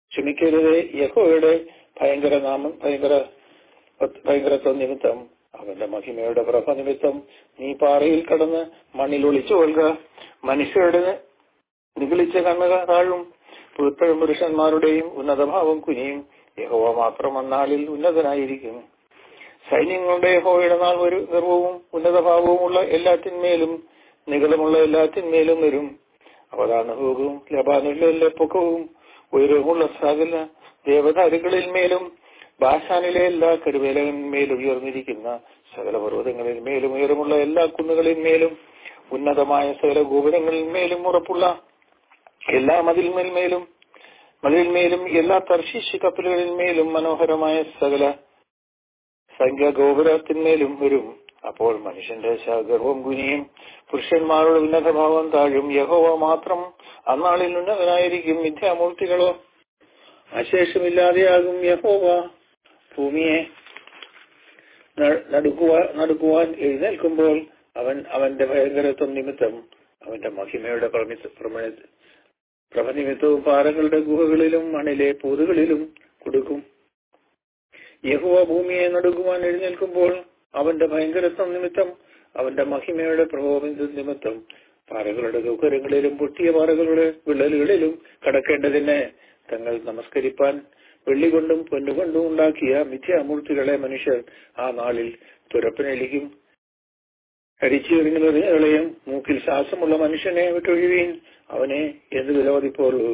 ക്ഷമിക്കരുത് യഹോയുടെ ഭയങ്കര നാമം ഭയങ്കര ഭയങ്കരത്വ നിമിത്തം അവന്റെ മഹിമയുടെ പ്രഭ നിമിത്തം നീ പാറയിൽ കടന്ന് മണ്ണിൽ ഒളിച്ചു കൊള്ളുക മനുഷ്യരുടെ നിഗളിച്ച കണ്ണുക താഴും പുഴുപ്പഴും പുരുഷന്മാരുടെയും ഉന്നതഭാവം കുനിയും യഹോവ മാത്രം അന്നാളിൽ ഉന്നതനായിരിക്കും സൈന്യങ്ങളുടെ യഹോവയുടെ നാൾ ഒരു ഗർവവും ഉന്നതഭാവവുമുള്ള എല്ലാത്തിന്മേലും നികളമുള്ള എല്ലാത്തിന്മേലും വരും അവതാണവും ലബാനിലെ പൊക്കവും ഉയരവുമുള്ള സകല ദേവതാരുകളിൽ മേലും ബാഷാനിലെ എല്ലാ കരുവേലകളിന്മേലും ഉയർന്നിരിക്കുന്ന സകല പർവ്വതങ്ങളിൽ മേലും ഉയരമുള്ള എല്ലാ കുന്നുകളിൽ മേലും ഉന്നതമായ സകല ഗോപുരങ്ങളിൽ മേലും ഉറപ്പുള്ള എല്ലാ മതിൽമേൽമേലും മതിൽമേലും എല്ലാ തർശീശ് കപ്പലുകളിൽ മേലും മനോഹരമായ സകല സംഖ്യ ഗോപുരത്തിന്മേലും വരും അപ്പോൾ മനുഷ്യന്റെ ഗർവം കുനിയും പുരുഷന്മാരുടെ ഉന്നതഭാവം താഴും യഹോവ മാത്രം അന്നാളിൽ ഉന്നതനായിരിക്കും മിഥ്യാമൂർത്തികളോ അശേഷമില്ലാതെയാകും യഹോവ ഭൂമിയെ നടുക്കുവാൻ നടുക്കുവാൻ എഴുന്നേൽക്കുമ്പോൾ അവൻ അവന്റെ ഭയങ്കരത്വം നിമിത്തം അവന്റെ മഹിമയുടെ പ്രഭനിമിത്തവും പാറകളുടെ ഗുഹകളിലും മണ്ണിലെ പൂതുകളിലും കൊടുക്കും യഹുവ ഭൂമിയെ നടുക്കുവാൻ എഴുന്നേൽക്കുമ്പോൾ അവന്റെ ഭയങ്കരത്വം നിമിത്തം അവന്റെ മഹിമയുടെ പ്രഭോപന നിമിത്തം പാറകളുടെ ഗൗകരങ്ങളിലും പൊട്ടിയ പാറകളുടെ വിള്ളലുകളിലും കടക്കേണ്ടതിന് തങ്ങൾ നമസ്കരിപ്പാൻ വെള്ളി കൊണ്ടും പൊന്നുകൊണ്ടും ഉണ്ടാക്കിയ മിഥ്യാമൂർത്തികളെ മനുഷ്യർ ആ നാളിൽ തുരപ്പനലിക്കും അരിച്ചെറിഞ്ഞുകളെയും മൂക്കിൽ ശ്വാസമുള്ള മനുഷ്യനെ വിട്ടൊഴിവീൻ അവനെ എന്ത് വിലവതിപ്പോളൂ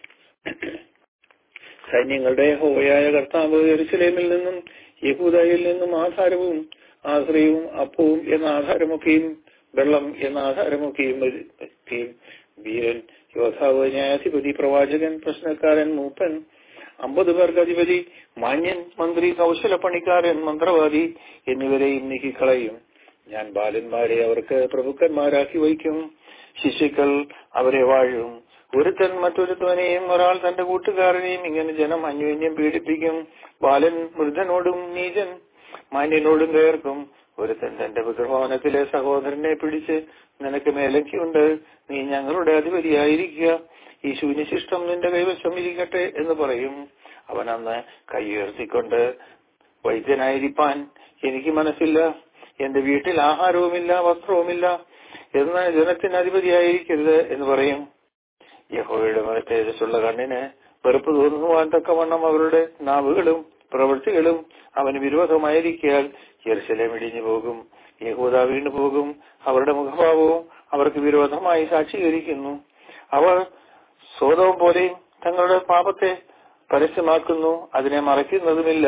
സൈന്യങ്ങളുടെ ഹോയായ കർത്താവ് എരുസലേമിൽ നിന്നും യഹൂദയിൽ നിന്നും ആധാരവും ആശ്രയവും അപ്പവും എന്ന ആധാരമൊക്കെയും വെള്ളം എന്ന ആധാരമൊക്കെയും വീരൻ യോദ്ധാവ് ന്യായാധിപതി പ്രവാചകൻ പ്രശ്നക്കാരൻ മൂപ്പൻ അമ്പത് പേർക്ക് അധിപതി മാന്യൻ മന്ത്രി കൗശല പണിക്കാരൻ മന്ത്രവാദി എന്നിവരെയും നീക്കിക്കളയും ഞാൻ ബാലന്മാരെ അവർക്ക് പ്രഭുക്കന്മാരാക്കി വയ്ക്കും ശിശുക്കൾ അവരെ വാഴും ഒരുത്തൻ മറ്റൊരുത്തവനെയും ഒരാൾ തന്റെ കൂട്ടുകാരനെയും ഇങ്ങനെ ജനം അന്യോന്യം പീഡിപ്പിക്കും ബാലൻ വൃദ്ധനോടും നീചൻ മാന്യനോടും കയർക്കും ഒരുത്തൻ തന്റെ പിതൃഭവനത്തിലെ സഹോദരനെ പിടിച്ച് നിനക്ക് മേലയ്ക്കുണ്ട് നീ ഞങ്ങളുടെ അധിപതിയായിരിക്കുക ഈ ശൂന്യശിഷ്ടം നിന്റെ കൈവശം ഇരിക്കട്ടെ എന്ന് പറയും അവൻ അന്ന് കൈ ഉയർത്തിക്കൊണ്ട് വൈദ്യനായിരിക്കാൻ എനിക്ക് മനസ്സില്ല എന്റെ വീട്ടിൽ ആഹാരവുമില്ല വസ്ത്രവുമില്ല എന്ന് ജനത്തിന് അധിപതിയായിരിക്കരുത് എന്ന് പറയും യഹോയുടെ തേജസ്സുള്ള കണ്ണിന് വെറുപ്പ് തോന്നുവാൻ തക്കവണ്ണം അവരുടെ നാവുകളും പ്രവൃത്തികളും അവന് വിരോധമായിരിക്കാൽ യെർശലം ഇടിഞ്ഞു പോകും യഹൂദ വീണു പോകും അവരുടെ മുഖഭാവവും അവർക്ക് വിരോധമായി സാക്ഷീകരിക്കുന്നു അവർ സ്വതവും പോലെയും തങ്ങളുടെ പാപത്തെ പരസ്യമാക്കുന്നു അതിനെ മറയ്ക്കുന്നതുമില്ല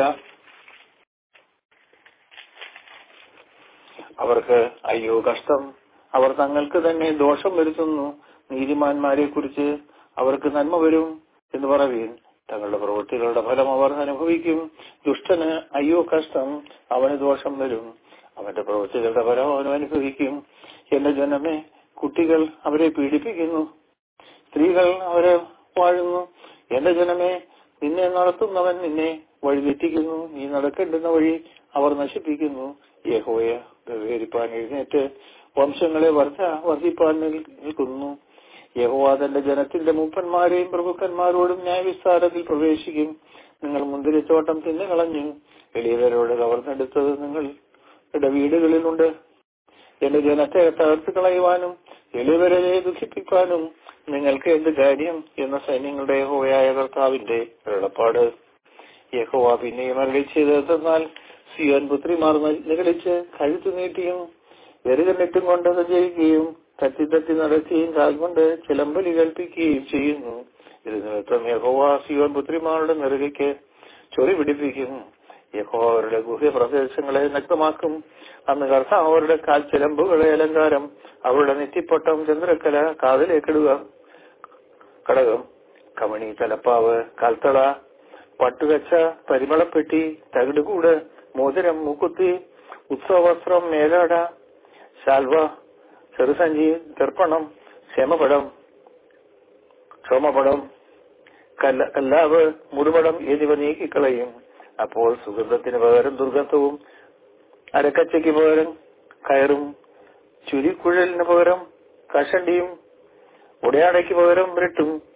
അവർക്ക് അയ്യോ കഷ്ടം അവർ തങ്ങൾക്ക് തന്നെ ദോഷം വരുത്തുന്നു നീതിമാന്മാരെ കുറിച്ച് അവർക്ക് നന്മ വരും എന്ന് പറവീൻ തങ്ങളുടെ പ്രവൃത്തികളുടെ ഫലം അവർ അനുഭവിക്കും ദുഷ്ടന് അയ്യോ കഷ്ടം അവന് ദോഷം വരും അവന്റെ പ്രവൃത്തികളുടെ ഫലം അവനും അനുഭവിക്കും എന്റെ ജനമേ കുട്ടികൾ അവരെ പീഡിപ്പിക്കുന്നു സ്ത്രീകൾ അവരെ വാഴുന്നു എന്റെ ജനമേ നിന്നെ നടത്തുന്നവൻ നിന്നെ വഴിതെറ്റിക്കുന്നു നീ നടക്കേണ്ടുന്ന വഴി അവർ നശിപ്പിക്കുന്നു യഹോയ വിവരിപ്പാൻ എഴുന്നേറ്റ് വംശങ്ങളെ വർദ്ധ വർദ്ധിപ്പാൻ നിൽക്കുന്നു യഹോവ തന്റെ ജനത്തിന്റെ മൂപ്പന്മാരെയും പ്രഭുക്കന്മാരോടും ന്യായവിസ്താരത്തിൽ പ്രവേശിക്കും നിങ്ങൾ മുന്തിരിത്തോട്ടം തിന്നു കളഞ്ഞു എളിയവരോട് കവർന്നെടുത്തത് നിങ്ങളുടെ വീടുകളിലുണ്ട് എന്റെ ജനത്തെ തകർത്ത് കളയുവാനും എളിയവരെ ദുഃഖിപ്പിക്കാനും നിങ്ങൾക്ക് എന്ത് കാര്യം എന്ന സൈന്യങ്ങളുടെ യഹോവയായ കർത്താവിന്റെ വെള്ളപ്പാട് യഹോവ പിന്നെയും അരളി ചെയ്തെന്നാൽ സിയോൻ പുത്രിമാർ നിഗളിച്ച് കഴുത്തു നീട്ടിയും വെറുകെന്നിട്ടും കൊണ്ട് സഞ്ചരിക്കുകയും തട്ടി തട്ടി നടക്കുകയും കാൽകൊണ്ട് ചിലമ്പലി കൽപ്പിക്കുകയും ചെയ്യുന്നു ഇത് നിമിത്തം യഹോവ സിയോൻ പുത്രിമാരുടെ നെറുകയ്ക്ക് ചൊറി പിടിപ്പിക്കും യഹോ അവരുടെ ഗുഹ്യ പ്രദേശങ്ങളെ നഗ്നമാക്കും അന്ന് കർത്താവ് അവരുടെ കാൽ ചിലമ്പുകളെ അലങ്കാരം അവരുടെ നെറ്റിപ്പൊട്ടം ചന്ദ്രക്കല കാതിലേക്കിടുക കടകം കമണി തലപ്പാവ് കൽത്തള പട്ടുകച്ച പരിമളപ്പെട്ടി തകിടുകൂട് മോതിരം മൂക്കുത്തി ഉത്സവവസ്ത്രം മേലാട ശാൽവ ചെറുസഞ്ചി ദർപ്പണം ക്ഷമപടം ക്ഷോമപടം കല്ല കല്ലാവ് മുടുപടം എന്നിവ നീക്കിക്കളയും അപ്പോൾ സുഗന്ധത്തിന് പകരം ദുർഗന്ധവും അരക്കച്ചയ്ക്ക് പകരം കയറും ചുരിക്കുഴലിന് പകരം കഷണ്ടിയും ഉടയാടയ്ക്ക് പകരം ബ്രെട്ടും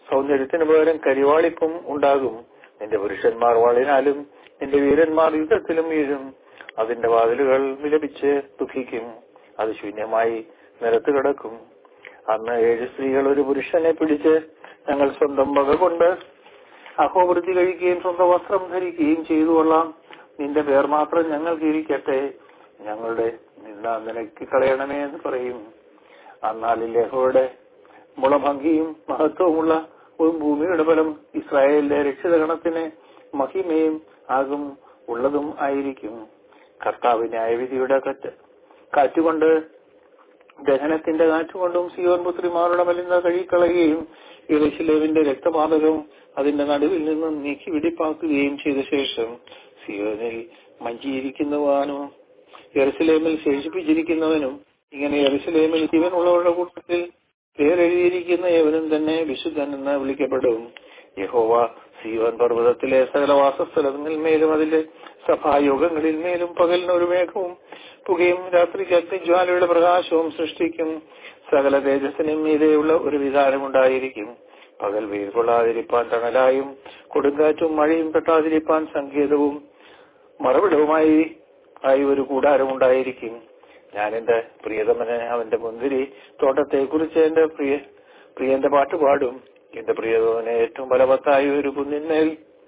സൗന്ദര്യത്തിന് പകരം കരിവാളിപ്പും ഉണ്ടാകും നിന്റെ പുരുഷന്മാർ വാളിനാലും നിന്റെ വീരന്മാർ യുദ്ധത്തിലും വീഴും അതിന്റെ വാതിലുകൾ വിലപിച്ച് ദുഃഖിക്കും അത് ശൂന്യമായി നിരത്ത് കിടക്കും അന്ന് ഏഴ് സ്ത്രീകൾ ഒരു പുരുഷനെ പിടിച്ച് ഞങ്ങൾ സ്വന്തം വക കൊണ്ട് അഹോവൃത്തി കഴിക്കുകയും സ്വന്തം വസ്ത്രം ധരിക്കുകയും ചെയ്തു കൊള്ളാം നിന്റെ പേർ മാത്രം ഞങ്ങൾക്ക് ഇരിക്കട്ടെ ഞങ്ങളുടെ നിന്ന നിനക്ക് കളയണമേ എന്ന് പറയും അന്നാളിൽ യഹോയുടെ മുളഭംഗിയും മഹത്വവുമുള്ള ഒരു ഭൂമിയുടെ ഫലം ഇസ്രായേലിലെ രക്ഷിതഗണത്തിന് മഹിമയും ആകും ഉള്ളതും ആയിരിക്കും കർത്താവ് ന്യായവിധിയുടെ കറ്റ് കാറ്റുകൊണ്ട് ദഹനത്തിന്റെ കാറ്റുകൊണ്ടും സിയോൻ പുത്രിമാരുടെ മലിന കഴുകിക്കളയുകയും ഇറശിലേവിന്റെ രക്തപാതകം അതിന്റെ നടുവിൽ നിന്നും നീക്കി വെടിപ്പാക്കുകയും ചെയ്ത ശേഷം സിയോനിൽ മഞ്ചിയിരിക്കുന്നവാനും എറുസലേമിൽ ശേഷിപ്പിച്ചിരിക്കുന്നവനും ഇങ്ങനെ എറുസലേമിൽ ജീവനുള്ളവരുടെ കൂട്ടത്തിൽ പേരെഴുതിയിരിക്കുന്ന ഏവനും തന്നെ വിശുദ്ധൻ എന്ന് വിളിക്കപ്പെടും യഹോവ സിയോൻ പർവ്വതത്തിലെ സകല വാസസ്ഥലങ്ങളിന്മേലും അതിലെ സഭായോഗങ്ങളിൽ മേലും പകലിന് ഒരു മേഘവും പുകയും രാത്രിക്ക് അഗ്നിജ്വാലയുടെ പ്രകാശവും സൃഷ്ടിക്കും സകല തേജസ്സിനും മീതെയുള്ള ഒരു വിധാനമുണ്ടായിരിക്കും പകൽ വെയിൽ കൊള്ളാതിരിപ്പാൻ തണലായും കൊടുങ്കാറ്റും മഴയും പെട്ടാതിരിപ്പാൻ സങ്കേതവും മറവിടവുമായി ആയി ഒരു കൂടാരമുണ്ടായിരിക്കും ഞാൻ എന്റെ പ്രിയതമന് അവന്റെ മുന്തിരി തോട്ടത്തെ കുറിച്ച് എന്റെ പ്രിയ പ്രിയന്റെ പാട്ട് പാടും എന്റെ പ്രിയതമന് ഏറ്റവും ബലവത്തായ ഒരു കുന്നിന്മേൽ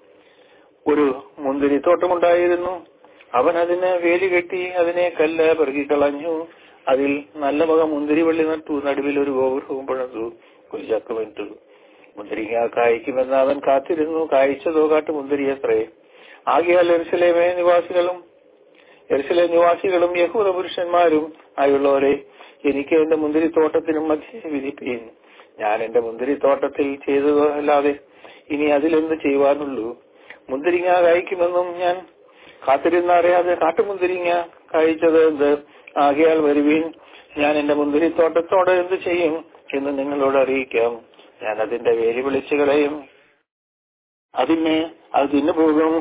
ഒരു മുന്തിരി തോട്ടമുണ്ടായിരുന്നു അവൻ അതിന് വേലി കെട്ടി അതിനെ കല്ല് പെറുകിക്കളഞ്ഞു അതിൽ നല്ല വക മുന്തിരി വള്ളി നട്ടു നടുവിൽ ഒരു ഗോപുരവും പണിതു ഒരു ചക്കമിട്ടു മുന്തിരിങ്ങ കായ്ക്കുമെന്ന് അവൻ കാത്തിരുന്നു കായ്ച്ചതോ കാട്ടു മുന്തിരിയത്രേ ആകിയാൽ എരുസലേമേ നിവാസികളും എരുസലേം നിവാസികളും യഹൂദ പുരുഷന്മാരും ആയുള്ളവരെ എനിക്ക് എന്റെ മുന്തിരിത്തോട്ടത്തിനും മധ്യേ വിധിപ്പീൻ ഞാൻ എന്റെ മുന്തിരിത്തോട്ടത്തിൽ ചെയ്തതോ അല്ലാതെ ഇനി അതിലെന്ത് ചെയ്യുവാനുള്ളൂ മുന്തിരിങ്ങ കായ്ക്കുമെന്നും ഞാൻ കാത്തിരുന്നറിയാതെ കാട്ടുമുന്തിരിങ്ങ കായ്ച്ചത് എന്ത് ആകയാൽ വരുവീൻ ഞാൻ എന്റെ മുന്തിരിത്തോട്ടത്തോട് എന്ത് ചെയ്യും എന്ന് നിങ്ങളോട് അറിയിക്കാം ഞാൻ അതിന്റെ വേലി വിളിച്ചു കളയും അതിനെ അത് തിന്നുപോകും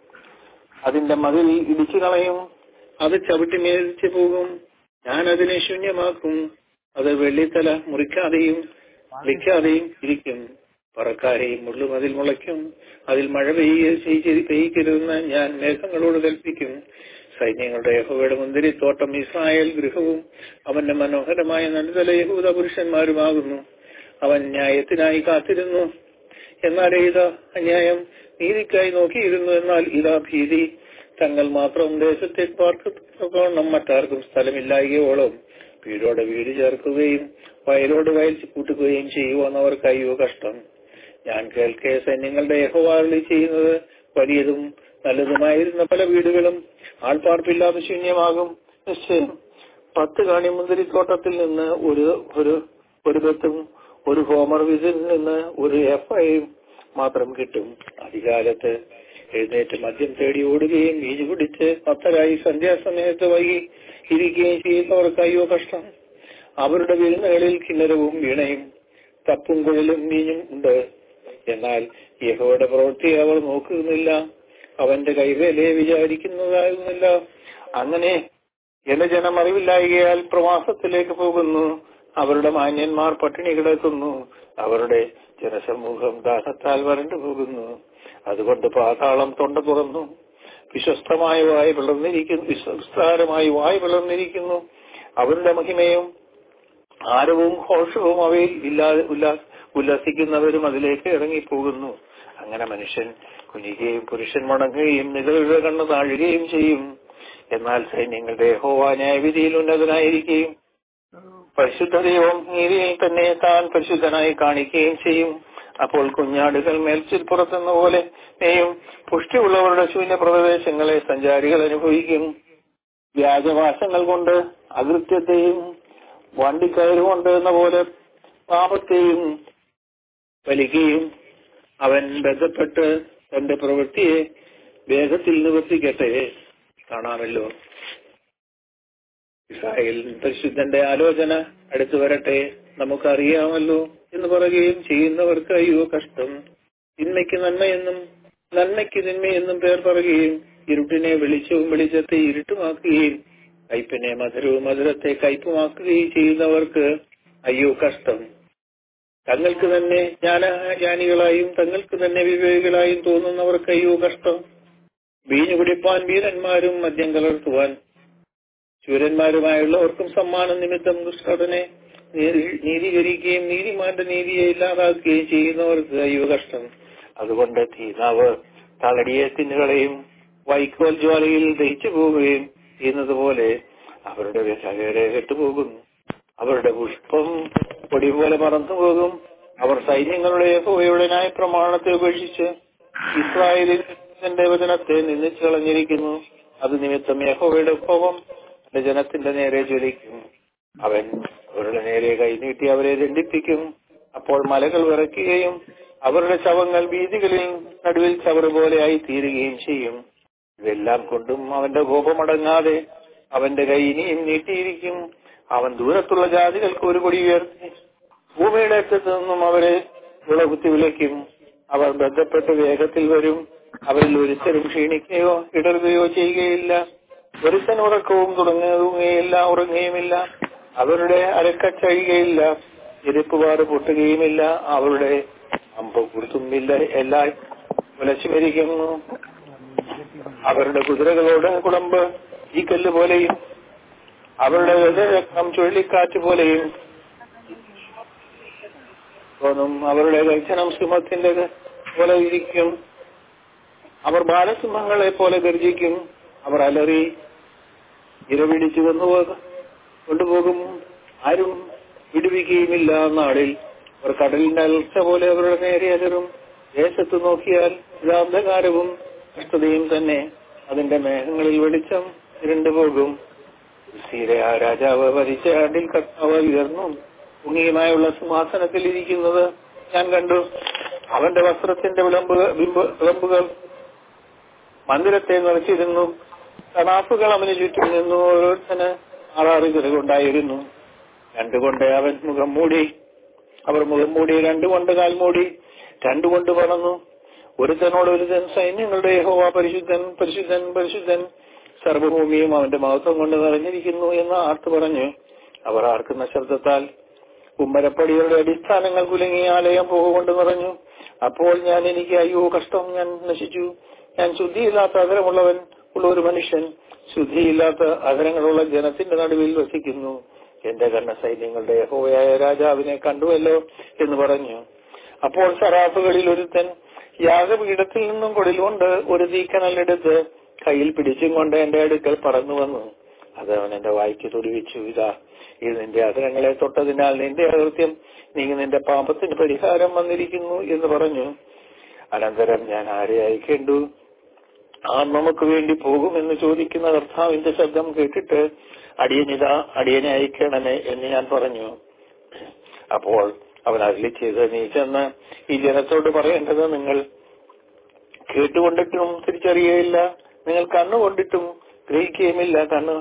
അതിന്റെ മതിൽ ഇടിച്ചു കളയും അത് ചവിട്ടി മേടിച്ചു പോകും ഞാൻ അതിനെ ശൂന്യമാക്കും അത് വെള്ളിത്തല മുറിക്കാതെയും വിളിക്കാതെയും ഇരിക്കും പറക്കാരെയും മുള്ളുമതിൽ മുളയ്ക്കും അതിൽ മഴ പെയ്യ പെയ്യിക്കരുതെന്ന് ഞാൻ മേഘങ്ങളോട് കൽപ്പിക്കും സൈന്യങ്ങളുടെ യഹോവയുടെ മുന്തിരിത്തോട്ടം ഇസ്രായേൽ ഗൃഹവും അവന്റെ മനോഹരമായ നടുതല യഹൂദ പുരുഷന്മാരുമാകുന്നു അവൻ ന്യായത്തിനായി കാത്തിരുന്നു എന്നാൽ ഇതാ അന്യായം നീതിക്കായി നോക്കിയിരുന്നു എന്നാൽ ഇതാ ഭീതി തങ്ങൾ മാത്രം ദേശത്തെ പാർക്കണം മറ്റാർക്കും സ്ഥലമില്ലായകയോളം വീടോടെ വീട് ചേർക്കുകയും വയലോട് വയൽ കൂട്ടുകയും ചെയ്യുവാന്നവർക്ക് അയ്യോ കഷ്ടം ഞാൻ കേൾക്കെ സൈന്യങ്ങളുടെ യഹോവാളി ചെയ്യുന്നത് വലിയതും നല്ലതുമായിരുന്ന പല വീടുകളും ആൾപ്പാർപ്പില്ലാതെ ശൂന്യമാകും നിശ്ചയം പത്ത് കാണി മുന്തിരിത്തോട്ടത്തിൽ നിന്ന് ഒരു ഒരു ഒരു ബത്തും ഒരു ഹോമർ വിസിൽ നിന്ന് ഒരു എഫ് ഐയും മാത്രം കിട്ടും അധികാലത്ത് എഴുന്നേറ്റ് മദ്യം തേടി ഓടുകയും വീഞ്ഞു കുടിച്ച് പത്തരായി സന്ധ്യാസമയത്ത് വൈകി ഇരിക്കുകയും ചെയ്യുന്നവർക്ക് അയ്യോ കഷ്ടം അവരുടെ വിരുന്നുകളിൽ കിന്നരവും വീണയും തപ്പും കുഴലും വീഞ്ഞും ഉണ്ട് എന്നാൽ യഹോയുടെ പ്രവൃത്തി അവർ നോക്കുന്നില്ല അവന്റെ കൈവേലയെ വിചാരിക്കുന്നതാകുന്നില്ല അങ്ങനെ എന്റെ ജനം അറിവില്ലായകയാൽ പ്രവാസത്തിലേക്ക് പോകുന്നു അവരുടെ മാന്യന്മാർ പട്ടിണി കിടക്കുന്നു അവരുടെ ജനസമൂഹം ദാഹത്താൽ വരണ്ടു പോകുന്നു അതുകൊണ്ട് പാതാളം തൊണ്ട തുറന്നു വിശ്വസ്തമായ വായ് പിളർന്നിരിക്കുന്നു വിസ്താരമായി വായ് പിളർന്നിരിക്കുന്നു അവരുടെ മഹിമയും ആരവും ഘോഷവും അവയിൽ ഇല്ലാതെ ഉല്ലാസ് ഉല്ലസിക്കുന്നവരും അതിലേക്ക് ഇറങ്ങിപ്പോകുന്നു അങ്ങനെ മനുഷ്യൻ കുനിയുകയും പുരുഷൻ മടങ്ങുകയും നികളുടെ കണ്ണ് താഴുകയും ചെയ്യും എന്നാൽ സൈന്യങ്ങളുടെ ഹോവാ ന്യായവിധിയിൽ ഉന്നതനായിരിക്കുകയും പരിശുദ്ധ ദൈവം നീതിയിൽ തന്നെ താൻ പരിശുദ്ധനായി കാണിക്കുകയും ചെയ്യും അപ്പോൾ കുഞ്ഞാടുകൾ മേൽച്ചിൽ പുറത്തുന്ന പോലെ നെയ്യും പുഷ്ടിയുള്ളവരുടെ ശൂന്യ പ്രദേശങ്ങളെ സഞ്ചാരികൾ അനുഭവിക്കും വ്യാജവാസങ്ങൾ കൊണ്ട് അകൃത്യത്തെയും വണ്ടിക്കയറുകൊണ്ട് എന്ന പോലെ പാപത്തെയും വലിക്കുകയും അവൻ ബന്ധപ്പെട്ട് തന്റെ പ്രവൃത്തിയെ വേഗത്തിൽ നിവർത്തിക്കട്ടെ കാണാമല്ലോ ഇസ്രായേൽ പരിശുദ്ധന്റെ ആലോചന അടുത്തു വരട്ടെ നമുക്കറിയാമല്ലോ എന്ന് പറയുകയും ചെയ്യുന്നവർക്ക് അയ്യോ കഷ്ടം തിന്മയ്ക്ക് നന്മയെന്നും നന്മയ്ക്ക് തിന്മയെന്നും പേർ പറയുകയും ഇരുട്ടിനെ വെളിച്ചവും വെളിച്ചത്തെ ഇരുട്ടുമാക്കുകയും കയ്പിനെ മധുരവും മധുരത്തെ കയ്പുമാക്കുകയും ചെയ്യുന്നവർക്ക് അയ്യോ കഷ്ടം തങ്ങൾക്ക് തന്നെ ജ്ഞാന ജ്ഞാനികളായും തങ്ങൾക്ക് തന്നെ വിവേകികളായും തോന്നുന്നവർക്ക് അയ്യോ കഷ്ടം വീഞ്ഞു കുടിപ്പാൻ വീരന്മാരും മദ്യം കലർത്തുവാൻ ശൂരന്മാരുമായുള്ളവർക്കും സമ്മാനം നിമിത്തം ദുഷ്ടനെ നീതി- നീതീകരിക്കുകയും നീതിമാന്റെ നീതിയെ ഇല്ലാതാക്കുകയും ചെയ്യുന്നവർക്ക് അയ്യോ കഷ്ടം അതുകൊണ്ട് തീനാവ് തളടിയെ തിന്നുകളെയും വൈക്കോൽ ജ്വാലയിൽ ദഹിച്ചു പോവുകയും ചെയ്യുന്നത് പോലെ അവരുടെ ശകരെ കെട്ടുപോകുന്നു അവരുടെ പുഷ്പം പൊടി പോലെ പറന്നു പോകും അവർ സൈന്യങ്ങളുടെ യഹോവയുടെ ന്യായ പ്രമാണത്തെ ഉപേക്ഷിച്ച് ഇസ്രായേലിന്റെ വചനത്തെ നിന്ദിച്ചു കളഞ്ഞിരിക്കുന്നു അത് നിമിത്തം യഹോവയുടെ കോപം തന്റെ ജനത്തിന്റെ നേരെ ജ്വലിക്കും അവൻ അവരുടെ നേരെ കൈനീട്ടി അവരെ ദണ്ഡിപ്പിക്കും അപ്പോൾ മലകൾ വിറയ്ക്കുകയും അവരുടെ ശവങ്ങൾ വീതികളിൽ നടുവിൽ ചവറ് പോലെയായി തീരുകയും ചെയ്യും ഇതെല്ലാം കൊണ്ടും അവന്റെ കോപമടങ്ങാതെ അവന്റെ കൈ ഇനിയും നീട്ടിയിരിക്കും അവൻ ദൂരത്തുള്ള ജാതികൾക്ക് ഒരു കൊടി ഉയർത്തി ഭൂമിയുടെ അറ്റത്ത് നിന്നും അവരെ വിളകുത്തി വിളിക്കും അവർ ബന്ധപ്പെട്ട് വേഗത്തിൽ വരും അവരിൽ ഒരുത്തരും ക്ഷീണിക്കുകയോ ഇടറുകയോ ചെയ്യുകയില്ല ഒരുത്തൻ ഉറക്കവും തുടങ്ങുകയില്ല ഉറങ്ങുകയുമില്ല അവരുടെ അരക്കച്ചഴികയില്ല ഇരിപ്പുപാട് പൊട്ടുകയുമില്ല അവരുടെ അമ്പ കുടുത്തുമില്ല എല്ലാം ഉലച്ചു മരിക്കുന്നു അവരുടെ കുതിരകളോട് കുളമ്പ് ഈ കല്ല് പോലെയും അവരുടെ രക്തം ചുഴലിക്കാറ്റ് പോലെയും തോന്നും അവരുടെ ഗർജനം സിംഹത്തിന്റെ പോലെ ഇരിക്കും അവർ ബാലസിംഹങ്ങളെ പോലെ ഗർജിക്കും അവർ അലറി ഇരപിടിച്ചു കൊണ്ടുപോകും കൊണ്ടുപോകും ആരും വിടുവിക്കുകയുമില്ല നാളിൽ അവർ കടലിന്റെ അലർച്ച പോലെ അവരുടെ നേരെ അലറും ദേശത്ത് നോക്കിയാൽ ഇത് അന്ധകാരവും കഷ്ടതയും തന്നെ അതിന്റെ മേഘങ്ങളിൽ വെളിച്ചം ഇരുണ്ടുപോകും സീരയ രാജാവ് ഭരിച്ച ആണ്ടിൽ കർത്താവ് ഉയർന്നു ഭംഗിയുമായുള്ള സിംഹാസനത്തിൽ ഇരിക്കുന്നത് ഞാൻ കണ്ടു അവന്റെ വസ്ത്രത്തിന്റെ വിളമ്പുകൾ ബിംബ- വിളമ്പുകൾ മന്ദിരത്തെ നിറച്ചിരുന്നു കണാഫുകൾ അവന് ചുറ്റും നിന്നു ഓരോരുത്തന് ആറാറ് ചിറകുണ്ടായിരുന്നു രണ്ടുകൊണ്ട് അവൻ മുഖം മൂടി അവർ മുഖം മൂടി രണ്ടുകൊണ്ട് കാൽ മൂടി രണ്ടുകൊണ്ട് പറന്നു ഒരുത്തനോട് ഒരുത്തൻ സൈന്യങ്ങളുടെ യഹോവ പരിശുദ്ധൻ പരിശുദ്ധൻ പരിശുദ്ധൻ സർവഭൂമിയും അവന്റെ മഹത്വം കൊണ്ട് നിറഞ്ഞിരിക്കുന്നു എന്ന് ആർത്തു പറഞ്ഞു അവർ ആർക്കുന്ന ശബ്ദത്താൽ കുമ്മരപ്പടികളുടെ അടിസ്ഥാനങ്ങൾ കുലുങ്ങി ആലയം പോകുകൊണ്ട് നിറഞ്ഞു അപ്പോൾ ഞാൻ എനിക്ക് അയ്യോ കഷ്ടം ഞാൻ നശിച്ചു ഞാൻ ശുദ്ധിയില്ലാത്ത അകരമുള്ളവൻ ഉള്ള ഒരു മനുഷ്യൻ ശുദ്ധിയില്ലാത്ത അകരങ്ങളുള്ള ജനത്തിന്റെ നടുവിൽ വസിക്കുന്നു എന്റെ കണ്ണ സൈന്യങ്ങളുടെ യഹോവയായ രാജാവിനെ കണ്ടുവല്ലോ എന്ന് പറഞ്ഞു അപ്പോൾ സറാഫുകളിൽ ഒരുത്തൻ യാഗപീഠത്തിൽ നിന്നും കൊടിലുകൊണ്ട് ഒരു തീക്കനല്ലെടുത്ത് കയ്യിൽ പിടിച്ചും കൊണ്ട് എന്റെ അടുക്കൽ പറന്നു വന്നു അത് അവൻ എന്റെ വായിക്ക് തൊടിവിച്ചു ഇതാ ഇത് നിന്റെ അധരങ്ങളെ തൊട്ടതിനാൽ നിന്റെ അകൃത്യം നീ നിന്റെ പാപത്തിന് പരിഹാരം വന്നിരിക്കുന്നു എന്ന് പറഞ്ഞു അനന്തരം ഞാൻ ആരെ അയക്കേണ്ടു ആ നമുക്ക് വേണ്ടി പോകുമെന്ന് ചോദിക്കുന്ന കർത്താവിന്റെ ശബ്ദം കേട്ടിട്ട് അടിയനിതാ അടിയനെ അയക്കണമേ എന്ന് ഞാൻ പറഞ്ഞു അപ്പോൾ അവൻ അരളി ചെയ്ത് നീ ചെന്ന് ഈ ജനത്തോട് പറയേണ്ടത് നിങ്ങൾ കേട്ടുകൊണ്ടിട്ടും തിരിച്ചറിയുകയില്ല നിങ്ങൾ കണ്ണുകൊണ്ടിട്ടും ഗ്രഹിക്കുകയുമില്ല കണ്ണ്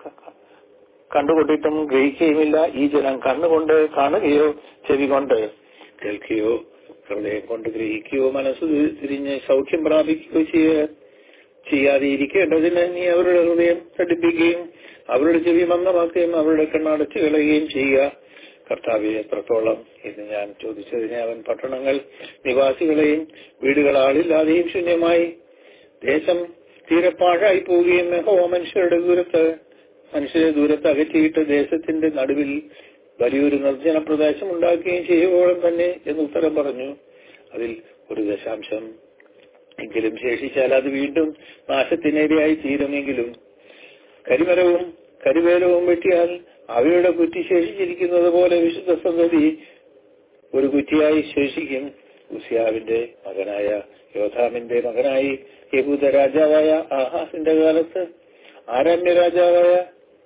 കണ്ടുകൊണ്ടിട്ടും ഗ്രഹിക്കുകയുമില്ല ഈ ജനം കണ്ണുകൊണ്ട് കാണുകയോ ചെവി കൊണ്ട് കേൾക്കുകയോ ഹൃദയം കൊണ്ട് ഗ്രഹിക്കുകയോ മനസ്സ് തിരിഞ്ഞ് സൗഖ്യം പ്രാപിക്കുകയോ ചെയ്യുക ചെയ്യാതെ ഇരിക്കേണ്ടതിന് നീ അവരുടെ ഹൃദയം തടിപ്പിക്കുകയും അവരുടെ ചെവി മന്ദമാക്കുകയും അവരുടെ കണ്ണടച്ചു കളയുകയും ചെയ്യുക കർത്താവെ എത്രത്തോളം എന്ന് ഞാൻ ചോദിച്ചതിനെ അവൻ പട്ടണങ്ങൾ നിവാസികളെയും വീടുകൾ ആളില്ലാതെയും ശൂന്യമായി ദേശം തീരെ പാഴായി പോവുകയും യഹോവ മനുഷ്യരുടെ ദൂരത്ത് മനുഷ്യരെ ദൂരത്ത് അകറ്റിയിട്ട് ദേശത്തിന്റെ നടുവിൽ വലിയൊരു നിർജ്ജന പ്രദേശം ഉണ്ടാക്കുകയും ചെയ്യുവോളം തന്നെ എന്ന് ഉത്തരം പറഞ്ഞു അതിൽ ഒരു ദശാംശം എങ്കിലും ശേഷിച്ചാൽ അത് വീണ്ടും നാശത്തിനിരയായി തീരുമെങ്കിലും കരിമരവും കരിവേലവും വെട്ടിയാൽ അവയുടെ കുറ്റി ശേഷിച്ചിരിക്കുന്നത് പോലെ വിശുദ്ധ സന്തതി ഒരു കുറ്റിയായി ശേഷിക്കും ഉസിയാവിന്റെ മകനായ യോധാമിന്റെ മകനായി യഹൂദ രാജാവായ ആഹാസിന്റെ കാലത്ത് ആരാമ്യ രാജാവായ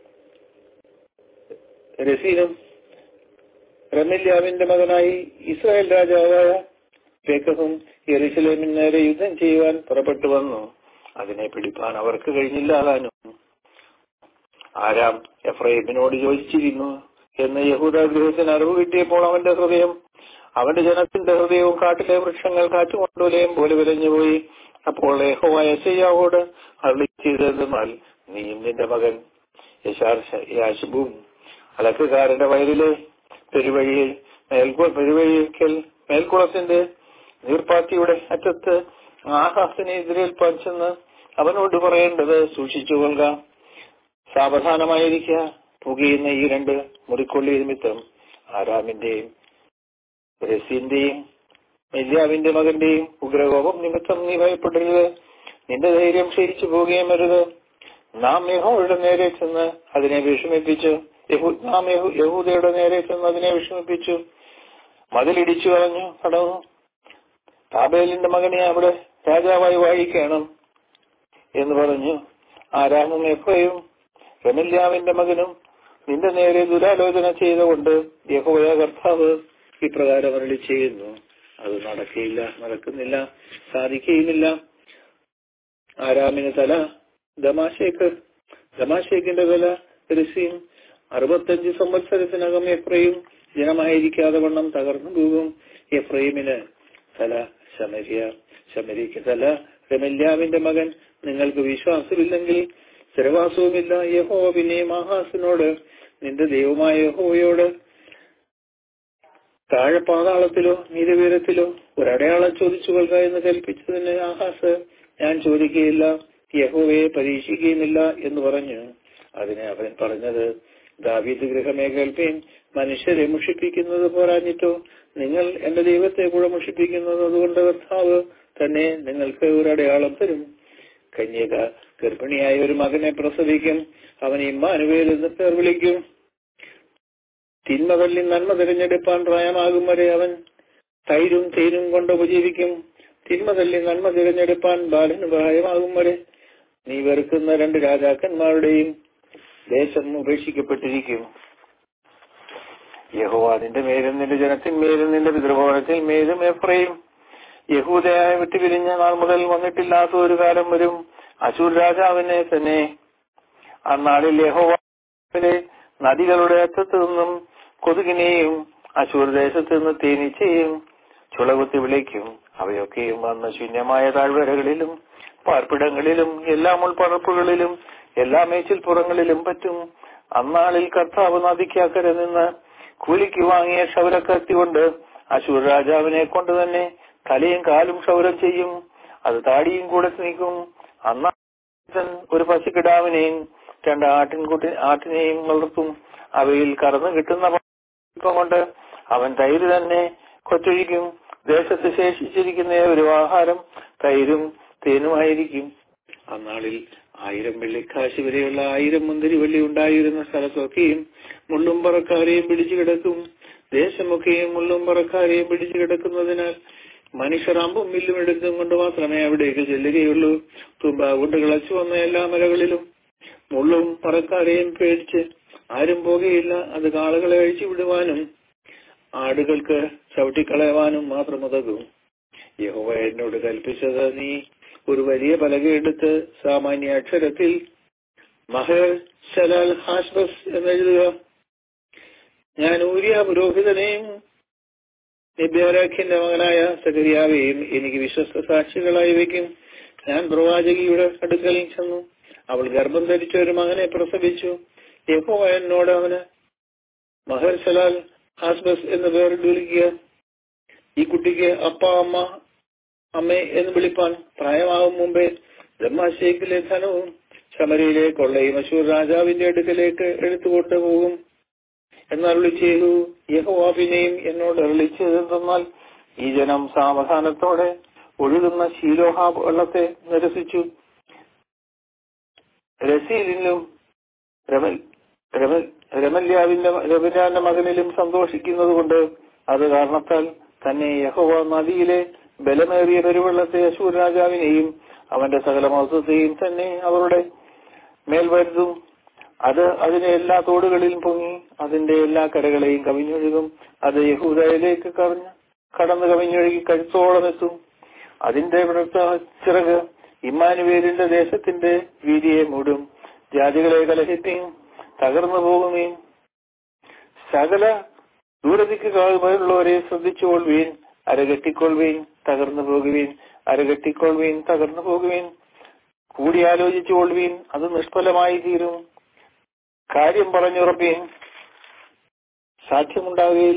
രസീനും റമില്യാവിന്റെ മകനായി ഇസ്രായേൽ രാജാവായ പേക്കഹും യെറുസലേമിന് നേരെ യുദ്ധം ചെയ്യുവാൻ പുറപ്പെട്ടു വന്നു അതിനെ പിടിപ്പാൻ അവർക്ക് കഴിഞ്ഞില്ലാതാനും ആരാം എഫ്രൈമിനോട് യോജിച്ചിരുന്നു എന്ന് യഹൂദ ഗൃഹത്തിന് അറിവ് കിട്ടിയപ്പോൾ അവന്റെ ഹൃദയം അവന്റെ ജനത്തിന്റെ ഹൃദയവും കാട്ടിലെ വൃക്ഷങ്ങൾ കാറ്റുകൊണ്ടുലയും പോലെ വിലഞ്ഞുപോയി അപ്പോൾ യഹോവായ യശയ്യാവോട് അരളി ചെയ്തതെന്നാൽ നീയും നിന്റെ മകൻ യശാർ യാശുബും അലക്കുകാരന്റെ വയലിലെ പെരുവഴിയിൽ മേൽക്കുള പെരുവഴിക്കൽ മേൽക്കുളത്തിന്റെ നീർപ്പാത്തിയുടെ അറ്റത്ത് ആഹാസിനെ എതിരേൽപ്പാൻ ചെന്ന് അവനോട് പറയേണ്ടത് സൂക്ഷിച്ചുകൊള്ളുക സാവധാനമായിരിക്കുക പുകയുന്ന ഈ രണ്ട് മുറിക്കൊള്ളി നിമിത്തം ആരാമിന്റെയും രസിന്റെയും മെല്യാവിന്റെ മകന്റെയും ഉഗ്രകോപം നിമിത്തം നീ ഭയപ്പെടരുത് നിന്റെ ധൈര്യം ക്ഷയിച്ചു പോവുകയും വരുത് നാം യഹോയുടെ നേരെ ചെന്ന് അതിനെ വിഷമിപ്പിച്ചു യഹൂ- നാം യഹൂ- യഹൂദയുടെ നേരെ ചെന്ന് അതിനെ വിഷമിപ്പിച്ചു മതിലിടിച്ചു കളഞ്ഞു കടന്നു താബേലിന്റെ മകനെ അവിടെ രാജാവായി വാഴിക്കണം എന്ന് പറഞ്ഞു ആരാമും എഫയും റെമല്യാവിന്റെ മകനും നിന്റെ നേരെ ദുരാലോചന ചെയ്തുകൊണ്ട് യഹോയ കർത്താവ് ഇപ്രകാരം അരളി ചെയ്യുന്നു അത് നടക്കയില്ല നടക്കുന്നില്ല സാധിക്കുകയുമില്ല ആരാമിന് തല ദമാശേക്ക് ദമാശേക്കിന്റെ തല രസീം അറുപത്തഞ്ച് സംവത്സരത്തിനകം എഫ്രയും ജനമായിരിക്കാതെ വണ്ണം തകർന്നു പോകും എഫ്രൈമിന് തല ശമരിയ ശമരിക്ക് തല രമല്യാവിന്റെ മകൻ നിങ്ങൾക്ക് വിശ്വാസമില്ലെങ്കിൽ സ്ഥിരവാസവുമില്ല യഹോ പിന്നെ മഹാസിനോട് നിന്റെ ദൈവമായ യഹോയോട് താഴെ പാതാളത്തിലോ നീരവീരത്തിലോ ഒരടയാളം ചോദിച്ചു കൊള്ളുക എന്ന് കൽപ്പിച്ചതിന് ആഹാസ് ഞാൻ ചോദിക്കുകയില്ല യഹോവയെ പരീക്ഷിക്കുകയുമില്ല എന്ന് പറഞ്ഞു അതിന് അവൻ പറഞ്ഞത് ദാവീദ് ഗൃഹമേ കേൾപ്പീൻ മനുഷ്യരെ മുഷിപ്പിക്കുന്നത് പോരാഞ്ഞിട്ടോ നിങ്ങൾ എന്റെ ദൈവത്തെ കൂടെ മുഷിപ്പിക്കുന്നത് അതുകൊണ്ട് കർത്താവ് തന്നെ നിങ്ങൾക്ക് ഒരു അടയാളം തരും കന്യക ഗർഭിണിയായ ഒരു മകനെ പ്രസവിക്കും അവൻ ഇമ്മാനുവേൽ എന്ന് പേർ വിളിക്കും തിന്മ തള്ളി നന്മ തിരഞ്ഞെടുപ്പാൻ പ്രായമാകും വരെ അവൻ തൈരും തേനും കൊണ്ട് ഉപജീവിക്കും തിന്മ തള്ളി നന്മ തിരഞ്ഞെടുപ്പാൻ ബാലന് പ്രായമാകും വരെ നീ വെറുക്കുന്ന രണ്ട് രാജാക്കന്മാരുടെയും ദേശം ഉപേക്ഷിക്കപ്പെട്ടിരിക്കും യഹോവ നിന്റെ മേലും നിന്റെ ജനത്തിന്മേലും നിന്റെ പിതൃഭവനത്തിൽ മേലും എഫ്രയും യഹൂദയായ വിട്ടുപിരിഞ്ഞ നാൾ മുതൽ വന്നിട്ടില്ലാത്ത ഒരു കാലം വരും അശൂർ രാജാവിനെ തന്നെ അന്നാളിൽ യഹോവാവിലെ നദികളുടെ അറ്റത്തു നിന്നും കൊതുകിനെയും അശൂർ ദേശത്തു നിന്ന് തേനീച്ചയും ചുളകുത്തി വിളിക്കും അവയൊക്കെയും വന്ന് ശൂന്യമായ താഴ്വരകളിലും പാർപ്പിടങ്ങളിലും എല്ലാ മുൾപ്പറപ്പുകളിലും എല്ലാ മേച്ചിൽപ്പുറങ്ങളിലും പറ്റും അന്നാളിൽ കർത്താവ് നദിക്കക്കരെ നിന്ന് കൂലിക്ക് വാങ്ങിയ ക്ഷൗരക്കത്തി കൊണ്ട് അശൂർ രാജാവിനെ കൊണ്ട് തന്നെ തലയും കാലും ക്ഷൗരം ചെയ്യും അത് താടിയും കൂടെ നീക്കും അന്നാ ഒരു പശുക്കിടാവിനെയും രണ്ട് ആട്ടിൻകുട്ടി ആട്ടിനെയും വളർത്തും അവയിൽ കറന്നു കിട്ടുന്ന ഇപ്പം കൊണ്ട് അവൻ തൈര് തന്നെ കൊച്ചൊഴിക്കും ദേശത്ത് ശേഷിച്ചിരിക്കുന്ന ഒരു ആഹാരം തൈരും തേനുമായിരിക്കും അന്നാളിൽ ആയിരം വെള്ളിക്കാശ് വരെയുള്ള ആയിരം മുന്തിരി വെള്ളി ഉണ്ടായിരുന്ന സ്ഥലത്തൊക്കെയും മുള്ളും പറക്കാരെയും പിടിച്ചു കിടക്കും ദേശമൊക്കെയും മുള്ളും പറക്കാരെയും പിടിച്ചു കിടക്കുന്നതിനാൽ മനുഷ്യർ അമ്പും വില്ലും എടുത്തും കൊണ്ട് മാത്രമേ അവിടേക്ക് ചെല്ലുകയുള്ളൂ തുമ്പ കൊണ്ട് കിളച്ചു വന്ന എല്ലാ മലകളിലും മുള്ളും പറക്കാരെയും പേടിച്ച് ആരും പോകുകയില്ല അത് കാളുകളെ അഴിച്ചു വിടുവാനും ആടുകൾക്ക് ചവിട്ടിക്കളയുവാനും മാത്രം ഉതകും യഹോവ എന്നോട് കൽപ്പിച്ചത് നീ ഒരു വലിയ പലകയെടുത്ത് സാമാന്യ അക്ഷരത്തിൽ മഹർ ശലാൽ ഹാഷ്ബസ് എന്നെഴുതുക ഞാൻ ഊരിയ പുരോഹിതനെയും നിബ്യാരാഖ്യന്റെ മകനായ സകരിയാവെയും എനിക്ക് വിശ്വസ്ത സാക്ഷികളായി വയ്ക്കും ഞാൻ പ്രവാചകിയുടെ അടുക്കൽ ചെന്നു അവൾ ഗർഭം ധരിച്ച ഒരു മകനെ പ്രസവിച്ചു യഹോവ എന്നോട് അവന് മഹർസലാൽ ഹാസ്ബസ് എന്ന് പേരിട്ട് വിളിക്കുക ഈ കുട്ടിക്ക് അപ്പ അമ്മ അമ്മേ എന്ന് വിളിപ്പാൻ പ്രായമാകും മുമ്പേ ദമ്മാശേഖിലെ ധനവും ശമരിയിലെ കൊള്ളയും അശൂർ രാജാവിന്റെ അടുക്കലേക്ക് എടുത്തുകൊണ്ട് പോകും എന്നരുളി ചെയ്തു യഹോവാബിനെയും എന്നോട് അരുളി ചെയ്തെന്നാൽ ഈ ജനം സാവധാനത്തോടെ ഒഴുകുന്ന ശീലോഹ വെള്ളത്തെ നിരസിച്ചു രസീലിലും രമൽ രമൽ രമല്യാവിന്റെ രമല്യാന്റെ മകനിലും സന്തോഷിക്കുന്നത് കൊണ്ട് അത് കാരണത്താൽ തന്നെ യഹോവ നദിയിലെ ബലമേറിയ പെരുവെള്ളത്തെ അശൂർ രാജാവിനെയും അവന്റെ സകല മഹത്വത്തെയും തന്നെ അവരുടെ മേൽ വരുത്തും അത് അതിന്റെ എല്ലാ തോടുകളിലും പൊങ്ങി അതിന്റെ എല്ലാ കരകളെയും കവിഞ്ഞൊഴുകും അത് യഹൂദയിലേക്ക് കവിഞ്ഞ് കടന്ന് കവിഞ്ഞൊഴുകി കഴുത്തോളം എത്തും അതിന്റെ ഇവിടുത്തെ ചിറക് ഇമ്മാനുവേലിന്റെ ദേശത്തിന്റെ വീതിയെ മൂടും ജാതികളെ കലഹിക്കുകയും തകർന്നു പോകുകയും സകല ദൂരദിക്ക് കാലുള്ളവരെ ശ്രദ്ധിച്ചുകൊള്ളുവീൻ അരകെട്ടിക്കൊള്ളുവീൻ തകർന്നു പോകുവീൻ അരകെട്ടിക്കൊള്ളുവീൻ തകർന്നു പോകുവീൻ കൂടിയാലോചിച്ചുകൊള്ളുവീൻ അത് നിഷ്ഫലമായി തീരും കാര്യം പറഞ്ഞുറപ്പീൻ സാധ്യമുണ്ടാകുകയില്ല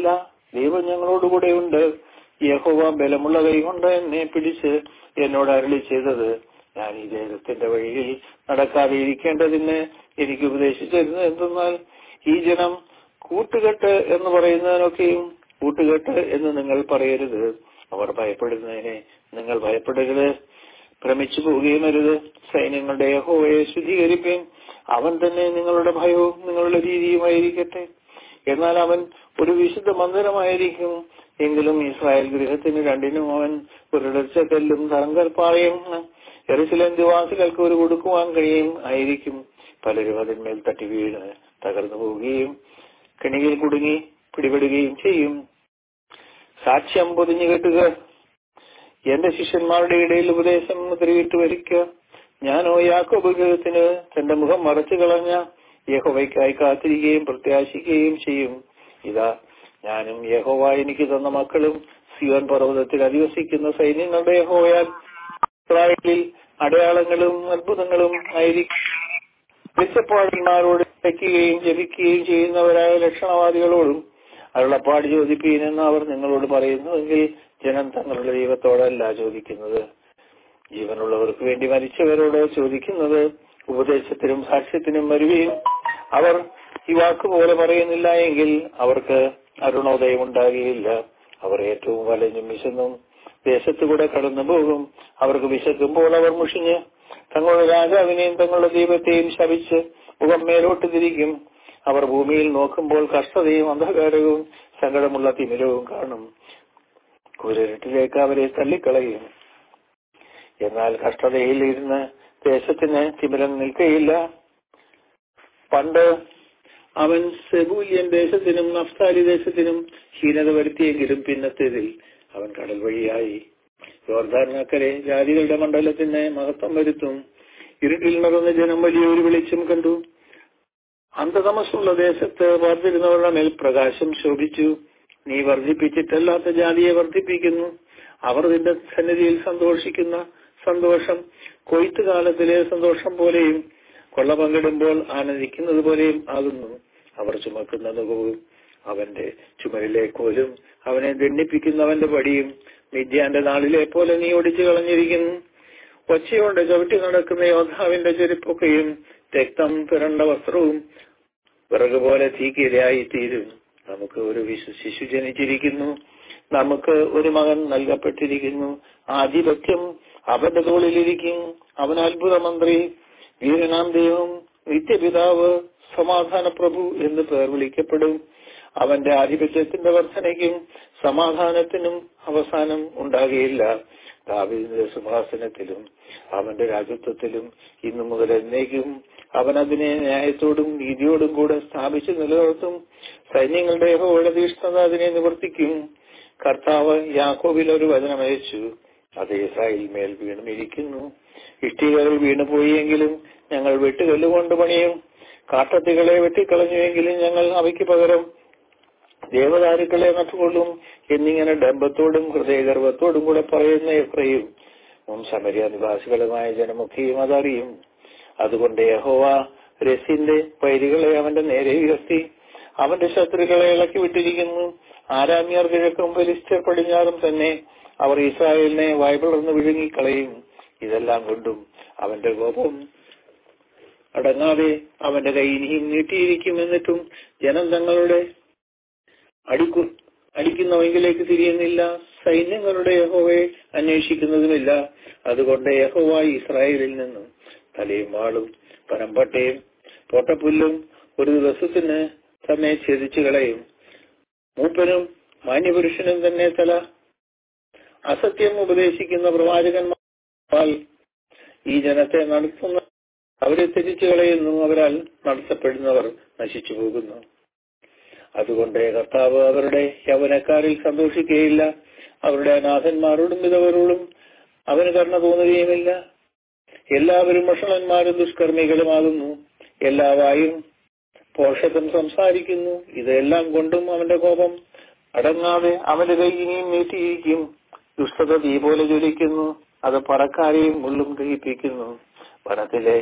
ദൈവം ഞങ്ങളോടുകൂടെയുണ്ട് യഹോവ ബലമുള്ള കൈകൊണ്ട് എന്നെ പിടിച്ച് എന്നോട് അരളി ചെയ്തത് ഞാൻ ഈ ദൈവത്തിന്റെ വഴിയിൽ നടക്കാതെ ഇരിക്കേണ്ടതിന് എനിക്ക് ഉപദേശിച്ചിരുന്നത് എന്തെന്നാൽ ഈ ജനം കൂട്ടുകെട്ട് എന്ന് പറയുന്നതിനൊക്കെയും കൂട്ടുകെട്ട് എന്ന് നിങ്ങൾ പറയരുത് അവർ ഭയപ്പെടുന്നതിനെ നിങ്ങൾ ഭയപ്പെടരുത് ഭ്രമിച്ചു പോവുകയും അരുത് സൈന്യങ്ങളുടെ യഹോവയെ ശുദ്ധീകരിക്കുകയും അവൻ തന്നെ നിങ്ങളുടെ ഭയവും നിങ്ങളുടെ രീതിയുമായിരിക്കട്ടെ എന്നാൽ അവൻ ഒരു വിശുദ്ധ മന്ദിരമായിരിക്കും എങ്കിലും ഇസ്രായേൽ ഗൃഹത്തിന് രണ്ടിനും അവൻ ഒരിടച്ചക്കല്ലും തറങ്കൽപ്പാറയും എറുസലേം നിവാസികൾക്ക് ഒരു കൊടുക്കുവാൻ കഴിയും ആയിരിക്കും പലരും അതിന്മേൽ തട്ടി വീണ് തകർന്നു പോവുകയും കെണിയിൽ കുടുങ്ങി പിടിപെടുകയും ചെയ്യും സാക്ഷ്യം പൊതിഞ്ഞു കെട്ടുക എന്റെ ശിഷ്യന്മാരുടെ ഇടയിൽ ഉപദേശം മുദ്രയിട്ട് വരിക്കുക ഞാനോ യാക്കോബ് ഗൃഹത്തിന് തന്റെ മുഖം മറച്ചു കളഞ്ഞ യഹോവയ്ക്കായി കാത്തിരിക്കുകയും പ്രത്യാശിക്കുകയും ചെയ്യും ഇതാ ഞാനും യഹോവ എനിക്ക് തന്ന മക്കളും സിയോൻ പർവ്വതത്തിൽ അധിവസിക്കുന്ന സൈന്യങ്ങളുടെ യഹോവയാൽ ഇസ്രായേലിൽ അടയാളങ്ങളും അത്ഭുതങ്ങളും ആയിരിക്കും വെളിച്ചപ്പാടന്മാരോട് വയ്ക്കുകയും ജപിക്കുകയും ചെയ്യുന്നവരായ ലക്ഷണവാദികളോടും അരുളപ്പാട് ചോദിപ്പീനെന്ന് അവർ നിങ്ങളോട് പറയുന്നുവെങ്കിൽ ജനം തങ്ങളുടെ ദൈവത്തോടല്ല ചോദിക്കുന്നത് ജീവനുള്ളവർക്ക് വേണ്ടി മരിച്ചവരോട് ചോദിക്കുന്നത് ഉപദേശത്തിനും സാക്ഷ്യത്തിനും വരുകയും അവർ ഈ വാക്കുപോലെ പറയുന്നില്ല എങ്കിൽ അവർക്ക് അരുണോദയം ഉണ്ടാകുകയില്ല അവർ ഏറ്റവും വലഞ്ഞും വിശന്നും ദേശത്തുകൂടെ കടന്നു പോകും അവർക്ക് വിശക്കുമ്പോൾ അവർ മുഷിഞ്ഞ് തങ്ങളുടെ രാജാവിനെയും തങ്ങളുടെ ദൈവത്തെയും ശപിച്ച് മുഖം മേലോട്ട് തിരിക്കും അവർ ഭൂമിയിൽ നോക്കുമ്പോൾ കഷ്ടതയും അന്ധകാരവും സങ്കടമുള്ള തിമിരവും കാണും കുരട്ടിലേക്ക് അവരെ തള്ളിക്കളയും എന്നാൽ കഷ്ടതയിൽ ഇരുന്ന് ദേശത്തിന് തിമിരം നിൽക്കയില്ല പണ്ട് അവൻ സെബൂലിയൻ ദേശത്തിനും നഫ്താലി ദേശത്തിനും ഹീനത വരുത്തിയെങ്കിലും പിന്നത്തേതിൽ അവൻ കടൽ വഴിയായി യോർദാനക്കരെ ജാതികളുടെ മണ്ഡലത്തിന് മഹത്വം വരുത്തും ഇരുട്ടിൽ നടന്ന ജനം വലിയൊരു വെളിച്ചം കണ്ടു അന്ധതമസ്സുള്ള ദേശത്ത് വർദ്ധിരുന്നവരുടെ മേൽ പ്രകാശം ശോഭിച്ചു നീ വർദ്ധിപ്പിച്ചിട്ടല്ലാത്ത ജാതിയെ വർദ്ധിപ്പിക്കുന്നു അവർ നിന്റെ സന്നിധിയിൽ സന്തോഷിക്കുന്ന സന്തോഷം കൊയ്ത്തുകാലത്തിലെ സന്തോഷം പോലെയും കൊള്ള പങ്കിടുമ്പോൾ ആനന്ദിക്കുന്നത് പോലെയും ആകുന്നു അവർ ചുമക്കുന്ന നുകവും അവന്റെ ചുമരിലെ കോലും അവനെ ദണ്ഡിപ്പിക്കുന്നവന്റെ പടിയും മിഥ്യാന്റെ നാളിലെ പോലെ നീ ഒടിച്ചു കളഞ്ഞിരിക്കുന്നു ഒച്ചയോടെ ചവിട്ടി നടക്കുന്ന യോദ്ധാവിന്റെ ചെരുപ്പൊക്കെയും രക്തം പിറണ്ട വസ്ത്രവും വിറക് പോലെ തീക്കിരയായി തീരും നമുക്ക് ഒരു വിശു ശിശു ജനിച്ചിരിക്കുന്നു നമുക്ക് ഒരു മകൻ നൽകപ്പെട്ടിരിക്കുന്നു ആധിപത്യം അവന്റെ തോളിലിരിക്കും അവൻ അത്ഭുത മന്ത്രി വീരനാം ദൈവം നിത്യപിതാവ് സമാധാന പ്രഭു എന്ന് പേർ വിളിക്കപ്പെടും അവന്റെ ആധിപത്യത്തിന്റെ വർധനയ്ക്കും സമാധാനത്തിനും അവസാനം ഉണ്ടാകുകയില്ല ദാവീദിന്റെ സിംഹാസനത്തിലും അവന്റെ രാജ്യത്വത്തിലും ഇന്നു മുതൽ എന്നേക്കും അവൻ അതിനെ ന്യായത്തോടും നീതിയോടും കൂടെ സ്ഥാപിച്ചു നിലനിർത്തും സൈന്യങ്ങളുടെ യഹോവയുടെ തീഷ്ണത അതിനെ നിവർത്തിക്കും കർത്താവ് യാക്കോബിൽ ഒരു വചനമയച്ചു അത് ഇസ്രായേൽ മേൽ വീണുമിരിക്കുന്നു ഇഷ്ടികകൾ വീണുപോയെങ്കിലും ഞങ്ങൾ വെട്ടുകല്ലുകൊണ്ട് പണിയും കാട്ടത്തികളെ വെട്ടിക്കളഞ്ഞുവെങ്കിലും ഞങ്ങൾ അവയ്ക്ക് പകരം ദേവദാരുക്കളെ നട്ടുകൊള്ളും എന്നിങ്ങനെ ഡംബത്തോടും ഹൃദയഗർഭത്തോടും കൂടെ പറയുന്ന എഫ്രയും മുൻ സമരിയ നിവാസികളുമായ ജനമൊക്കെയും അതറിയും അതുകൊണ്ട് യഹോവ രസിന്റെ വൈരികളെ അവന്റെ നേരെ ഉയർത്തി അവന്റെ ശത്രുക്കളെ ഇളക്കി വിട്ടിരിക്കുന്നു ആരാമ്യർ കിഴക്കും ഫലിസ്റ്റർ പടിഞ്ഞാറും തന്നെ അവർ ഇസ്രായേലിനെ വായ്പിളർന്ന് വിഴുങ്ങിക്കളയും ഇതെല്ലാം കൊണ്ടും അവന്റെ കോപം അടങ്ങാതെ അവന്റെ കൈ ഇനിയും നീട്ടിയിരിക്കും എന്നിട്ടും ജനം തങ്ങളുടെ അടിക്കു അടിക്കുന്നവെങ്കിലേക്ക് തിരിയുന്നില്ല സൈന്യങ്ങളുടെ യഹോവയെ അന്വേഷിക്കുന്നതുമില്ല അതുകൊണ്ട് യഹോവ ഇസ്രായേലിൽ നിന്നും തലയും വാളും പനമ്പട്ടയും പോട്ടപ്പുല്ലും ഒരു ദിവസത്തിന് തന്നെ ഛേദിച്ചു കളയും മൂപ്പനും മാന്യപുരുഷനും തന്നെ തല അസത്യം ഉപദേശിക്കുന്ന പ്രവാചകന്മാർ ഈ ജനത്തെ നടത്തുന്ന അവരെ തിരിച്ചു കളയുന്നു അവരാൽ നടത്തപ്പെടുന്നവർ നശിച്ചു പോകുന്നു അതുകൊണ്ട് കർത്താവ് അവരുടെ യൗവനക്കാരിൽ സന്തോഷിക്കുകയില്ല അവരുടെ അനാഥന്മാരോടും വിധവരോടും അവന് കരുണ തോന്നുകയുമില്ല എല്ലാവരും വഷളന്മാരും ദുഷ്കർമ്മികളുമാകുന്നു എല്ലാ വായും പോഷകം സംസാരിക്കുന്നു ഇതെല്ലാം കൊണ്ടും അവന്റെ കോപം അടങ്ങാതെ അവന്റെ കൈ ഇനിയും നീട്ടിയിരിക്കും ദുഷ്ടത തീ പോലെ ജ്വലിക്കുന്നു അത് പറക്കാരെയും മുള്ളും ദഹിപ്പിക്കുന്നു വനത്തിലെ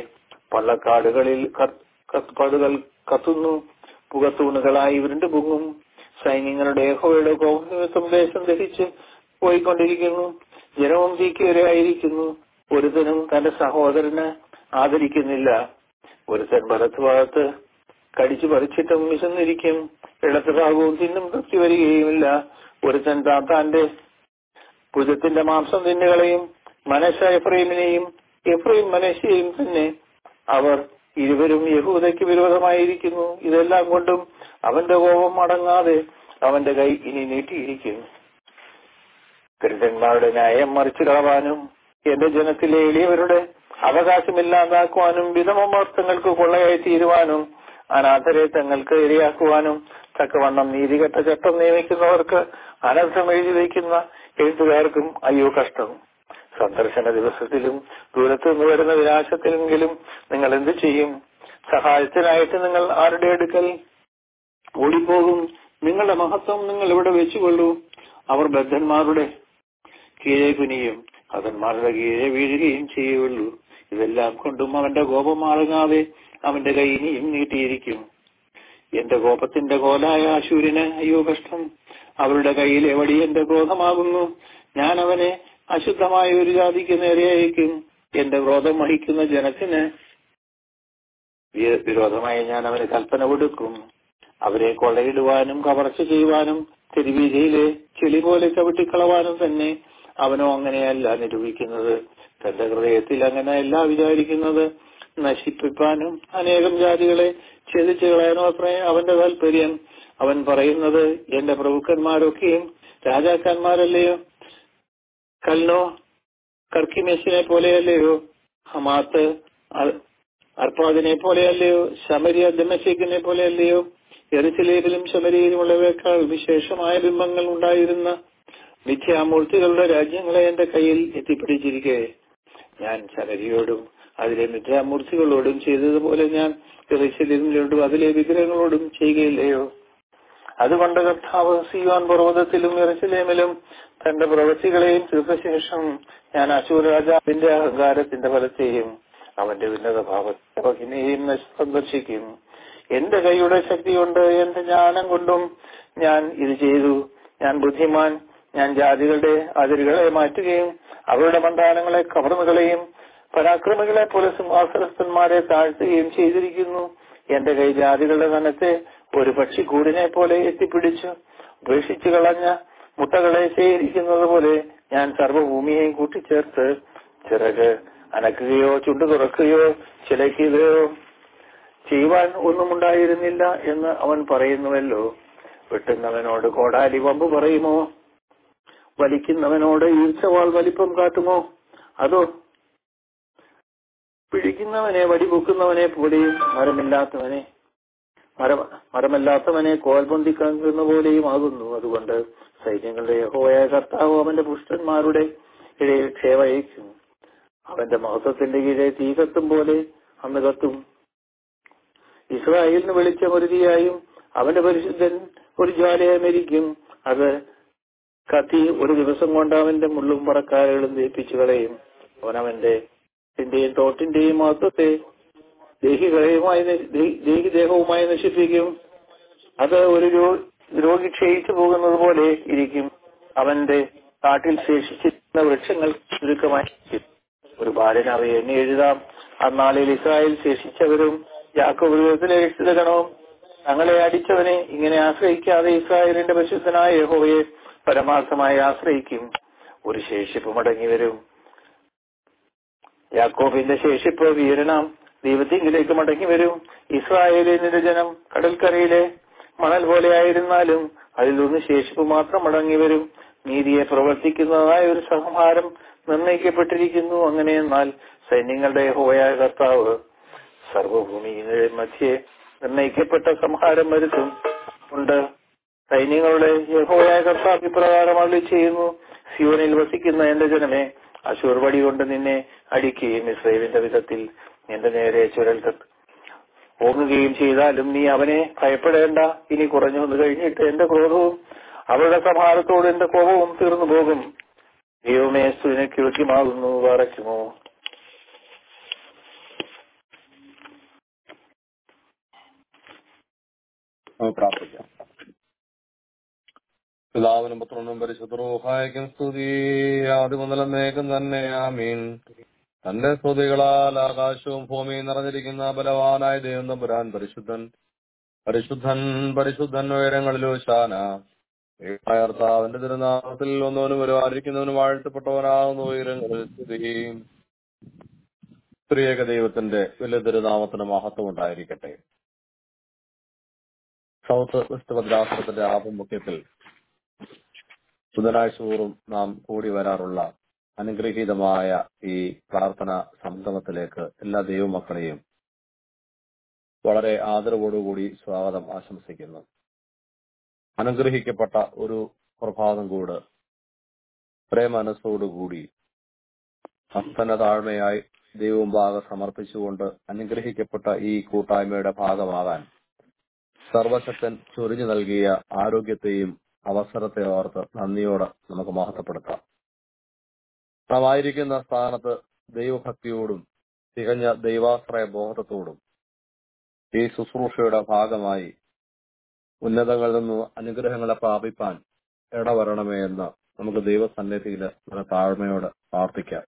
പള്ളക്കാടുകളിൽ പടുകൾ കത്തുന്നു പുകത്തൂണുകളായി ഉരുണ്ടു പൊങ്ങും സൈന്യങ്ങളുടെ യഹോവയുടെ കോപനിമിത്തം ദേശം ദഹിച്ച് പോയിക്കൊണ്ടിരിക്കുന്നു ജനവും തീക്കേരെയായിരിക്കുന്നു ഒരുത്തനും തന്റെ സഹോദരന് ആദരിക്കുന്നില്ല ഒരുത്തൻ വലത്തുഭാഗത്ത് കടിച്ചു പറിച്ചിട്ടും വിശന്നിരിക്കും ഇടത്ത് ഭാഗവും തിന്നും തൃപ്തി വരികയുമില്ല ഒരുത്തൻ താത്താന്റെ ഭുജത്തിന്റെ മാംസം തിന്നുകളയും മനശ എഫ്രൈമിനെയും എഫ്രൈം മനശയെയും തന്നെ അവർ ഇരുവരും യഹൂദയ്ക്ക് വിരോധമായിരിക്കുന്നു ഇതെല്ലാം കൊണ്ടും അവന്റെ കോപം അടങ്ങാതെ അവന്റെ കൈ ഇനി നീട്ടിയിരിക്കും കരുതന്മാരുടെ ന്യായം മറിച്ചു കളവാനും എന്റെ ജനത്തിലെ എളിയവരുടെ അവകാശമില്ലാതാക്കുവാനും വിധമമർത്ഥങ്ങൾക്ക് കൊള്ളയായി തീരുവാനും അനാഥരെ തങ്ങൾക്ക് ഇരയാക്കുവാനും തക്കവണ്ണം നീതികെട്ട ചട്ടം നിയമിക്കുന്നവർക്ക് അനർത്ഥം എഴുതി വയ്ക്കുന്ന എഴുത്തുകാർക്കും അയ്യോ കഷ്ടം സന്ദർശന ദിവസത്തിലും ദൂരത്തു നിന്ന് വരുന്ന വിനാശത്തിലെങ്കിലും നിങ്ങൾ എന്ത് ചെയ്യും സഹായത്തിനായിട്ട് നിങ്ങൾ ആരുടെ അടുക്കൽ ഓടിപ്പോകും നിങ്ങളുടെ മഹത്വം നിങ്ങൾ ഇവിടെ വെച്ചുകൊള്ളൂ അവർ ബദ്ധന്മാരുടെ കീഴെ കുനിയും ഹതന്മാരുടെ കീഴെ വീഴുകയും ചെയ്യുള്ളൂ ഇതെല്ലാം കൊണ്ടും അവന്റെ കോപം മാറങ്ങാതെ അവന്റെ കൈ ഇനിയും നീട്ടിയിരിക്കും എന്റെ കോപത്തിന്റെ കോലായ അശൂരിന് അയ്യോ കഷ്ടം അവരുടെ കയ്യിൽ എവിടെ എന്റെ ക്രോധമാകുന്നു ഞാൻ അവനെ അശുദ്ധമായ ഒരു ജാതിക്ക് നേരെ അയക്കും എന്റെ ക്രോധം വഹിക്കുന്ന ജനത്തിന് വി- വിരോധമായി ഞാൻ അവന് കൽപ്പന കൊടുക്കും അവരെ കൊള്ളയിടുവാനും കവർച്ച ചെയ്യുവാനും തെരുവീതിയിലെ ചെളി പോലെ ചവിട്ടിക്കളവാനും തന്നെ അവനോ അങ്ങനെയല്ല നിരൂപിക്കുന്നത് തന്റെ ഹൃദയത്തിൽ അങ്ങനെയല്ല വിചാരിക്കുന്നത് നശിപ്പിക്കാനും അനേകം ജാതികളെ ഛേദിച്ചു കളയാനും അത്രേ അവന്റെ താല്പര്യം അവൻ പറയുന്നത് എന്റെ പ്രഭുക്കന്മാരൊക്കെയും രാജാക്കന്മാരല്ലയോ കൽനോ കർക്കിമേശിനെ പോലെയല്ലയോ ഹമാത്ത് അ- അർപ്പാദിനെ പോലെയല്ലയോ ശമരിയ ദമശേഖിനെ പോലെയല്ലയോ എറിച്ചിലേരിലും ശമരിയിലുമുള്ളവയേക്കാൾ വിശേഷമായ ബിംബങ്ങൾ ഉണ്ടായിരുന്ന മിഥ്യാമൂർത്തികളുടെ രാജ്യങ്ങളെ എന്റെ കയ്യിൽ എത്തിപ്പിടിച്ചിരിക്കെ ഞാൻ ശമരിയോടും അതിലെ മിഥ്യാമൂർത്തികളോടും ചെയ്തതുപോലെ ഞാൻ എറിച്ചിലേരിലോടും അതിലെ വിഗ്രഹങ്ങളോടും ചെയ്യുകയില്ലയോ അതുകൊണ്ട് കർത്താവ് സിയോൻ പർവ്വതത്തിലും എറിച്ചിലേമിലും തന്റെ പ്രവൃത്തികളെയും തീർത്ത ശേഷം ഞാൻ അശൂർ രാജാവിന്റെ അഹങ്കാരത്തിന്റെ ഫലത്തെയും അവന്റെ ഉന്നത ഭാവത്തെയും സന്ദർശിക്കും എന്റെ കൈയുടെ ശക്തി കൊണ്ട് എന്റെ ജ്ഞാനം കൊണ്ടും ഞാൻ ഇത് ചെയ്തു ഞാൻ ബുദ്ധിമാൻ ഞാൻ ജാതികളുടെ അതിരുകളെ മാറ്റുകയും അവരുടെ മന്ദാനങ്ങളെ കവർന്നുകളെയും പരാക്രമികളെ പോലെ സിംഹാസനസ്ഥന്മാരെ താഴ്ത്തുകയും ചെയ്തിരിക്കുന്നു എന്റെ കൈ ജാതികളുടെ ധനത്തെ ഒരു പക്ഷിക്കൂടിനെ പോലെ എത്തിപ്പിടിച്ചു ഉപേക്ഷിച്ചു കളഞ്ഞ മുട്ടകളെ ശേഖരിക്കുന്നത് പോലെ ഞാൻ സർവ്വഭൂമിയെയും കൂട്ടിച്ചേർത്ത് ചിറക് അനക്കുകയോ ചുണ്ടു തുറക്കുകയോ ചിലയ്ക്കുകയോ ചെയ്യുവാൻ ഒന്നുമുണ്ടായിരുന്നില്ല എന്ന് അവൻ പറയുന്നുവല്ലോ വെട്ടുന്നവനോട് കോടാലി വമ്പ് പറയുമോ വലിക്കുന്നവനോട് ഈർച്ചവാൾ വലിപ്പം കാട്ടുമോ അതോ പിടിക്കുന്നവനെ വടിപൊക്കുന്നവനെ പോലെയും മരമില്ലാത്തവനെ മരം മരമല്ലാത്തവനെ കോൽ പൊന്തിക്കുന്ന പോലെയും ആകുന്നു അതുകൊണ്ട് സൈന്യങ്ങളുടെ യഹോവയായ കർത്താവ് അവന്റെ പുഷ്ടന്മാരുടെ ഇടയിൽ ക്ഷേമ അയക്കും അവന്റെ മഹത്വത്തിന്റെ കീഴെ തീ കത്തും പോലെ അന്ന് കത്തും ഇസ്രായേലിന് വെളിച്ചം ഒരു തീയായും അവന്റെ പരിശുദ്ധൻ ഒരു ജ്വാലയായി മരിക്കും അത് കത്തി ഒരു ദിവസം കൊണ്ട് അവന്റെ മുള്ളും പറക്കാലുകളും ദയിപ്പിച്ചു കളയും അവൻ അവന്റെ ന്റെയും തോട്ടിന്റെയും മഹത്വത്തെ ദേഹികളെയുമായി ന- ദേ- ദേഹിദേഹവുമായി നശിപ്പിക്കും അത് ഒരു രോ- രോഗി ക്ഷയിച്ചു പോകുന്നത് പോലെ ഇരിക്കും അവന്റെ കാട്ടിൽ ശേഷിച്ചിരുന്ന വൃക്ഷങ്ങൾ ചുരുക്കമായിരിക്കും ഒരു ബാലൻ അവയെ എണ്ണി എഴുതാം അന്നാളിൽ ഇസ്രായേൽ ശേഷിച്ചവരും യാക്കോബ് വിധത്തിലെ രക്ഷിത ഗണവും തങ്ങളെ അടിച്ചവനെ ഇങ്ങനെ ആശ്രയിക്കാതെ ഇസ്രായേലിന്റെ പരിശുദ്ധനായ യഹോവയെ പരമാർത്ഥമായി ആശ്രയിക്കും ഒരു ശേഷിപ്പ് മടങ്ങി വരും യാക്കോബിന്റെ ശേഷിപ്പ് വീരണാം ദൈവത്തിങ്കിലേക്ക് മടങ്ങി വരും ഇസ്രായേലിന്റെ ജനം കടൽക്കരയിലെ മണൽ പോലെയായിരുന്നാലും അതിലൊന്ന് ശേഷിപ്പ് മാത്രം മടങ്ങി വരും നീതിയെ പ്രവർത്തിക്കുന്നതായ ഒരു സംഹാരം നിർണയിക്കപ്പെട്ടിരിക്കുന്നു അങ്ങനെ എന്നാൽ സൈന്യങ്ങളുടെ ഹോയായ കർത്താവ് സർവഭൂമിയുടെ മധ്യേ നിർണയിക്കപ്പെട്ട സംഹാരം വരുത്തും ഉണ്ട് സൈന്യങ്ങളുടെ യഹോയായ കർത്താവ് ഇപ്രകാരം അരുളി ചെയ്യുന്നു സിയോനിൽ വസിക്കുന്ന എന്റെ ജനമേ അശൂർ വടി കൊണ്ട് നിന്നെ അടിക്കുകയും ഇസ്രയേലിന്റെ വിധത്തിൽ എന്റെ നേരെ ചുരൽ കത്ത് ഓങ്ങുകയും ചെയ്താലും നീ അവനെ ഭയപ്പെടേണ്ട ഇനി കുറഞ്ഞു വന്നു കഴിഞ്ഞിട്ട് എന്റെ ക്രോധവും അവരുടെ സംഹാരത്തോട് എന്റെ കോപവും തീർന്നു പോകും ദൈവമേ സ്തുവിനെ കിഴക്കുമാകുന്നു പറയ്ക്കുമോ നമുക്ക് പ്രാർത്ഥിക്കാം പിതാവിനും പുത്രനും പരിശുദ്ധറൂഹായ്ക്കും സ്തുതി ആദ്യം മുതലെന്നേക്കും തന്നെ ആമീൻ തന്റെ സ്തുതികളാൽ ആകാശവും ഭൂമിയും നിറഞ്ഞിരിക്കുന്ന ബലവാനായ ദൈവം തമ്പുരാൻ പരിശുദ്ധൻ പരിശുദ്ധൻ പരിശുദ്ധൻ ഉയരങ്ങളിലോ ശാന കർത്താവിന്റെ തിരുനാമത്തിൽ ഒന്നവനും ഒരുവായിരിക്കുന്നവനും വാഴ്ത്തപ്പെട്ടവനാകുന്ന ഉയരങ്ങളിൽ സ്തുതി സ്ത്രീയക ദൈവത്തിന്റെ വലിയ തിരുനാമത്തിന് മഹത്വം ഉണ്ടായിരിക്കട്ടെ സൗത്ത് വെസ്റ്റ് ഭദ്രാസനത്തിന്റെ ആഭിമുഖ്യത്തിൽ ബുധനാഴ്ച തോറും നാം കൂടി വരാറുള്ള അനുഗ്രഹീതമായ ഈ പ്രാർത്ഥന സംഗമത്തിലേക്ക് എല്ലാ ദൈവമക്കളെയും വളരെ ആദരവോടുകൂടി സ്വാഗതം ആശംസിക്കുന്നു അനുഗ്രഹിക്കപ്പെട്ട ഒരു പ്രഭാതം കൂട് പ്രേമനസ്സോടുകൂടി അസ്തന താഴ്മയായി ദൈവം ഭാഗം സമർപ്പിച്ചുകൊണ്ട് അനുഗ്രഹിക്കപ്പെട്ട ഈ കൂട്ടായ്മയുടെ ഭാഗമാകാൻ സർവശക്തൻ ചൊരിഞ്ഞു നൽകിയ ആരോഗ്യത്തെയും അവസരത്തെ ഓർത്ത് നന്ദിയോടെ നമുക്ക് മഹത്വപ്പെടുത്താം നാം ആയിരിക്കുന്ന സ്ഥാനത്ത് ദൈവഭക്തിയോടും തികഞ്ഞ ദൈവാശ്രയ ബോധത്തോടും ഈ ശുശ്രൂഷയുടെ ഭാഗമായി ഉന്നതങ്ങളിൽ നിന്ന് അനുഗ്രഹങ്ങളെ പ്രാപിപ്പാൻ ഇടവരണമേ എന്ന് നമുക്ക് ദൈവസന്നിധിയിൽ വളരെ താഴ്മയോടെ പ്രാർത്ഥിക്കാം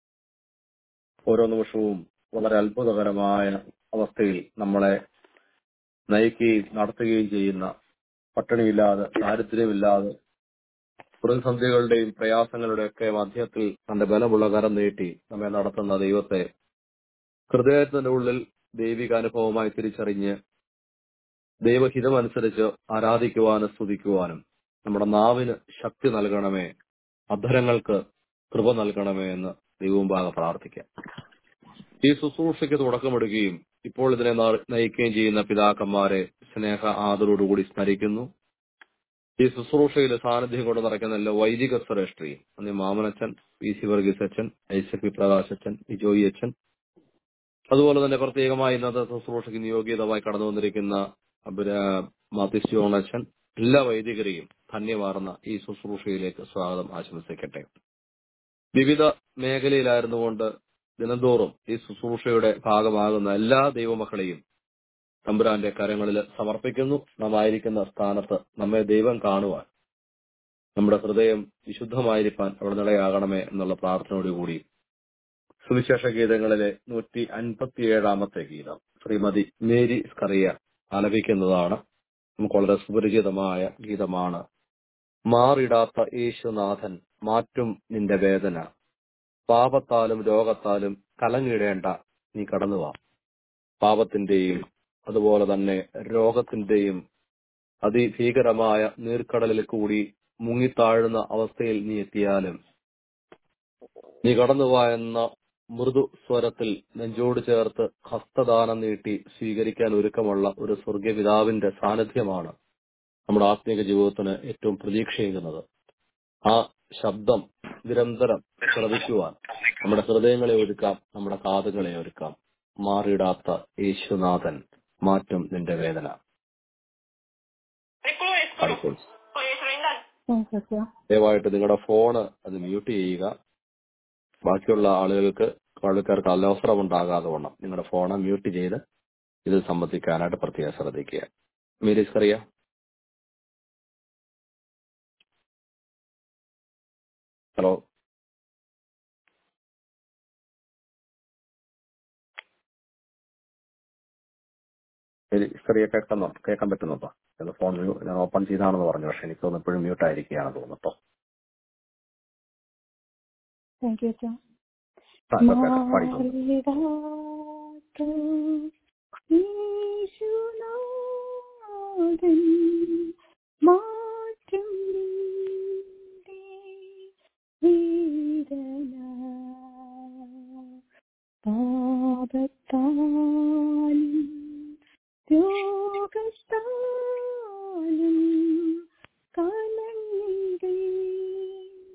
ഓരോ നിമിഷവും വളരെ അത്ഭുതകരമായ അവസ്ഥയിൽ നമ്മളെ നയിക്കുകയും നടത്തുകയും ചെയ്യുന്ന പട്ടിണിയില്ലാതെ ദാരിദ്ര്യമില്ലാതെ പ്രതിസന്ധികളുടെയും പ്രയാസങ്ങളുടെയും ഒക്കെ മധ്യത്തിൽ തന്റെ ബലമുള്ള കരം നീട്ടി നമ്മെ നടത്തുന്ന ദൈവത്തെ ഹൃദയത്തിന്റെ ഉള്ളിൽ ദൈവിക അനുഭവമായി തിരിച്ചറിഞ്ഞ് ദൈവഹിതമനുസരിച്ച് ആരാധിക്കുവാനും സ്തുതിക്കുവാനും നമ്മുടെ നാവിന് ശക്തി നൽകണമേ അധരങ്ങൾക്ക് കൃപ നൽകണമേ എന്ന് ദൈവവും ഭാഗം പ്രാർത്ഥിക്കാം ഈ ശുശ്രൂഷയ്ക്ക് തുടക്കമിടുകയും ഇപ്പോൾ ഇതിനെ നയിക്കുകയും ചെയ്യുന്ന പിതാക്കന്മാരെ സ്നേഹ ആദരോടുകൂടി സ്മരിക്കുന്നു ഈ ശുശ്രൂഷയിൽ സാന്നിധ്യം കൊണ്ട് നടക്കുന്ന എല്ലാ വൈദിക ശ്രേഷ്ഠയും അന്ന് മാമനച്ചൻ പി സി വർഗീസ് അച്ഛൻ ഐസക് പി പ്രകാശ് അച്ഛൻ ബിജോയി അച്ഛൻ അതുപോലെ തന്നെ പ്രത്യേകമായി ഇന്നത്തെ ശുശ്രൂഷയ്ക്ക് നിയോഗിതമായി കടന്നു വന്നിരിക്കുന്ന മാത്യസ് ജോൺ അച്ഛൻ എല്ലാ വൈദികരെയും ധന്യമാർന്ന ഈ ശുശ്രൂഷയിലേക്ക് സ്വാഗതം ആശംസിക്കട്ടെ വിവിധ മേഖലയിലായിരുന്നുകൊണ്ട് ദിനംതോറും ഈ ശുശ്രൂഷയുടെ ഭാഗമാകുന്ന എല്ലാ ദൈവമക്കളെയും തമ്പുരാന്റെ കരങ്ങളിൽ സമർപ്പിക്കുന്നു നാം ആയിരിക്കുന്ന സ്ഥാനത്ത് നമ്മെ ദൈവം കാണുവാൻ നമ്മുടെ ഹൃദയം വിശുദ്ധമായിരിക്കാൻ അവിടെ നിലയാകണമേ എന്നുള്ള പ്രാർത്ഥനയോടുകൂടി സുവിശേഷ ഗീതങ്ങളിലെ നൂറ്റി അൻപത്തിയേഴാമത്തെ ഗീതം ശ്രീമതി മേരി സ്കറിയ ആലപിക്കുന്നതാണ് നമുക്ക് വളരെ സുപരിചിതമായ ഗീതമാണ് മാറിടാത്ത യേശുനാഥൻ മാറ്റും നിന്റെ വേദന പാപത്താലും രോഗത്താലും കലങ്ങിടേണ്ട നീ കടന്നുവാ പാപത്തിന്റെയും അതുപോലെ തന്നെ രോഗത്തിന്റെയും അതിഭീകരമായ നീർക്കടലിൽ കൂടി മുങ്ങിത്താഴുന്ന അവസ്ഥയിൽ നീ എത്തിയാലും നീ കടന്നുവാ എന്ന മൃദു സ്വരത്തിൽ നെഞ്ചോട് ചേർത്ത് ഹസ്തദാനം നീട്ടി സ്വീകരിക്കാൻ ഒരുക്കമുള്ള ഒരു സ്വർഗപിതാവിന്റെ സാന്നിധ്യമാണ് നമ്മുടെ ആത്മീക ജീവിതത്തിന് ഏറ്റവും പ്രതീക്ഷയേകുന്നത് ആ ശബ്ദം നിരന്തരം ശ്രവിക്കുവാൻ നമ്മുടെ ഹൃദയങ്ങളെ ഒരുക്കാം നമ്മുടെ കാതുകളെ ഒരുക്കാം മാറിയിടാത്ത യേശുനാഥൻ മാറ്റും നിന്റെ വേദന ആയിക്കോട്ടെ. ദയവായിട്ട് നിങ്ങളുടെ ഫോണ് അത് മ്യൂട്ട് ചെയ്യുക ബാക്കിയുള്ള ആളുകൾക്ക് ആൾക്കാർക്ക് അലോസരം ഉണ്ടാകാതെ വണ്ണം നിങ്ങളുടെ ഫോണ് മ്യൂട്ട് ചെയ്ത് ഇത് സംബന്ധിക്കാനായിട്ട് പ്രത്യേകം ശ്രദ്ധിക്കുക മീരീസ് കറിയ ഹലോ മീരീസ് കേൾക്കുന്നോ കേൾക്കാൻ പറ്റുന്നുണ്ടോ ഇത് ഫോൺ ഞാൻ ഓപ്പൺ ചെയ്താണെന്ന് പറഞ്ഞു പക്ഷെ എനിക്ക് തോന്നുന്നു ഇപ്പോഴും മ്യൂട്ട് ആയിരിക്കുകയാണെന്ന് തോന്നുന്നു താങ്ക് യു അച്ഛാ ആ, ഇപ്പൊ കേൾക്കാം. പാടിക്കോ. മാറിടാത്ത യേശുനാഥൻ മാറ്റും നിന്റെ വേദന. പാപത്താലും രോഗത്താലും കലങ്ങിടേണ്ട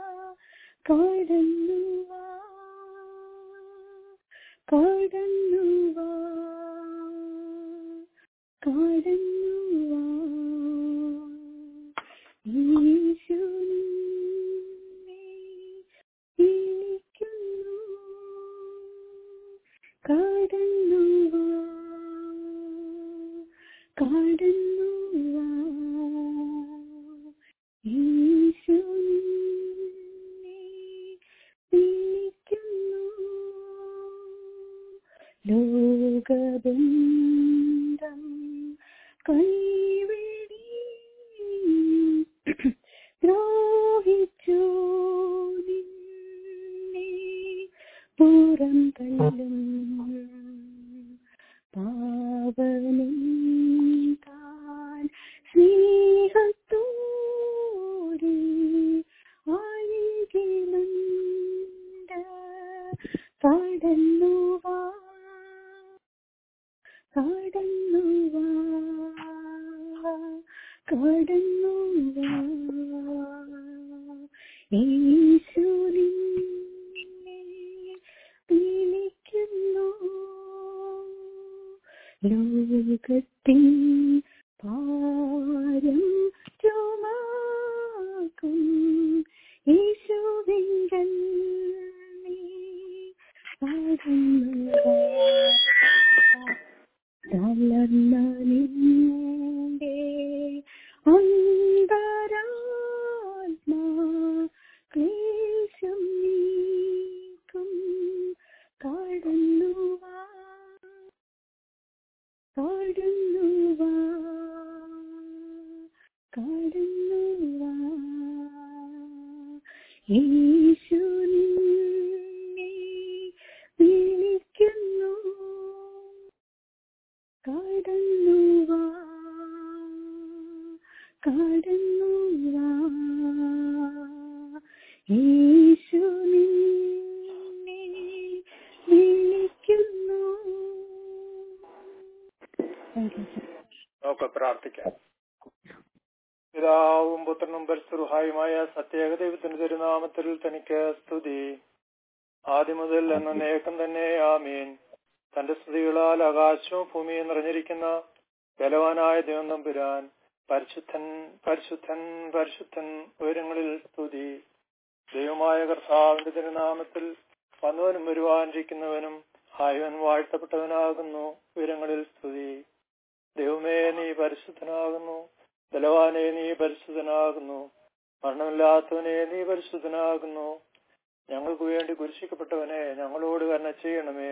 കടന്നുവാ കടന്നുവാ കടന്നുവാ യേശു നിന്നെ വിളിക്കുന്നു കടന്നുവാ കടന്നുവാ ലോകബന്ധം കൈവിടി ദ്രോഹിച്ചു നിന്നെ പുറം തള്ളും പാവനും താൻ സ്നേഹത്തോടെ ആഴികളുണ്ട് കടന്നു വാ കടന്നു വാ കടന്നു വാ യേശു നിന്നെ വിളിക്കുന്നു ലോകത്തിൻ ഭാരം ചുമക്കും യേശുവിങ്കൽ നീ കടന്നു വാ തളർന്ന നിന്റെ അന്തരാത്മാ ക്ലേശം നീക്കും കടന്നു വാ കടന്നു വാ കടന്നു വാ യേശു നിന്നെ വിളിക്കുന്നു കടന്നു വാ കടന്നു വാ യേശു നിന്നെ വിളിക്കുന്നു Thank you, sir. നമുക്ക് പ്രാർത്ഥിക്കാം പിതാവും പുത്രനും പരിസ്ഥിതിഹായുമായ സത്യേക ദൈവത്തിന്റെ തിരുനാമത്തിൽ തനിക്ക് സ്തുതി ആദ്യം മുതൽ എന്ന നേക്കം തന്നെ ആമീൻ തന്റെ സ്തുതികളാൽ ആകാശവും ഭൂമിയും നിറഞ്ഞിരിക്കുന്ന ബലവാനായ ദൈവം തമ്പുരാൻ പരിശുദ്ധൻ പരിശുദ്ധൻ പരിശുദ്ധൻ ഉയരങ്ങളിൽ സ്തുതി ദൈവമായ കർത്താവിന്റെ തിരുനാമത്തിൽ വന്നവനും വരുവാനിരിക്കുന്നവനും ആയവൻ വാഴ്ത്തപ്പെട്ടവനാകുന്നു ഉയരങ്ങളിൽ സ്തുതി ദൈവമേ നീ പരിശുദ്ധനാകുന്നു ബലവാനെ നീ പരിശുദ്ധനാകുന്നു മരണമില്ലാത്തവനെ നീ പരിശുദ്ധനാകുന്നു ഞങ്ങൾക്ക് വേണ്ടി കുരിശിക്കപ്പെട്ടവനെ ഞങ്ങളോട് കരുണ ചെയ്യണമേ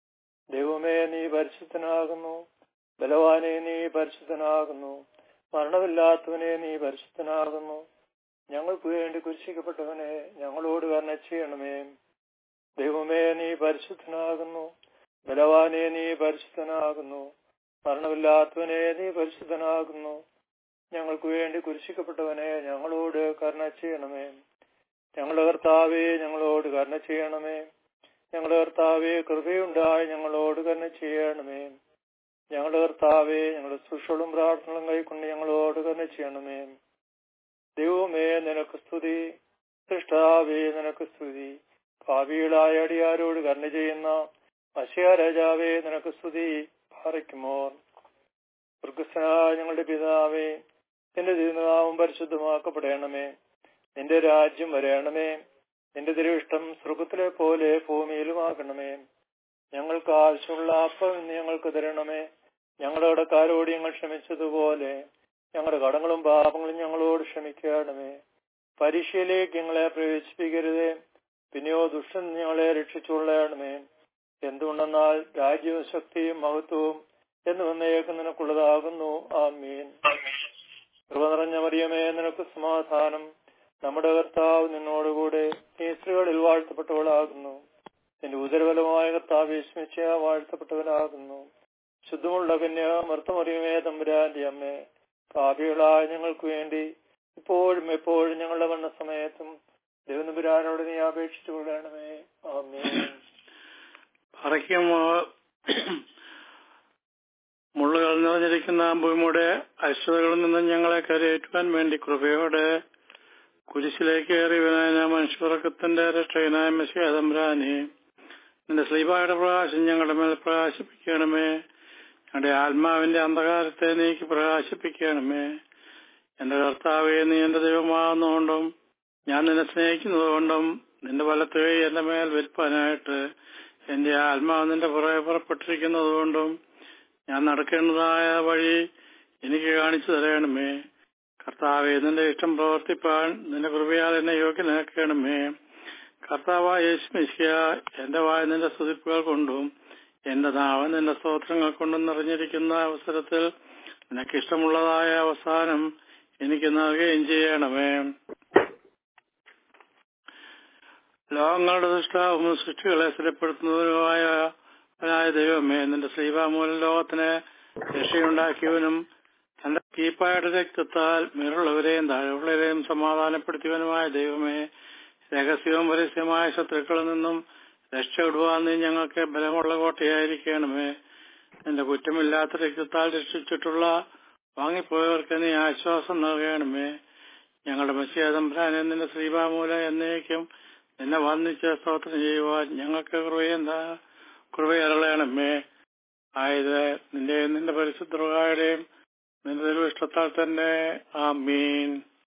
ദൈവമേ നീ പരിശുദ്ധനാകുന്നു ബലവാനെ നീ പരിശുദ്ധനാകുന്നു മരണമില്ലാത്തവനെ നീ പരിശുദ്ധനാകുന്നു ഞങ്ങൾക്ക് വേണ്ടി കുരിശിക്കപ്പെട്ടവനെ ഞങ്ങളോട് കരുണ ചെയ്യണമേ ദൈവമേ നീ പരിശുദ്ധനാകുന്നു ബലവാനെ നീ പരിശുദ്ധനാകുന്നു മരണമില്ലാത്തവനെ നീ പരിശുദ്ധനാകുന്നു ഞങ്ങൾക്ക് വേണ്ടി കുരിശിക്കപ്പെട്ടവനെ ഞങ്ങളോട് കരുണ ചെയ്യണമേ ഞങ്ങളുടെ കർത്താവെ ഞങ്ങളോട് കരുണ ചെയ്യണമേ ഞങ്ങളുടെ കർത്താവെ കൃപയുണ്ടായി ഞങ്ങളോട് കരുണ ചെയ്യണമേ ഞങ്ങളുടെ കർത്താവെ ഞങ്ങളുടെ സുഷളും പ്രാർത്ഥനകളും കൈക്കൊണ്ട് ഞങ്ങളോട് കരുണ ചെയ്യണമേ ദൈവമേ നിനക്ക് സ്തുതി സൃഷ്ടാവേ നിനക്ക് സ്തുതി ഭാവികളായ അടിയാരോട് കരുണ ചെയ്യുന്ന അശയ രാജാവേ നിനക്ക് സ്തുതി പാറയ്ക്കുമോർ മൃഗസ്ഥനായ ഞങ്ങളുടെ പിതാവേ നിന്റെ തിരുനാമം പരിശുദ്ധമാക്കപ്പെടണമേ നിന്റെ രാജ്യം വരയണമേ നിന്റെ തിരുവിഷ്ടം സ്വർഗത്തിലെ പോലെ ഭൂമിയിലുമാക്കണമേ ഞങ്ങൾക്ക് ആവശ്യമുള്ള അപ്പം ഇന്ന് ഞങ്ങൾക്ക് തരണമേ ഞങ്ങളുടെ കടക്കാരോട് ഞങ്ങൾ ക്ഷമിച്ചതുപോലെ ഞങ്ങളുടെ കടങ്ങളും പാപങ്ങളും ഞങ്ങളോട് ക്ഷമിക്കണമേ പരീക്ഷയിലേക്ക് ഞങ്ങളെ പ്രവേശിപ്പിക്കരുതേ പിന്നെയോ ദുഷ്ടൻ ഞങ്ങളെ രക്ഷിച്ചുകൊള്ളണമേ എന്തുകൊണ്ടെന്നാൽ രാജ്യവും ശക്തിയും മഹത്വവും എന്ന് വന്നേക്ക് നിനക്കുള്ളതാകുന്നു ആമീൻ കൃപ നിറഞ്ഞ മറിയമേ നിനക്ക് സമാധാനം നമ്മുടെ കർത്താവ് നിന്നോടുകൂടെ നീ സ്ത്രീകളിൽ വാഴ്ത്തപ്പെട്ടവളാകുന്നു നിന്റെ ഉദരബലമായ കർത്താവ് വിസ്മിച്ച വാഴ്ത്തപ്പെട്ടവനാകുന്നു ശുദ്ധമുള്ള കന്യ മർത്തമറിയമേ തമ്പുരാന്റെ അമ്മേ പാപികളായ ഞങ്ങൾക്ക് വേണ്ടി ഇപ്പോഴും എപ്പോഴും ഞങ്ങളുടെ വന്ന സമയത്തും ദൈവനപുരാനോട് നീ അപേക്ഷിച്ചു കൊള്ളണമേ ആമേൻ പറയ്ക്കുമോ മുള്ളുകൾ നിറഞ്ഞിരിക്കുന്ന ഭൂമിയുടെ അശ്വതകളിൽ നിന്ന് ഞങ്ങളെ കരയേറ്റുവാൻ വേണ്ടി കൃപയോടെ കുരിശിലേക്ക് ഏറിയവനായ മനുഷ്യവർഗത്തിന്റെ രക്ഷകനായ മെസ്സിയാതമ്രാനെ നിന്റെ സ്ലീബായുടെ പ്രകാശം ഞങ്ങളുടെ മേൽ പ്രകാശിപ്പിക്കണമേ ഞങ്ങളുടെ ആത്മാവിന്റെ അന്ധകാരത്തെ നീക്കി പ്രകാശിപ്പിക്കണമേ എന്റെ കർത്താവെ നീ എന്റെ ദൈവമാകുന്നതുകൊണ്ടും ഞാൻ നിന്നെ സ്നേഹിക്കുന്നതുകൊണ്ടും നിന്റെ വലത്ത് കൈ എന്റെ മേൽ വിൽപ്പാനായിട്ട് എന്റെ ആത്മാവ് നിന്റെ പുറകെ പുറപ്പെട്ടിരിക്കുന്നതുകൊണ്ടും ഞാൻ നടക്കേണ്ടതായ വഴി എനിക്ക് കാണിച്ചു തരണമേ കർത്താവെ നിന്റെ ഇഷ്ടം പ്രവർത്തിപ്പാൻ നിന്റെ കൃപയാൽ എന്നെ യോഗ്യനാക്കണമേ കർത്താവായ യേശുമിശിയ എന്റെ വായ നിന്റെ സ്തുതിപ്പുകൾ കൊണ്ടും എന്റെ നാവ് നിന്റെ സ്തോത്രങ്ങൾ കൊണ്ട് നിറഞ്ഞിരിക്കുന്ന അവസരത്തിൽ നിനക്കിഷ്ടമുള്ളതായ അവസാനം എനിക്ക് നൽകുകയും ചെയ്യണമേ ലോകങ്ങളുടെ ദുഷ്ടാവും സൃഷ്ടികളെ സ്ഥിരപ്പെടുത്തുന്നതിനുമായ ായ ദൈവമേ നിന്റെ ശ്രീവാമൂലം ലോകത്തിന് രക്ഷയുണ്ടാക്കിയവനും തന്റെ കീപ്പായുടെ രക്തത്താൽ മേലുള്ളവരെയും താഴെയുള്ളവരെയും സമാധാനപ്പെടുത്തിയവനുമായ ദൈവമേ രഹസ്യവും പരസ്യമായ ശത്രുക്കളിൽ നിന്നും രക്ഷപ്പെടുവാൻ നീ ഞങ്ങൾക്ക് ബലമുള്ള കോട്ടയായിരിക്കണമേ നിന്റെ കുറ്റമില്ലാത്ത രക്തത്താൽ രക്ഷിച്ചിട്ടുള്ള വാങ്ങിപ്പോയവർക്ക് നീ ആശ്വാസം നൽകണമേ ഞങ്ങളുടെ മത്സ്യതംഭ്രാനെ നിന്റെ ശ്രീബാമൂല എന്നേക്കും നിന്നെ വന്നിച്ച് സ്തോത്രം ചെയ്യുവാൻ ഞങ്ങൾക്ക് കൃപയെന്താ കൃപയറളയണമേ ആയത് നിന്റെ നിന്റെ പരിശുദ്ധരുടെയും നിന്റെ ദൈവഇഷ്ടത്താൽ തന്നെ ആ മീൻ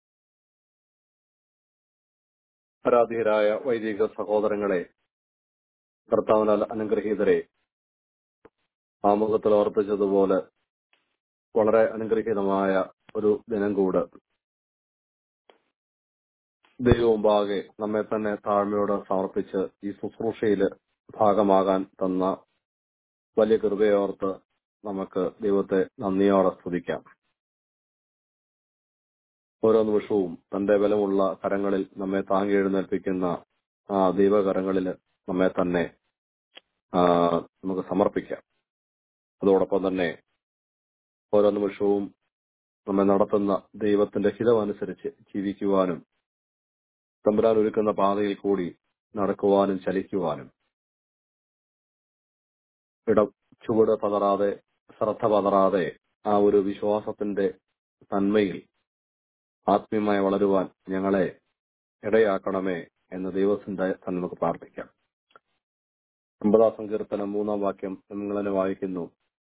ആരാധ്യരായ വൈദിക സഹോദരങ്ങളെ കർത്താവിനാൽ അനുഗ്രഹീതരെ ആമുഖത്തിൽ ഓർപ്പിച്ചതുപോലെ വളരെ അനുഗ്രഹീതമായ ഒരു ദിനം കൂട് ദൈവമുമ്പാകെ നമ്മെ തന്നെ താഴ്മയോട് സമർപ്പിച്ച് ഈ ശുശ്രൂഷയിൽ ഭാഗമാകാൻ തന്ന വലിയ കൃപയോർത്ത് നമുക്ക് ദൈവത്തെ നന്ദിയോടെ സ്തുതിക്കാം ഓരോ നിമിഷവും തന്റെ ബലമുള്ള കരങ്ങളിൽ നമ്മെ താങ്ങി എഴുന്നേൽപ്പിക്കുന്ന ആ ദൈവകരങ്ങളിൽ നമ്മെ തന്നെ ആ, നമുക്ക് സമർപ്പിക്കാം അതോടൊപ്പം തന്നെ ഓരോ നിമിഷവും നമ്മെ നടത്തുന്ന ദൈവത്തിന്റെ ഹിതമനുസരിച്ച് ജീവിക്കുവാനും തമ്പുരാൻ ഒരുക്കുന്ന പാതയിൽ കൂടി നടക്കുവാനും ചലിക്കുവാനും ഇട ചുവട് പതറാതെ ശ്രദ്ധ പതറാതെ ആ ഒരു വിശ്വാസത്തിന്റെ തന്മയിൽ ആത്മീയമായി വളരുവാൻ ഞങ്ങളെ ഇടയാക്കണമേ എന്ന് ദൈവത്തിന്റെ തന്നെ നമുക്ക് പ്രാർത്ഥിക്കാം അമ്പതാം സങ്കീർത്തനം മൂന്നാം വാക്യം നിങ്ങളെ വായിക്കുന്നു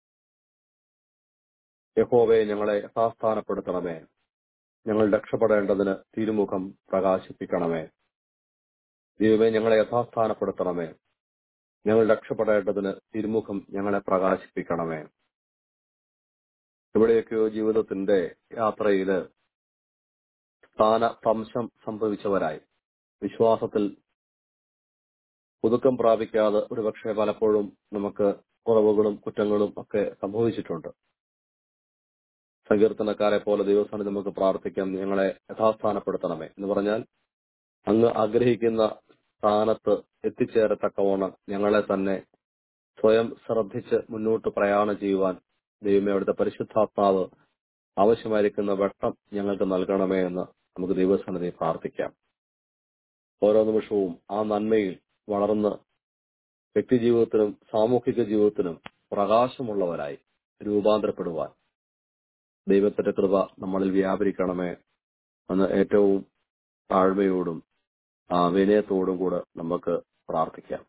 യഹോവയെ ഞങ്ങളെ യഥാസ്ഥാനപ്പെടുത്തണമേ ഞങ്ങൾ രക്ഷപ്പെടേണ്ടതിന് തിരുമുഖം പ്രകാശിപ്പിക്കണമേ ദൈവമേ ഞങ്ങളെ യഥാസ്ഥാനപ്പെടുത്തണമേ ഞങ്ങൾ രക്ഷപ്പെടേണ്ടതിന് തിരുമുഖം ഞങ്ങളെ പ്രകാശിപ്പിക്കണമേ എവിടെയൊക്കെയോ ജീവിതത്തിന്റെ യാത്രയില് സ്ഥാന ഭംശം സംഭവിച്ചവരായി വിശ്വാസത്തിൽ പുതുക്കം പ്രാപിക്കാതെ ഒരുപക്ഷെ പലപ്പോഴും നമുക്ക് കുറവുകളും കുറ്റങ്ങളും ഒക്കെ സംഭവിച്ചിട്ടുണ്ട് സങ്കീർത്തനക്കാരെ പോലെ ദൈവസ്ഥാനം നമുക്ക് പ്രാർത്ഥിക്കാം ഞങ്ങളെ യഥാസ്ഥാനപ്പെടുത്തണമേ എന്ന് പറഞ്ഞാൽ അങ്ങ് ആഗ്രഹിക്കുന്ന സ്ഥാനത്ത് എത്തിച്ചേരത്തക്കവണ്ണം ഞങ്ങളെ തന്നെ സ്വയം ശ്രദ്ധിച്ച് മുന്നോട്ട് പ്രയാണം ചെയ്യുവാൻ ദൈവമേ അവിടുത്തെ പരിശുദ്ധാത്മാവ് ആവശ്യമായിരിക്കുന്ന വെട്ടം ഞങ്ങൾക്ക് നൽകണമേ എന്ന് നമുക്ക് ദൈവസന്നിധി പ്രാർത്ഥിക്കാം ഓരോ നിമിഷവും ആ നന്മയിൽ വളർന്ന് വ്യക്തിജീവിതത്തിനും സാമൂഹിക ജീവിതത്തിനും പ്രകാശമുള്ളവരായി രൂപാന്തരപ്പെടുവാൻ ദൈവത്തിന്റെ കൃപ നമ്മളിൽ വ്യാപരിക്കണമേ എന്ന് ഏറ്റവും താഴ്മയോടും ആ വിനയത്തോടും കൂടെ നമുക്ക് പ്രാർത്ഥിക്കാം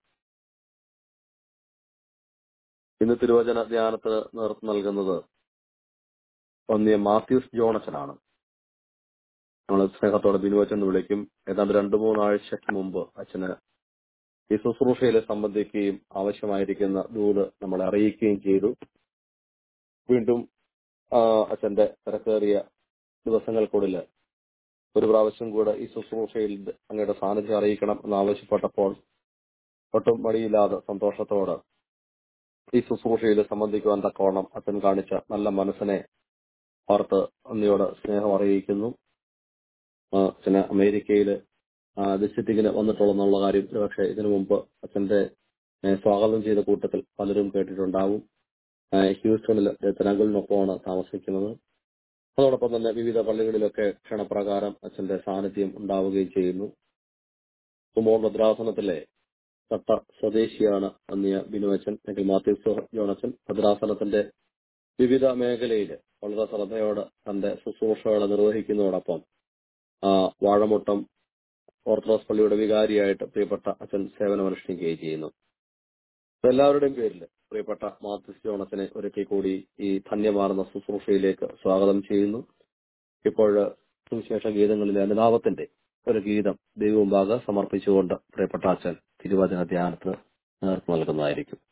ഇന്ന് തിരുവചന ധ്യാനത്തിന് നേതൃത്വം നൽകുന്നത് ഒന്നിയ മാത്യൂസ് ജോണച്ചനാണ് നമ്മൾ സ്നേഹത്തോടെ ബിനുവച്ചൻ എന്ന് വിളിക്കും ഏതാണ്ട് രണ്ടു മൂന്നാഴ്ചയ്ക്ക് മുമ്പ് അച്ഛന് ഈ ശുശ്രൂഷയിലെ സംബന്ധിക്കുകയും ആവശ്യമായിരിക്കുന്ന ദൂത് നമ്മളെ അറിയിക്കുകയും ചെയ്തു വീണ്ടും ആ, അച്ഛന്റെ തിരക്കേറിയ ദിവസങ്ങൾക്കുള്ളിൽ ഒരു പ്രാവശ്യം കൂടെ ഈ ശുശ്രൂഷയിൽ അങ്ങയുടെ സാന്നിധ്യം അറിയിക്കണം എന്ന് ആവശ്യപ്പെട്ടപ്പോൾ ഒട്ടും മടിയില്ലാതെ സന്തോഷത്തോടെ ഈ ശുശ്രൂഷയിൽ സംബന്ധിക്കുവാൻ തക്കവണ്ണം അച്ഛൻ കാണിച്ച നല്ല മനസ്സിനെ ഓർത്ത് അന്നിയോട് സ്നേഹം അറിയിക്കുന്നു ആ, അച്ഛന് അമേരിക്കയിൽ വിസിറ്റിങ്ങിന് വന്നിട്ടുള്ളെന്നുള്ള കാര്യം പക്ഷേ ഇതിനു മുമ്പ് അച്ഛന്റെ ഏ, സ്വാഗതം ചെയ്ത കൂട്ടത്തിൽ പലരും കേട്ടിട്ടുണ്ടാവും ആ, ഹ്യൂസ്റ്റണിൽ രത്തനകളിനൊപ്പമാണ് താമസിക്കുന്നത് അതോടൊപ്പം തന്നെ വിവിധ പള്ളികളിലൊക്കെ ക്ഷണപ്രകാരം അച്ഛന്റെ സാന്നിധ്യം ഉണ്ടാവുകയും ചെയ്യുന്നു കുമോൾ ഭദ്രാസനത്തിലെ തട്ട സ്വദേശിയാണ് അന്നിയ ബിനുവച്ചൻ അല്ലെങ്കിൽ മാത്യൂസ് ജോണച്ചൻ ഭദ്രാസനത്തിന്റെ വിവിധ മേഖലയിൽ വളരെ ശ്രദ്ധയോടെ തന്റെ ശുശ്രൂഷകൾ നിർവഹിക്കുന്നതോടൊപ്പം ആ, വാഴമുട്ടം ഓർത്തഡോക്സ് പള്ളിയുടെ വികാരിയായിട്ട് പ്രിയപ്പെട്ട അച്ഛൻ സേവനമനുഷ്ഠിക്കുകയും ചെയ്യുന്നു അപ്പൊ എല്ലാവരുടെയും പേരിൽ പ്രിയപ്പെട്ട മാത്യൂസ് ജോണച്ചനെ ഒരിക്കൽ കൂടി ഈ ധന്യമാർന്ന ശുശ്രൂഷയിലേക്ക് സ്വാഗതം ചെയ്യുന്നു ഇപ്പോൾ സുവിശേഷ ഗീതങ്ങളിലെ അനുതാപത്തിന്റെ ഒരു ഗീതം ദൈവമുമ്പാകെ സമർപ്പിച്ചുകൊണ്ട് പ്രിയപ്പെട്ട അച്ഛൻ തിരുവചന ധ്യാനത്തിന് നേതൃത്വം നൽകുന്നതായിരിക്കും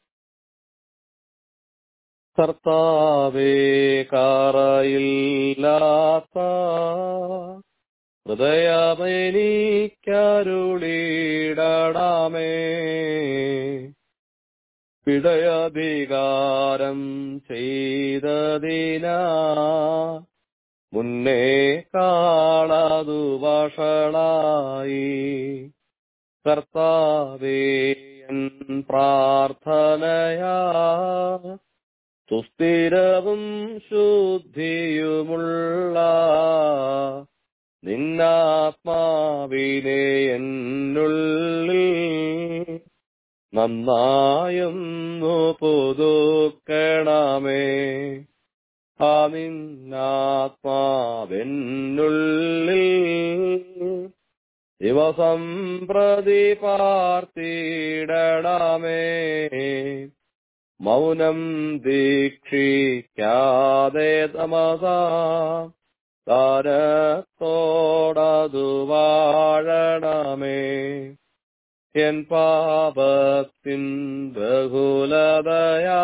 കർത്താവേ കാറയില്ലാത്ത ഹൃദയമെനിക്കരുളിടണമേ പിഴയധികാരം ചെയ്തതിനാ മുന്നേ കാളതു വഷളായി കർത്താവേ എൻ പ്രാർത്ഥനയാ സുസ്ഥിരവും ശുദ്ധിയുമുള്ള നിന്നാത്മാവിനെ എന്നുള്ളിൽ നന്നായൊന്നു പുതുക്കണമേ ആ നിന്നാത്മാവെന്നുള്ളിൽ ദിവസം പ്രതി പാർത്തിടണമേ മൗനം ദീക്ഷിക്കാതെ തമസാ താരത്തോടതു വാഴണമേ എൻ പാപത്തിൻ ബഹുലതയാ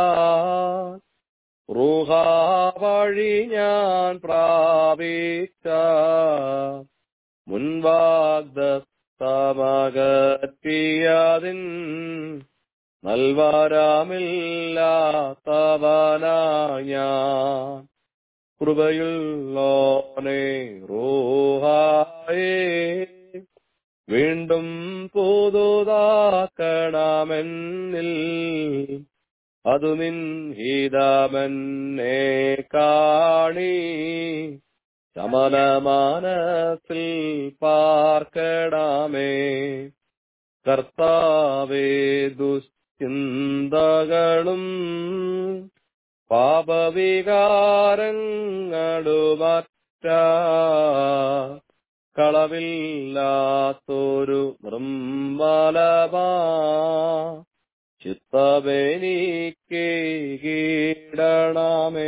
റൂഹ വഴി ഞാൻ പ്രാപിച്ച മുൻവാഗ്ദത്തമകറ്റിയതിൻ നൽവരാമില്ലാത്തവനാ ഞാൻ കൃപയുള്ളോനെ റൂഹായേ വീണ്ടും പുതുതാക്കണമെന്നിൽ അതു നിൻ ഹിതമെന്നെ കാണി ശമനമാനസിൽ പാർക്കണമേ കർത്താവേ ദുശ്ചിന്തകളും പാപവികാരങ്ങളുമറ്റ കളവില്ലാത്തൊരു നിർമ്മലമാ ചിത്തമെനിക്ക് കീടണമേ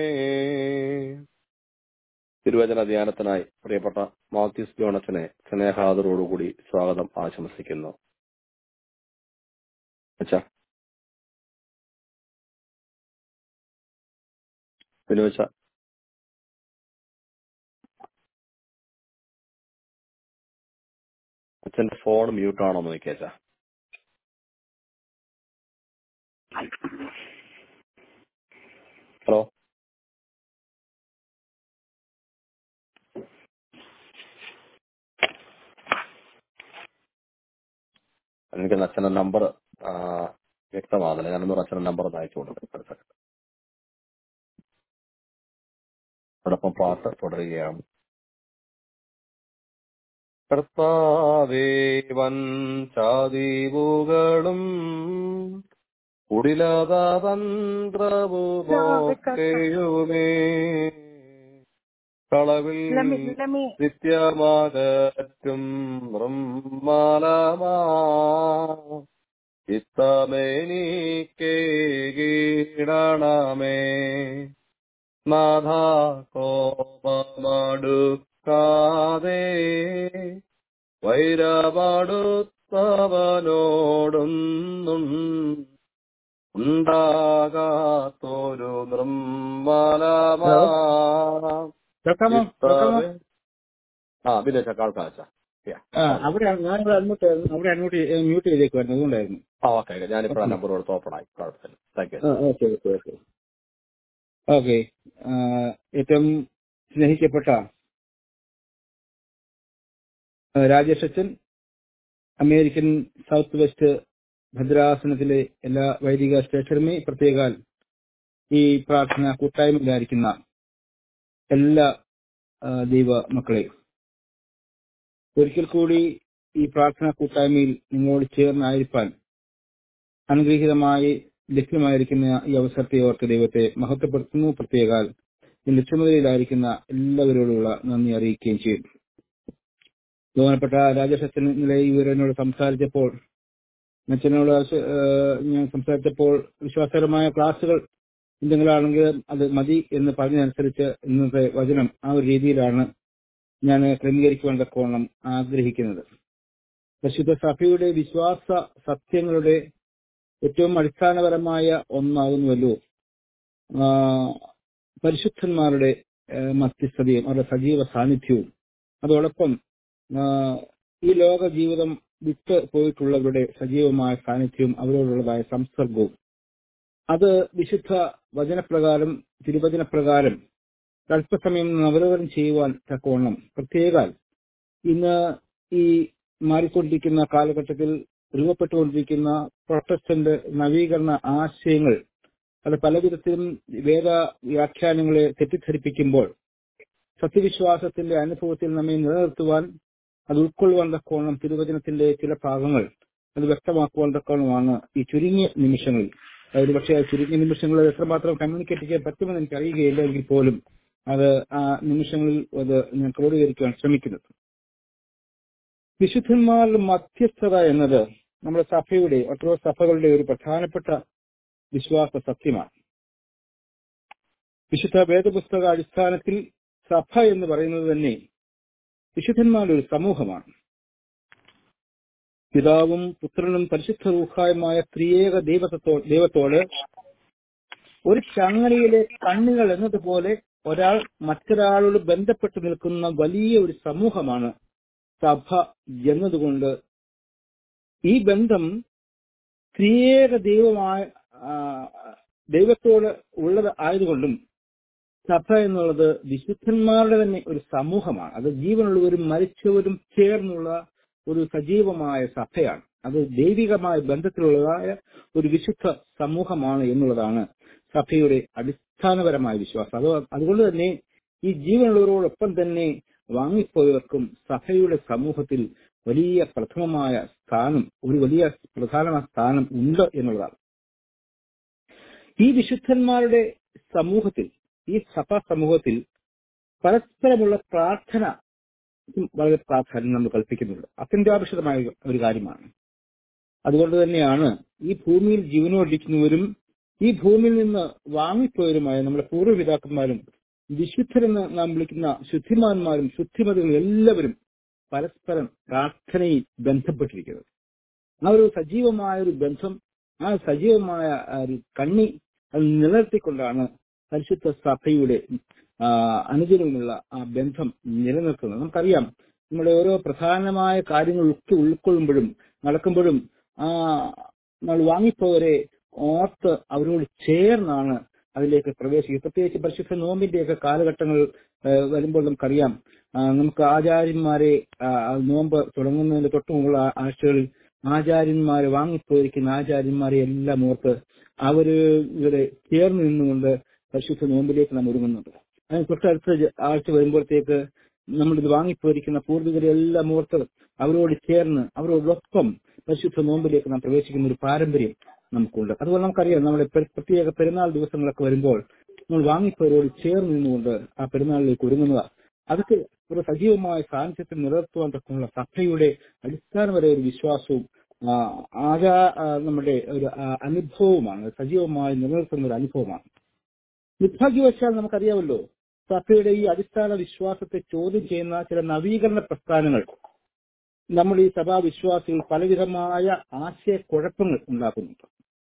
തിരുവചന ധ്യാനത്തിനായി പ്രിയപ്പെട്ട മാത്യൂസ് ജോണസിനെ സ്നേഹാദരോടുകൂടി സ്വാഗതം ആശംസിക്കുന്നു അച്ഛാ വിനുവച്ച അച്ഛന്റെ ഫോൺ മ്യൂട്ട് ആണോ എന്ന് നോക്കിയച്ചാ ഹലോ എനിക്ക് അച്ഛന്റെ നമ്പർ വ്യക്തമാകുന്നില്ല ഞാനൊന്ന് അച്ഛന്റെ നമ്പർ ഒന്ന് അയച്ചു കൊടുക്കാം അതോടൊപ്പം പാട്ട് തുടരുകയാണ് കർത്താവേ വൻ ചാതിവുകളും കുടിലതന്ത്രവുമൊക്കെയുമേ കളവിൽ നിത്യമാകറ്റും ബ്രഹ്മാലമാ ചിത്തമേനിക്കേ കീടണമേ നാഥ കോപമടുക്കാതെ വൈരമടുത്തവനോടൊന്നും ഉണ്ടാകാത്തൊരു നിർമ്മലമാ കേൾക്കാമോ കേൾക്കാമോ ആ പിന്നെ ചക്കാൾക്കാച്ച ആ അവിടെ ഞാനിവിടെ അൺമ്യൂട്ട് അവിടെ അൺമ്യൂട്ട് മ്യൂട്ട് ചെയ്തേക്കുമായിരുന്നു അതുകൊണ്ടായിരുന്നു ആ ഓക്കെ ഞാനിപ്പോൾ ആ നമ്പർ കൊടുത്ത് ഓപ്പൺ ആയി കുഴപ്പമില്ല താങ്ക് യു ആ ഓക്കെ ഓക്കെ ഓക്കെ ഓക്കെ ഏറ്റവും സ്നേഹിക്കപ്പെട്ട ആ, രാജേഷ് അച്ഛൻ അമേരിക്കൻ സൗത്ത് വെസ്റ്റ് ഭദ്രാസനത്തിലെ എല്ലാ വൈദിക ശ്രേഷ്ഠരുമേ പ്രത്യേകാൽ ഈ പ്രാർത്ഥന കൂട്ടായ്മയിലായിരിക്കുന്ന എല്ലാ ആ, ദൈവ മക്കളെ ഒരിക്കൽ കൂടി ഈ പ്രാർത്ഥന കൂട്ടായ്മയിൽ നിങ്ങളോട് ചേർന്നായിരിക്കാൻ അനുഗ്രഹീതമായി ലഭ്യമായിരിക്കുന്ന ഈ അവസരത്തെ ഓർത്ത് ദൈവത്തെ മഹത്വപ്പെടുത്തുന്നു പ്രത്യേകാൽ ഇതിന്റെ ചുമതലയിലായിരിക്കുന്ന എല്ലാവരോടുള്ള നന്ദി അറിയിക്കുകയും ചെയ്യും ബഹുമാനപ്പെട്ട രാജേഷ് അച്ഛൻ ഇന്നലെ ഈ എന്നോട് സംസാരിച്ചപ്പോൾ അച്ഛനോട് ആവശ്യ- ഏഹ് ഞാൻ സംസാരിച്ചപ്പോൾ വിശ്വാസകരമായ ക്ലാസുകൾ എന്തെങ്കിലാണെങ്കിൽ അത് മതി എന്ന് പറഞ്ഞതനുസരിച്ച് ഇന്നത്തെ വചനം ആ ഒരു രീതിയിലാണ് ഞാൻ ക്രമീകരിക്കുവാൻ തക്കവണ്ണം ആഗ്രഹിക്കുന്നത് പരിശുദ്ധ സഭയുടെ വിശ്വാസ സത്യങ്ങളുടെ ഏറ്റവും അടിസ്ഥാനപരമായ ഒന്നാകുന്നുവല്ലോ ആ, പരിശുദ്ധന്മാരുടെ ആ, മധ്യസ്ഥതയും അവരുടെ സജീവ സാന്നിധ്യവും അതോടൊപ്പം ആ, ഈ ലോക ജീവിതം വിട്ട് പോയിട്ടുള്ളവരുടെ സജീവമായ സാന്നിധ്യവും അവരോടുള്ളതായ സംസർഗവും അത് വിശുദ്ധ വചനപ്രകാരം തിരുവചനപ്രകാരം അല്പസമയം നവലോകനം ചെയ്യുവാൻ തക്കവണ്ണം പ്രത്യേകാൽ ഇന്ന് ഈ മാറിക്കൊണ്ടിരിക്കുന്ന കാലഘട്ടത്തിൽ രൂപപ്പെട്ടുകൊണ്ടിരിക്കുന്ന പ്രൊട്ടസ്റ്റന്റ് നവീകരണ ആശയങ്ങൾ അത് പലവിധത്തിലും വേദ വ്യാഖ്യാനങ്ങളെ തെറ്റിദ്ധരിപ്പിക്കുമ്പോൾ സത്യവിശ്വാസത്തിന്റെ അനുഭവത്തിൽ നമ്മെ നിലനിർത്തുവാൻ അത് ഉൾക്കൊള്ളുവാൻ തക്കോണം തിരുവചനത്തിന്റെ ചില ഭാഗങ്ങൾ അത് വ്യക്തമാക്കുവാൻ തക്കോണമാണ് ഈ ചുരുങ്ങിയ നിമിഷങ്ങളിൽ അതായത് പക്ഷേ ആ ചുരുങ്ങിയ നിമിഷങ്ങളിൽ എത്രമാത്രം കമ്മ്യൂണിക്കേറ്റ് ചെയ്യാൻ പറ്റുമെന്ന് എനിക്ക് അറിയുകയില്ല എങ്കിൽ പോലും അത് ആ നിമിഷങ്ങളിൽ അത് ഞാൻ ക്രോഡീകരിക്കുവാൻ ശ്രമിക്കുന്നത് വിശുദ്ധന്മാരുടെ മധ്യസ്ഥത എന്നത് നമ്മുടെ സഭയുടെ ഓരോ സഭകളുടെ ഒരു പ്രധാനപ്പെട്ട വിശ്വാസ സത്യമാണ് വിശുദ്ധ വേദപുസ്തക അടിസ്ഥാനത്തിൽ സഭ എന്ന് പറയുന്നത് തന്നെ വിശുദ്ധന്മാരുടെ ഒരു സമൂഹമാണ് പിതാവും പുത്രനും പരിശുദ്ധ റൂഹായുമായ ത്രിയേക ദൈവത്തോ ദൈവത്തോട് ഒരു ചങ്ങലയിലെ കണ്ണുകൾ എന്നതുപോലെ ഒരാൾ മറ്റൊരാളോട് ബന്ധപ്പെട്ട് നിൽക്കുന്ന വലിയ ഒരു സമൂഹമാണ് സഭ എന്നതുകൊണ്ട് ഈ ബന്ധം ത്രിയേക ദൈവമായ ആ, ദൈവത്തോട് ഉള്ളത് ആയതുകൊണ്ടും സഭ എന്നുള്ളത് വിശുദ്ധന്മാരുടെ തന്നെ ഒരു സമൂഹമാണ് അത് ജീവനുള്ളവരും മരിച്ചവരും ചേർന്നുള്ള ഒരു സജീവമായ സഭയാണ് അത് ദൈവികമായ ബന്ധത്തിലുള്ളതായ ഒരു വിശുദ്ധ സമൂഹമാണ് എന്നുള്ളതാണ് സഭയുടെ അടിസ്ഥാനപരമായ വിശ്വാസം അത് അതുകൊണ്ട് തന്നെ ഈ ജീവനുള്ളവരോടൊപ്പം തന്നെ വാങ്ങിപ്പോയവർക്കും സഭയുടെ സമൂഹത്തിൽ വലിയ പ്രഥമമായ സ്ഥാനം ഒരു വലിയ പ്രധാന സ്ഥാനം ഉണ്ട് എന്നുള്ളതാണ് ഈ വിശുദ്ധന്മാരുടെ സമൂഹത്തിൽ ഈ സഭാ സമൂഹത്തിൽ പരസ്പരമുള്ള പ്രാർത്ഥന വളരെ പ്രാധാന്യം നമ്മൾ കൽപ്പിക്കുന്നുണ്ട് അത്യന്താപേക്ഷിതമായ ഒരു കാര്യമാണ് അതുകൊണ്ട് തന്നെയാണ് ഈ ഭൂമിയിൽ ജീവനോടിരിക്കുന്നവരും ഈ ഭൂമിയിൽ നിന്ന് വാങ്ങിപ്പോയവരുമായ നമ്മുടെ പൂർവ്വപിതാക്കന്മാരും വിശുദ്ധരെന്ന് നാം വിളിക്കുന്ന ശുദ്ധിമാന്മാരും ശുദ്ധിമതികളും എല്ലാവരും പരസ്പരം പ്രാർത്ഥനയിൽ ബന്ധപ്പെട്ടിരിക്കുന്നത് ആ ഒരു സജീവമായ ഒരു ബന്ധം ആ സജീവമായ ആ ഒരു കണ്ണി അത് നിലനിർത്തിക്കൊണ്ടാണ് പരിശുദ്ധ സഭയുടെ ആ, അനുദിനമുള്ള ആ ബന്ധം നിലനിർത്തുന്നത് നമുക്കറിയാം നമ്മുടെ ഓരോ പ്രധാനമായ കാര്യങ്ങളൊക്കെ ഉൾക്കൊള്ളുമ്പോഴും നടക്കുമ്പോഴും ആ നമ്മൾ വാങ്ങിപ്പോവരെ ഓർത്ത് അവരോട് ചേർന്നാണ് അതിലേക്ക് പ്രവേശിക്കുക പ്രത്യേകിച്ച് പരിശുദ്ധ നോമ്പിന്റെയൊക്കെ കാലഘട്ടങ്ങൾ ആ, വരുമ്പോൾ നമുക്കറിയാം ആ, നമുക്ക് ആചാര്യന്മാരെ ആ, ആ നോമ്പ് തുടങ്ങുന്നതിന് തൊട്ട് മുമ്പുള്ള ആ- ആഴ്ചകളിൽ ആചാര്യന്മാരെ വാങ്ങിപ്പോയിരിക്കുന്ന ആചാര്യന്മാരെ എല്ലാം ഓർത്ത് അവര് ഇവിടെ ചേർന്ന് നിന്നുകൊണ്ട് പരിശുദ്ധ നോമ്പിലേക്ക് നാം ഒരുങ്ങുന്നുണ്ട് അതിന് തൊട്ടടുത്ത ജ- ആഴ്ച വരുമ്പോഴത്തേക്ക് നമ്മളിത് വാങ്ങിപ്പോയിരിക്കുന്ന പൂർവികരെ എല്ലാം ഓർത്ത് അവരോട് ചേർന്ന് അവരോടൊപ്പം പരിശുദ്ധ നോമ്പിലേക്ക് നാം പ്രവേശിക്കുന്ന ഒരു പാരമ്പര്യം നമുക്കുണ്ട് അതുപോലെ നമുക്കറിയാം നമ്മുടെ പ്ര- പ്രത്യേക പെരുന്നാൾ ദിവസങ്ങളൊക്കെ വരുമ്പോൾ നമ്മൾ വാങ്ങിപ്പോരോട് ചേർന്ന് നിന്നുകൊണ്ട് ആ പെരുന്നാളിലേക്ക് ഒരുങ്ങുന്നതാണ് അതൊക്കെ ഒരു സജീവമായ സാന്നിധ്യത്തിൽ നിലനിർത്തുവാൻ തക്കമുള്ള സഭയുടെ അടിസ്ഥാനപരമായ ഒരു വിശ്വാസവും ആ, ആചാ ആ, നമ്മുടെ ഒരു ആ, അനുഭവമാണ് സജീവമായി നിലനിർത്തുന്ന ഒരു അനുഭവമാണ് നിർഭാഗ്യവശാൽ നമുക്കറിയാമല്ലോ സഭയുടെ ഈ അടിസ്ഥാന വിശ്വാസത്തെ ചോദ്യം ചെയ്യുന്ന ചില നവീകരണ പ്രസ്ഥാനങ്ങൾ നമ്മൾ ഈ സഭാ വിശ്വാസികൾ പലവിധമായ ആശയക്കുഴപ്പങ്ങൾ ഉണ്ടാക്കുന്നുണ്ട്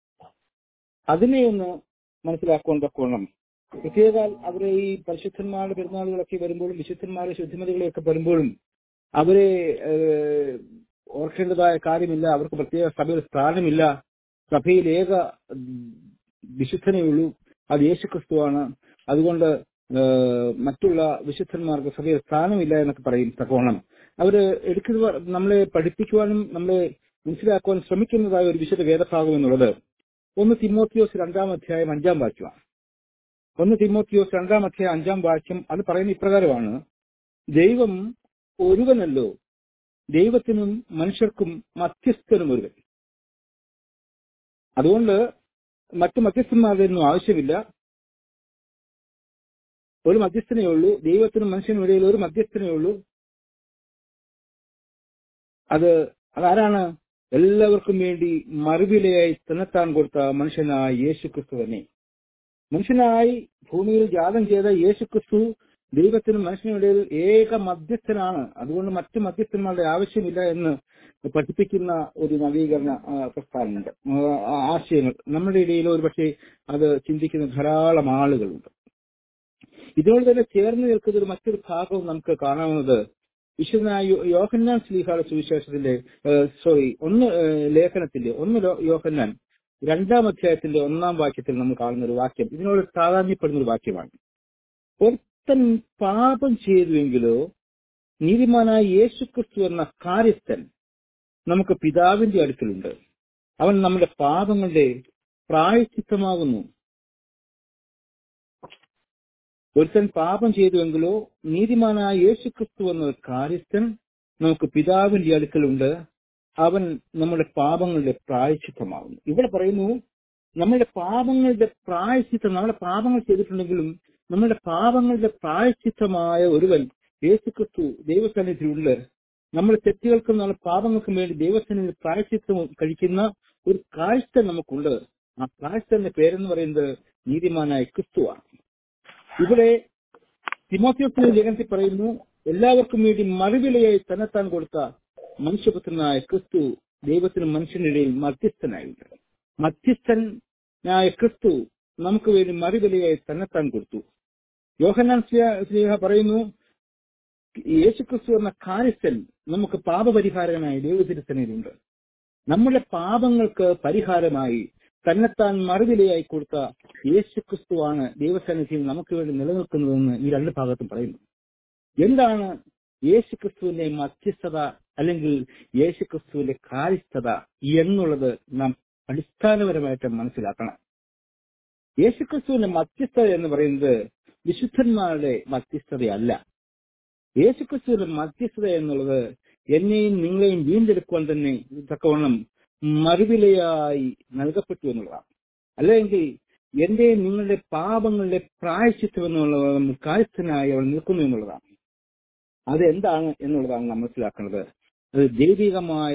അതിനെ ഒന്ന് മനസ്സിലാക്കുവാൻ തക്കോണം പ്രത്യേകാൽ അവരെ ഈ പരിശുദ്ധന്മാരുടെ പെരുന്നാളുകളൊക്കെ വരുമ്പോഴും വിശുദ്ധന്മാരുടെ ശുദ്ധിമതികളെയൊക്കെ വരുമ്പോഴും അവരെ ഏഹ്, ഓർക്കേണ്ടതായ കാര്യമില്ല അവർക്ക് പ്രത്യേക സഭയിൽ സ്ഥാനമില്ല സഭയിൽ ഏക ഉം, വിശുദ്ധനേ ഉള്ളൂ അത് യേശുക്രിസ്തുവാണ് അതുകൊണ്ട് ഏഹ്, മറ്റുള്ള വിശുദ്ധന്മാർക്ക് സഭയിൽ സ്ഥാനമില്ല എന്നൊക്കെ പറയും തക്കോണം അവര് എടുക്കുന്ന നമ്മളെ പഠിപ്പിക്കുവാനും നമ്മളെ മനസ്സിലാക്കുവാൻ ശ്രമിക്കുന്നതായ ഒരു വിശുദ്ധ വേദഭാഗം എന്നുള്ളത് ഒന്ന് തിമോത്തിയോസ് രണ്ടാം അധ്യായം അഞ്ചാം വാക്യമാണ് ഒന്ന് തിമോത്തിയോസ് രണ്ടാം അധ്യായം അഞ്ചാം വാക്യം അത് പറയുന്ന ഇപ്രകാരമാണ് ദൈവം ഒരുവനല്ലോ ദൈവത്തിനും മനുഷ്യർക്കും മധ്യസ്ഥനും ഒരുവൻ അതുകൊണ്ട് മറ്റു മധ്യസ്ഥന്മാരുടെ ഒന്നും ആവശ്യമില്ല ഒരു മധ്യസ്ഥനേ ഉള്ളൂ ദൈവത്തിനും മനുഷ്യനും ഇടയിൽ ഒരു മധ്യസ്ഥനേ ഉള്ളൂ അത് അതാരാണ് എല്ലാവർക്കും വേണ്ടി മറുവിലയായി തന്നെത്താൻ കൊടുത്ത മനുഷ്യനായ യേശു ക്രിസ്തു തന്നെ മനുഷ്യനായി ഭൂമിയിൽ ജാതം ചെയ്ത യേശു ക്രിസ്തു ദൈവത്തിനും മനുഷ്യനും ഇടയിൽ ഏക മധ്യസ്ഥനാണ് അതുകൊണ്ട് മറ്റു മധ്യസ്ഥന്മാരുടെ ആവശ്യമില്ല എന്ന് പഠിപ്പിക്കുന്ന ഒരു നവീകരണ ആ, പ്രസ്ഥാനമുണ്ട് ആ, ആശയങ്ങൾ നമ്മുടെ ഇടയിൽ ഒരുപക്ഷെ അത് ചിന്തിക്കുന്ന ധാരാളം ആളുകളുണ്ട് ഇതിനോട് തന്നെ ചേർന്ന് നിൽക്കുന്ന ഒരു മറ്റൊരു ഭാഗവും നമുക്ക് കാണാവുന്നത് വിശുദ്ധനായ യോ- യോഹന്നാൻ സ്ലീഹായുടെ സുവിശേഷത്തിന്റെ സോറി ഒന്ന് ഏഹ്, ലേഖനത്തിന്റെ ഒന്ന് ലോ- യോഹന്നാൻ രണ്ടാം അധ്യായത്തിന്റെ ഒന്നാം വാക്യത്തിൽ നമ്മൾ കാണുന്ന ഒരു വാക്യം ഇതിനോട് പ്രാധാന്യപ്പെടുന്ന ഒരു വാക്യമാണ് ഒരുത്തൻ പാപം ചെയ്തുവെങ്കിലോ നീതിമാനായ യേശുക്രിസ്തു എന്ന കാര്യസ്ഥൻ നമുക്ക് പിതാവിന്റെ അടുക്കലുണ്ട് അവൻ നമ്മുടെ പാപങ്ങളുടെ പ്രായച്ചിത്തമാകുന്നു ഒരുത്തൻ പാപം ചെയ്തുവെങ്കിലോ നീതിമാനായ യേശുക്രിസ്തു എന്ന കാര്യസ്ഥൻ നമുക്ക് പിതാവിന്റെ അടുക്കലുണ്ട് അവൻ നമ്മുടെ പാപങ്ങളുടെ പ്രായച്ചിത്തമാകുന്നു ഇവിടെ പറയുന്നു നമ്മുടെ പാപങ്ങളുടെ പ്രായച്ചിത്തം നമ്മുടെ പാപങ്ങൾ ചെയ്തിട്ടുണ്ടെങ്കിലും നമ്മുടെ പാപങ്ങളുടെ പ്രായച്ചിത്തമായ ഒരുവൻ യേശുക്രിസ്തു ദൈവസന്നിധിയിലുണ്ട് നമ്മുടെ തെറ്റുകൾക്കും നമ്മുടെ പാപങ്ങൾക്കും വേണ്ടി ദൈവസന്നിധി പ്രായച്ചിത്തം കഴിക്കുന്ന ഒരു കാഴ്ച നമുക്കുണ്ട് ആ കാഴ്ചന്റെ പേരെന്ന് പറയുന്നത് നീതിമാനായ ക്രിസ്തുവാണ് ഇവിടെ തിമോത്യോസിന്റെ ലേഖനത്തിൽ പറയുന്നു എല്ലാവർക്കും വേണ്ടി മറുവിലയായി തന്നെത്താൻ കൊടുത്ത മനുഷ്യപുത്രനായ ക്രിസ്തു ദൈവത്തിനും മനുഷ്യനിടയിൽ മധ്യസ്ഥനായിട്ടുണ്ട് മധ്യസ്ഥനായ ക്രിസ്തു നമുക്ക് വേണ്ടി മറുവിലയായി തന്നെത്താൻ കൊടുത്തു യോഹന്നാൻ സ്ലീഹ പറയുന്നു യേശുക്രിസ്തു എന്ന കാര്യസ്ഥൻ നമുക്ക് പാപപരിഹാരകനായി ദൈവത്തിരുത്തനയിലുണ്ട് നമ്മുടെ പാപങ്ങൾക്ക് പരിഹാരമായി തന്നെത്താൻ മറുവിലയായി കൊടുത്ത യേശുക്രിസ്തുവാണ് ദൈവസന്നിധിയിൽ നമുക്ക് വേണ്ടി നിലനിൽക്കുന്നതെന്ന് ഈ രണ്ട് ഭാഗത്തും പറയുന്നു എന്താണ് യേശുക്രിസ്തുവിന്റെ മധ്യസ്ഥത അല്ലെങ്കിൽ യേശുക്രിസ്തുവിന്റെ കാര്യസ്ഥത എന്നുള്ളത് നാം അടിസ്ഥാനപരമായിട്ട് മനസ്സിലാക്കണം യേശുക്രിസ്തുവിന്റെ മധ്യസ്ഥത എന്ന് പറയുന്നത് വിശുദ്ധന്മാരുടെ മധ്യസ്ഥതയല്ല യേശുക്രിസ്തുവിന്റെ മധ്യസ്ഥത എന്നുള്ളത് എന്നെയും നിങ്ങളെയും വീണ്ടെടുക്കുവാൻ തന്നെ തക്കവണ്ണം മറുവിലയായി നൽകപ്പെട്ടു എന്നുള്ളതാണ് അല്ലെങ്കിൽ എന്റെ നിങ്ങളുടെ പാപങ്ങളുടെ പ്രായശ്ചിത്വം എന്നുള്ള കാര്യസ്ഥനായി അവൾ നിൽക്കുന്നു എന്നുള്ളതാണ് അതെന്താണ് എന്നുള്ളതാണ് നാം മനസ്സിലാക്കുന്നത് അത് ദൈവികമായ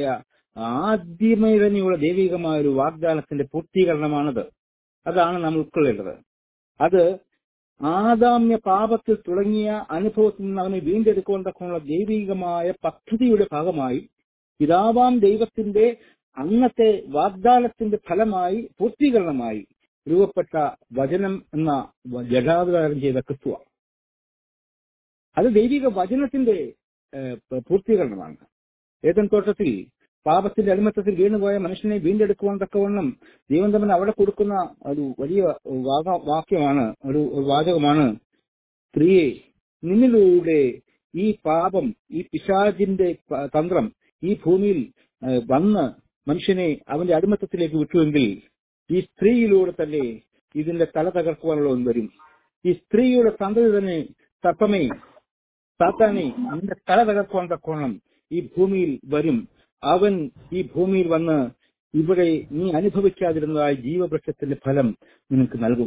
ആദ്യമേ തന്നെയുള്ള ദൈവികമായ ഒരു വാഗ്ദാനത്തിന്റെ പൂർത്തീകരണമാണത് അതാണ് നാം ഉൾക്കൊള്ളേണ്ടത് അത് ആദാമ്യ പാപത്തിൽ തുടങ്ങിയ അനുഭവത്തിൽ നിന്ന് അവനെ വീണ്ടെടുക്കുവാൻ തക്കമുള്ള ദൈവികമായ പദ്ധതിയുടെ ഭാഗമായി പിതാവാം ദൈവത്തിന്റെ അന്നത്തെ വാഗ്ദാനത്തിന്റെ ഫലമായി പൂർത്തീകരണമായി രൂപപ്പെട്ട വചനം എന്ന ജഡാവതാരം ചെയ്ത ക്രിസ്തുവാണ് അത് ദൈവിക വചനത്തിന്റെ പൂർത്തീകരണമാണ് ഏതൻ തോട്ടത്തിൽ പാപത്തിന്റെ അടിമത്തത്തിൽ വീണുപോയ മനുഷ്യനെ വീണ്ടെടുക്കുവാൻ തക്കവണ്ണം ദൈവം തമ്മിൽ അവിടെ കൊടുക്കുന്ന ഒരു വലിയ വാക്യമാണ് ഒരു വാചകമാണ് സ്ത്രീയെ നിന്നിലൂടെ ഈ പാപം ഈ പിശാചിന്റെ തന്ത്രം ഈ ഭൂമിയിൽ വന്ന് മനുഷ്യനെ അവന്റെ അടിമത്തത്തിലേക്ക് വിട്ടുവെങ്കിൽ ഈ സ്ത്രീയിലൂടെ തന്നെ ഇതിന്റെ തല തകർക്കുവാനുള്ള വരും ഈ സ്ത്രീയുടെ സന്തതി തന്നെ സർപ്പമേ സാത്താനെ നിന്റെ തല തകർക്കുവാൻ തക്കോണം ഈ ഭൂമിയിൽ വരും അവൻ ഈ ഭൂമിയിൽ വന്ന് ഇവിടെ നീ അനുഭവിക്കാതിരുന്നതായ ജീവവൃക്ഷത്തിന്റെ ഫലം നിനക്ക് നൽകും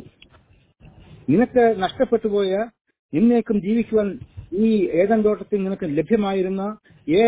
നിനക്ക് നഷ്ടപ്പെട്ടു പോയ നിന്നേക്കും ജീവിക്കുവാൻ ഈ ഏതൻ തോട്ടത്തിൽ നിനക്ക് ലഭ്യമായിരുന്ന ഏ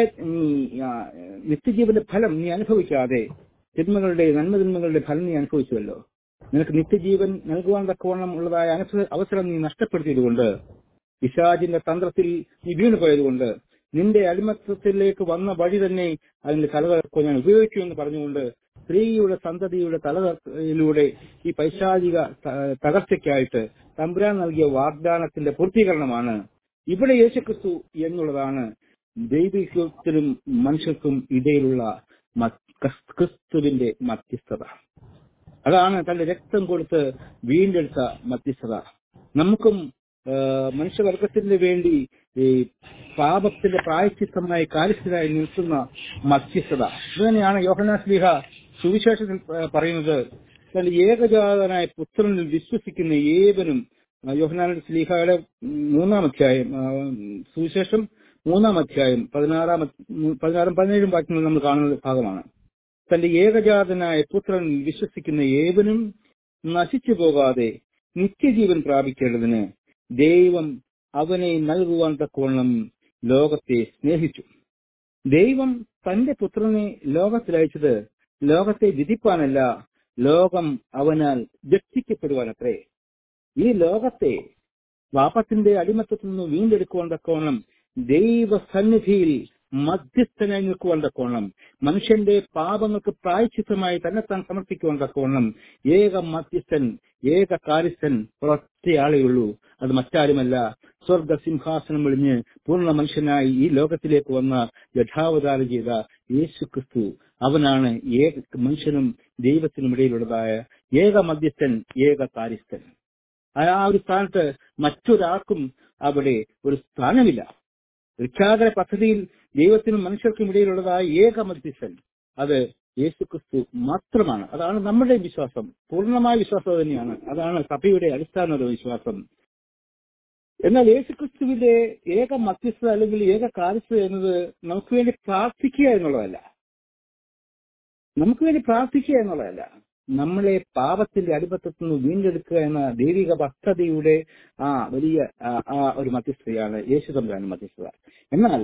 നിത്യജീവന്റെ ഫലം നീ അനുഭവിക്കാതെ തിന്മകളുടെ നന്മതിന്മകളുടെ ഫലം നീ അനുഭവിച്ചുവല്ലോ നിനക്ക് നിത്യജീവൻ നൽകുവാൻ തക്കവണ്ണം ഉള്ളതായ അവസരം നീ നഷ്ടപ്പെടുത്തിയതുകൊണ്ട് പിശാജിന്റെ തന്ത്രത്തിൽ നീ വീണുപോയതുകൊണ്ട് നിന്റെ അടിമത്തത്തിലേക്ക് വന്ന വഴി തന്നെ അതിന്റെ തലതർക്കോ ഞാൻ ഉപയോഗിച്ചു എന്ന് പറഞ്ഞുകൊണ്ട് സ്ത്രീയുടെ സന്തതിയുടെ തലതർക്കയിലൂടെ ഈ പൈശാചിക തകർച്ചയ്ക്കായിട്ട് തമ്പുരാൻ നൽകിയ വാഗ്ദാനത്തിന്റെ പൂർത്തീകരണമാണ് ഇവിടെ യേശുക്രിസ്തു എന്നുള്ളതാണ് ദൈവികത്തിനും മനുഷ്യർക്കും ഇടയിലുള്ള ക്രിസ്തുവിന്റെ മധ്യസ്ഥത അതാണ് തന്റെ രക്തം കൊടുത്ത് വീണ്ടെടുത്ത മധ്യസ്ഥത നമുക്കും മനുഷ്യവർഗത്തിന് വേണ്ടി ഈ പാപത്തിന്റെ പ്രായച്ചിത്തമായി കാര്യസ്ഥനായി നിൽക്കുന്ന മധ്യസ്ഥത ഇതുതന്നെയാണ് യോഹനാസ്ലിഹ സുവിശേഷത്തിൽ പറയുന്നത് തന്റെ ഏകജാതനായ പുത്രനിൽ വിശ്വസിക്കുന്ന ഏവനും യോഹനാൻ സ്ലീഹയുടെ മൂന്നാം അധ്യായം സുവിശേഷം മൂന്നാം അധ്യായം പതിനാറാം പതിനാറും പതിനേഴും വാക്യങ്ങൾ നമ്മൾ കാണുന്ന ഭാഗമാണ് തന്റെ ഏകജാതനായ പുത്രനിൽ വിശ്വസിക്കുന്ന ഏവനും നശിച്ചു പോകാതെ നിത്യജീവൻ പ്രാപിക്കേണ്ടതിന് ദൈവം അവനെ നൽകുവാൻ തക്കവണ്ണം ലോകത്തെ സ്നേഹിച്ചു ദൈവം തന്റെ പുത്രനെ ലോകത്തിലയച്ചത് ലോകത്തെ വിധിപ്പാനല്ല ലോകം അവനാൽ രക്ഷിക്കപ്പെടുവാനത്രേ ഈ ലോകത്തെ പാപത്തിന്റെ അടിമത്തത്തിൽ നിന്ന് വീണ്ടെടുക്കുവാൻ തക്കവണ്ണം ദൈവസന്നിധിയിൽ മധ്യസ്ഥനായി നിൽക്കുവാൻ തക്കവണ്ണം മനുഷ്യന്റെ പാപങ്ങൾക്ക് പ്രായച്ചിത്തമായി തന്നെത്താൻ സമർപ്പിക്കുവാൻ തക്കവണ്ണം ഏക മധ്യസ്ഥൻ ഏക കാര്യസ്ഥൻ ഒറ്റയാളേ ഉള്ളൂ അത് മറ്റാരുമല്ല സ്വർഗ സിംഹാസനം വെളിഞ്ഞ് പൂർണ്ണ മനുഷ്യനായി ഈ ലോകത്തിലേക്ക് വന്ന യഥാവതാരം ചെയ്ത യേശു ക്രിസ്തു അവനാണ് ഏക മനുഷ്യനും ദൈവത്തിനും ഇടയിലുള്ളതായ ഏക മധ്യസ്ഥൻ ഏക കാര്യസ്ഥൻ ആ ഒരു സ്ഥാനത്ത് മറ്റൊരാൾക്കും അവിടെ ഒരു സ്ഥാനമില്ല രക്ഷാകര പദ്ധതിയിൽ ദൈവത്തിനും മനുഷ്യർക്കും ഇടയിലുള്ളതായ ഏക മധ്യസ്ഥൻ അത് യേശുക്രിസ്തു മാത്രമാണ് അതാണ് നമ്മുടെ വിശ്വാസം പൂർണ്ണമായ വിശ്വാസം തന്നെയാണ് അതാണ് സഭയുടെ അടിസ്ഥാന ഒരു വിശ്വാസം എന്നാൽ യേശുക്രിസ്തുവിന്റെ ഏക മധ്യസ്ഥത അല്ലെങ്കിൽ ഏക കാര്യസ്ഥത എന്നത് നമുക്ക് വേണ്ടി പ്രാർത്ഥിക്കുക എന്നുള്ളതല്ല നമുക്ക് വേണ്ടി പ്രാർത്ഥിക്കുക എന്നുള്ളതല്ല നമ്മളെ പാപത്തിന്റെ അടിമത്തത്തിൽ നിന്ന് വീണ്ടെടുക്കുക എന്ന ദൈവിക പദ്ധതിയുടെ ആ വലിയ ആ, ആ ഒരു മധ്യസ്ഥതയാണ് യേശു തമ്പുരാന്റെ മധ്യസ്ഥത എന്നാൽ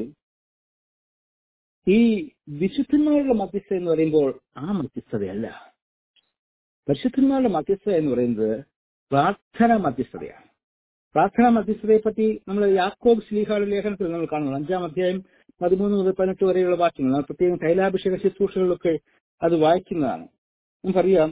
ഈ വിശുദ്ധന്മാരുടെ മധ്യസ്ഥത എന്ന് പറയുമ്പോൾ ആ മധ്യസ്ഥതയല്ല പരിശുദ്ധന്മാരുടെ മധ്യസ്ഥത എന്ന് പറയുന്നത് പ്രാർത്ഥന മധ്യസ്ഥതയാണ് പ്രാർത്ഥനാ മധ്യസ്ഥതയെ പറ്റി നമ്മൾ യാക്കോബ് ശ്ലീഹായുടെ ലേഖനത്തിൽ നമ്മൾ കാണുന്നു അഞ്ചാം അധ്യായം പതിമൂന്ന് മുതൽ പതിനെട്ട് വരെയുള്ള വാക്യങ്ങൾ നമ്മൾ പ്രത്യേകം തൈലാഭിഷേക ശുശ്രൂഷകളിലൊക്കെ അത് വായിക്കുന്നതാണ് നമുക്കറിയാം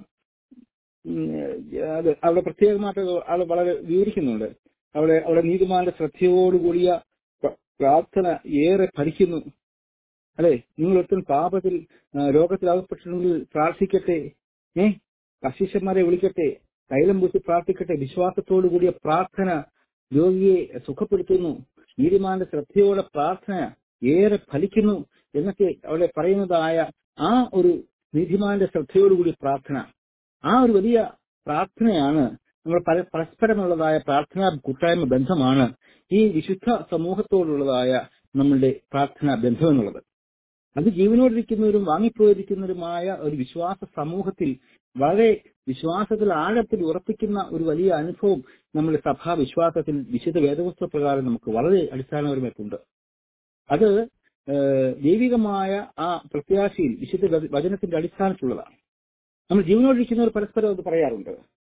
ഉം, അത് അവിടെ പ്രത്യേകമായിട്ട് അത് വളരെ വിവരിക്കുന്നുണ്ട് അവിടെ അവിടെ നീതിമാന്റെ ശ്രദ്ധയോടുകൂടിയ പ്ര- പ്രാർത്ഥന ഏറെ ഫലിക്കുന്നു അല്ലെ നിങ്ങൾ ഒട്ടും പാപത്തിൽ ആ, രോഗത്തിൽ അകപ്പെട്ടിട്ടുണ്ടെങ്കിൽ പ്രാർത്ഥിക്കട്ടെ ഏ കശീശന്മാരെ വിളിക്കട്ടെ തൈലം പൂശി പ്രാർത്ഥിക്കട്ടെ വിശ്വാസത്തോടു കൂടിയ പ്രാർത്ഥന രോഗിയെ സുഖപ്പെടുത്തുന്നു നീതിമാന്റെ ശ്രദ്ധയോടെ പ്രാർത്ഥന ഏറെ ഫലിക്കുന്നു എന്നൊക്കെ അവിടെ പറയുന്നതായ ആ ഒരു നീതിമാന്റെ ശ്രദ്ധയോടുകൂടി പ്രാർത്ഥന ആ ഒരു വലിയ പ്രാർത്ഥനയാണ് നമ്മൾ പര- പരസ്പരമുള്ളതായ പ്രാർത്ഥനാ കൂട്ടായ്മ ബന്ധമാണ് ഈ വിശുദ്ധ സമൂഹത്തോടുള്ളതായ നമ്മളുടെ പ്രാർത്ഥനാ ബന്ധം എന്നുള്ളത് അത് ജീവനോടിരിക്കുന്നവരും വാങ്ങിപ്പോയിരിക്കുന്നവരുമായ ഒരു വിശ്വാസ സമൂഹത്തിൽ വളരെ വിശ്വാസത്തിൽ ആഴത്തിൽ ഉറപ്പിക്കുന്ന ഒരു വലിയ അനുഭവം നമ്മുടെ സഭാ വിശ്വാസത്തിൽ വിശുദ്ധ വേദപുസ്തക പ്രകാരം നമുക്ക് വളരെ അടിസ്ഥാനപരമായിട്ടുണ്ട് അത് ഏഹ്, ദൈവികമായ ആ പ്രത്യാശയിൽ വിശുദ്ധ വച- വചനത്തിന്റെ അടിസ്ഥാനത്തിലുള്ളതാണ് നമ്മൾ ജീവനോടിരിക്കുന്നവർ പരസ്പരം അത് പറയാറുണ്ട്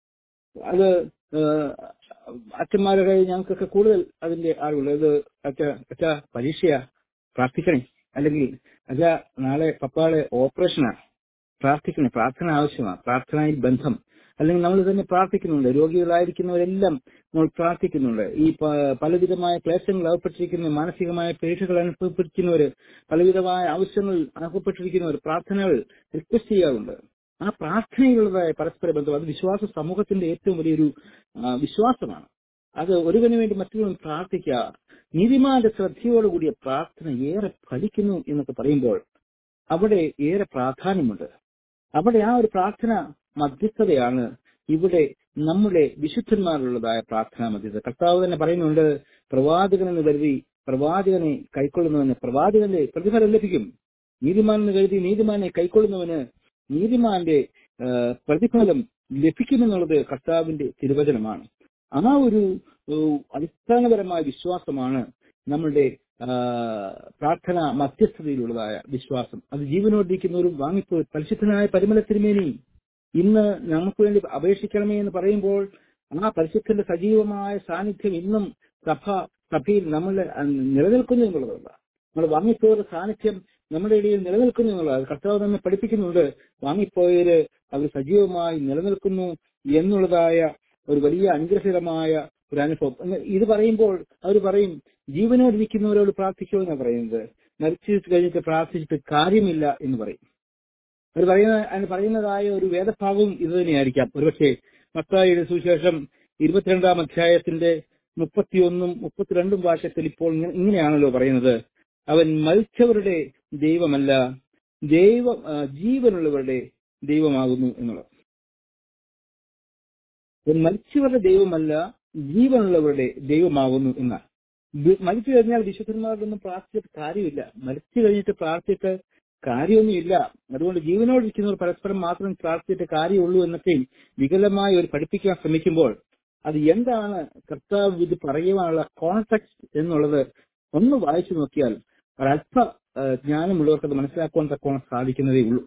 അത് ഏഹ്, അച്ഛന്മാരുടെ കയ്യിൽ ഞങ്ങൾക്കൊക്കെ കൂടുതൽ അതിന്റെ അറിവുള്ളൂ ഇത് അച്ഛ അച്ഛ പരീക്ഷയാ പ്രാർത്ഥിക്കണേ അല്ലെങ്കിൽ അച്ഛ നാളെ പപ്പാടെ ഓപ്പറേഷനാ പ്രാർത്ഥിക്കണേ പ്രാർത്ഥന ആവശ്യമാണ് പ്രാർത്ഥനയിൽ ബന്ധം അല്ലെങ്കിൽ നമ്മൾ തന്നെ പ്രാർത്ഥിക്കുന്നുണ്ട് രോഗികളായിരിക്കുന്നവരെല്ലാം നമ്മൾ പ്രാർത്ഥിക്കുന്നുണ്ട് ഈ പ- പലവിധമായ ക്ലേശങ്ങൾ അകപ്പെട്ടിരിക്കുന്ന മാനസികമായ പരീക്ഷകൾ അനുഭവപ്പെട്ടിരിക്കുന്നവര് പലവിധമായ ആവശ്യങ്ങൾ അനുഭവപ്പെട്ടിരിക്കുന്നവർ പ്രാർത്ഥനകൾ റിക്വസ്റ്റ് ചെയ്യാറുണ്ട് ആ പ്രാർത്ഥനയിലുള്ളതായ പരസ്പര ബന്ധം അത് വിശ്വാസ സമൂഹത്തിന്റെ ഏറ്റവും വലിയൊരു ആ, വിശ്വാസമാണ് അത് ഒരുവന് വേണ്ടി മറ്റൊരുവൻ പ്രാർത്ഥിക്കുക നീതിമാന്റെ ശ്രദ്ധയോടുകൂടിയ പ്രാർത്ഥന ഏറെ ഫലിക്കുന്നു എന്നൊക്കെ പറയുമ്പോൾ അവിടെ ഏറെ പ്രാധാന്യമുണ്ട് അവിടെ ആ ഒരു പ്രാർത്ഥന മധ്യസ്ഥതയാണ് ഇവിടെ നമ്മുടെ വിശുദ്ധന്മാരുള്ളതായ പ്രാർത്ഥനാ മധ്യസ്ഥത കർത്താവ് തന്നെ പറയുന്നുണ്ട് പ്രവാചകൻ എന്ന് കരുതി പ്രവാചകനെ കൈക്കൊള്ളുന്നവന് പ്രവാചകന്റെ പ്രതിഫലം ലഭിക്കും നീതിമാൻ എന്ന് കരുതി നീതിമാനെ കൈക്കൊള്ളുന്നവന് നീതിമാന്റെ ആ, പ്രതിഫലം ലഭിക്കുമെന്നുള്ളത് കർത്താവിന്റെ തിരുവചനമാണ് ആ ഒരു ഏഹ്, അടിസ്ഥാനപരമായ വിശ്വാസമാണ് നമ്മളുടെ ആ, പ്രാർത്ഥന മധ്യസ്ഥതയിലുള്ളതായ വിശ്വാസം അത് ജീവനോടിരിക്കുന്നവരും വാങ്ങിപ്പോയി പരിശുദ്ധനായ പരിമല തിരുമേനി ഇന്ന് നമുക്ക് വേണ്ടി അപേക്ഷിക്കണമേ എന്ന് പറയുമ്പോൾ ആ പരിശുദ്ധന്റെ സജീവമായ സാന്നിധ്യം ഇന്നും സഭ സഭയിൽ നമ്മൾ നിലനിൽക്കുന്നു എന്നുള്ളതല്ല നമ്മൾ വാങ്ങിപ്പോയവരുടെ സാന്നിധ്യം നമ്മുടെ ഇടയിൽ നിലനിൽക്കുന്നു എന്നുള്ളത് കർത്താവ് നമ്മെ പഠിപ്പിക്കുന്നുണ്ട് വാങ്ങിപ്പോയവര് അവർ സജീവമായി നിലനിൽക്കുന്നു എന്നുള്ളതായ ഒരു വലിയ അനുഗ്രഹകരമായ ഒരു അനുഭവം എന്ന് ഇത് പറയുമ്പോൾ അവർ പറയും ജീവനോടിരിക്കുന്നവരോട് പ്രാർത്ഥിക്കുമോ എന്നാണ് പറയുന്നത് മരിച്ചു കഴിഞ്ഞിട്ട് പ്രാർത്ഥിച്ചിട്ട് കാര്യമില്ല എന്ന് പറയും അവർ പറയുന്ന അതിന് പറയുന്നതായ ഒരു വേദഭാഗവും ഇത് തന്നെയായിരിക്കാം ഒരുപക്ഷെ മത്തായിയുടെ സുവിശേഷം ഇരുപത്തിരണ്ടാം അധ്യായത്തിന്റെ മുപ്പത്തിയൊന്നും മുപ്പത്തിരണ്ടും വാക്യത്തിൽ ഇപ്പോൾ ഇങ്ങനെ- ഇങ്ങനെയാണല്ലോ പറയുന്നത് അവൻ മരിച്ചവരുടെ ദൈവമല്ല ദൈവ ആ, ജീവനുള്ളവരുടെ ദൈവമാകുന്നു എന്നുള്ളത് അവൻ മരിച്ചവരുടെ ദൈവമല്ല ജീവനുള്ളവരുടെ ദൈവമാകുന്നു എന്നാണ് വി- മരിച്ചു കഴിഞ്ഞാൽ വിശുദ്ധന്മാരോടൊന്നും പ്രാർത്ഥിച്ചിട്ട് കാര്യമില്ല മരിച്ചു കഴിഞ്ഞിട്ട് പ്രാർത്ഥിച്ചിട്ട് കാര്യമൊന്നുമില്ല അതുകൊണ്ട് ജീവനോടിരിക്കുന്നവർ പരസ്പരം മാത്രം പ്രാർത്ഥിച്ചിട്ട് കാര്യമുള്ളൂ എന്നൊക്കെ വികലമായി ഒരു പഠിപ്പിക്കാൻ ശ്രമിക്കുമ്പോൾ അത് എന്താണ് കർത്താവ് ഇത് പറയുവാനുള്ള കോൺടെക്സ്റ്റ് എന്നുള്ളത് ഒന്ന് വായിച്ചു നോക്കിയാൽ ഒരല്പ ആ, ജ്ഞാനമുള്ളവർക്ക് അത് മനസ്സിലാക്കുവാൻ തക്കോണം സാധിക്കുന്നതേ ഉള്ളൂ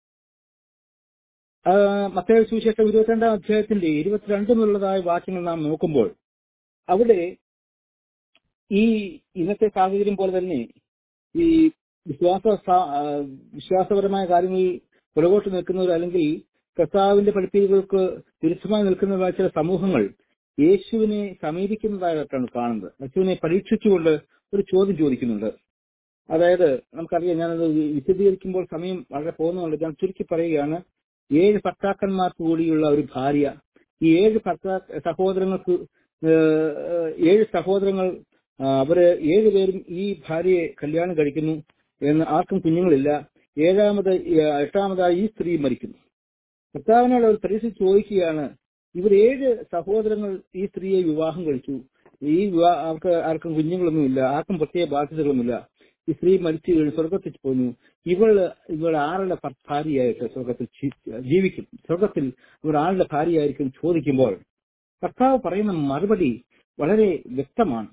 ആ, മത്തയ സുവിശേഷം ഇരുപത്തിരണ്ടാം അധ്യായത്തിന്റെ ഇരുപത്തിരണ്ട് എന്നുള്ളതായ വാക്യങ്ങൾ നാം നോക്കുമ്പോൾ അവിടെ ഈ ഇന്നത്തെ സാഹചര്യം പോലെ തന്നെ ഈ വിശ്വാസ സ- ആ, വിശ്വാസപരമായ കാര്യങ്ങളിൽ പുറകോട്ട് നിൽക്കുന്നവർ അല്ലെങ്കിൽ കർത്താവിന്റെ പഠിപ്പിക്കലുകൾക്ക് വിരുദ്ധമായി നിൽക്കുന്നതായ ചില സമൂഹങ്ങൾ യേശുവിനെ സമീപിക്കുന്നതായിട്ടാണ് കാണുന്നത് യേശുവിനെ പരീക്ഷിച്ചുകൊണ്ട് ഒരു ചോദ്യം ചോദിക്കുന്നുണ്ട് അതായത് നമുക്കറിയാം ഞാനത് വിശദീകരിക്കുമ്പോൾ സമയം വളരെ പോകുന്നുണ്ട് ഞാൻ ചുരുക്കി പറയുകയാണ് ഏഴ് ഭർത്താക്കന്മാർക്ക് കൂടിയുള്ള ഒരു ഭാര്യ ഈ ഏഴ് ഭർത്താ സഹോദരങ്ങൾക്ക് ഏഹ്, ഏഴ് സഹോദരങ്ങൾ ആ, അവര് ഏഴുപേരും ഈ ഭാര്യയെ കല്യാണം കഴിക്കുന്നു എന്ന് ആർക്കും കുഞ്ഞുങ്ങളില്ല ഏഴാമത് ഏഹ്, എട്ടാമതായി ഈ സ്ത്രീ മരിക്കുന്നു കർത്താവിനോട് ഒരു പരീക്ഷ ചോദിക്കുകയാണ് ഇവർ ഏഴ് സഹോദരങ്ങൾ ഈ സ്ത്രീയെ വിവാഹം കഴിച്ചു ഈ വിവാ- അവർക്ക് ആർക്കും കുഞ്ഞുങ്ങളൊന്നുമില്ല ആർക്കും പ്രത്യേക ബാധ്യതകളൊന്നുമില്ല ഈ സ്ത്രീ മരിച്ചു കഴിഞ്ഞ് സ്വർഗത്തിൽ പോന്നു ഇവൾ ഇവൾ ആരുടെ ഭർ- ഭാര്യയായിട്ട് സ്വർഗത്തിൽ ജീ- ജീവിക്കും സ്വർഗത്തിൽ ഇവർ ആരുടെ ഭാര്യയായിരിക്കും ചോദിക്കുമ്പോൾ കർത്താവ് പറയുന്ന മറുപടി വളരെ വ്യക്തമാണ്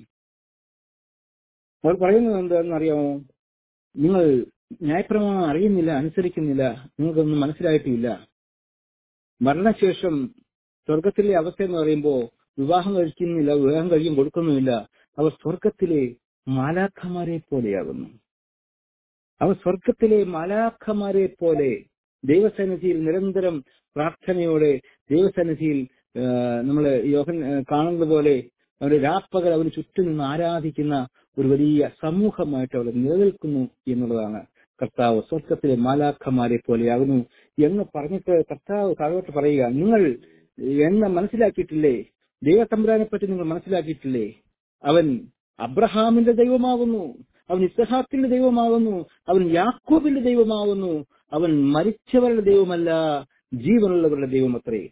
അവർ പറയുന്നത് എന്താണെന്ന് അറിയാമോ നിങ്ങൾ ന്യായപ്രമാണം അറിയുന്നില്ല അനുസരിക്കുന്നില്ല നിങ്ങൾക്കൊന്നും മനസ്സിലായിട്ടില്ല മരണശേഷം സ്വർഗത്തിലെ അവസ്ഥ എന്ന് പറയുമ്പോൾ വിവാഹം കഴിക്കുന്നില്ല വിവാഹം കഴിയും കൊടുക്കുന്നുമില്ല അവർ സ്വർഗത്തിലെ മാലാഖമാരെ പോലെയാകുന്നു അവർ സ്വർഗത്തിലെ മാലാഖമാരെ പോലെ ദൈവസന്നിധിയിൽ നിരന്തരം പ്രാർത്ഥനയോടെ ദൈവസന്നിധിയിൽ നമ്മൾ യോഹൻ ആ, കാണുന്നത് പോലെ അവരുടെ രാപ്പകൽ അവന് ചുറ്റും നിന്ന് ആരാധിക്കുന്ന ഒരു വലിയ സമൂഹമായിട്ട് അവിടെ നിലനിൽക്കുന്നു എന്നുള്ളതാണ് കർത്താവ് സ്വർഗത്തിലെ മാലാഖമാരെ പോലെയാകുന്നു എന്ന് പറഞ്ഞിട്ട് കർത്താവ് താഴോട്ട് പറയുക നിങ്ങൾ എന്നെ മനസ്സിലാക്കിയിട്ടില്ലേ ദൈവതമ്പുരാനെ പറ്റി നിങ്ങൾ മനസ്സിലാക്കിയിട്ടില്ലേ അവൻ അബ്രഹാമിന്റെ ദൈവമാകുന്നു അവൻ ഇസ്ഹാക്കിന്റെ ദൈവമാകുന്നു അവൻ യാക്കോബിന്റെ ദൈവമാകുന്നു അവൻ മരിച്ചവരുടെ ദൈവമല്ല ജീവനുള്ളവരുടെ ദൈവമത്രേ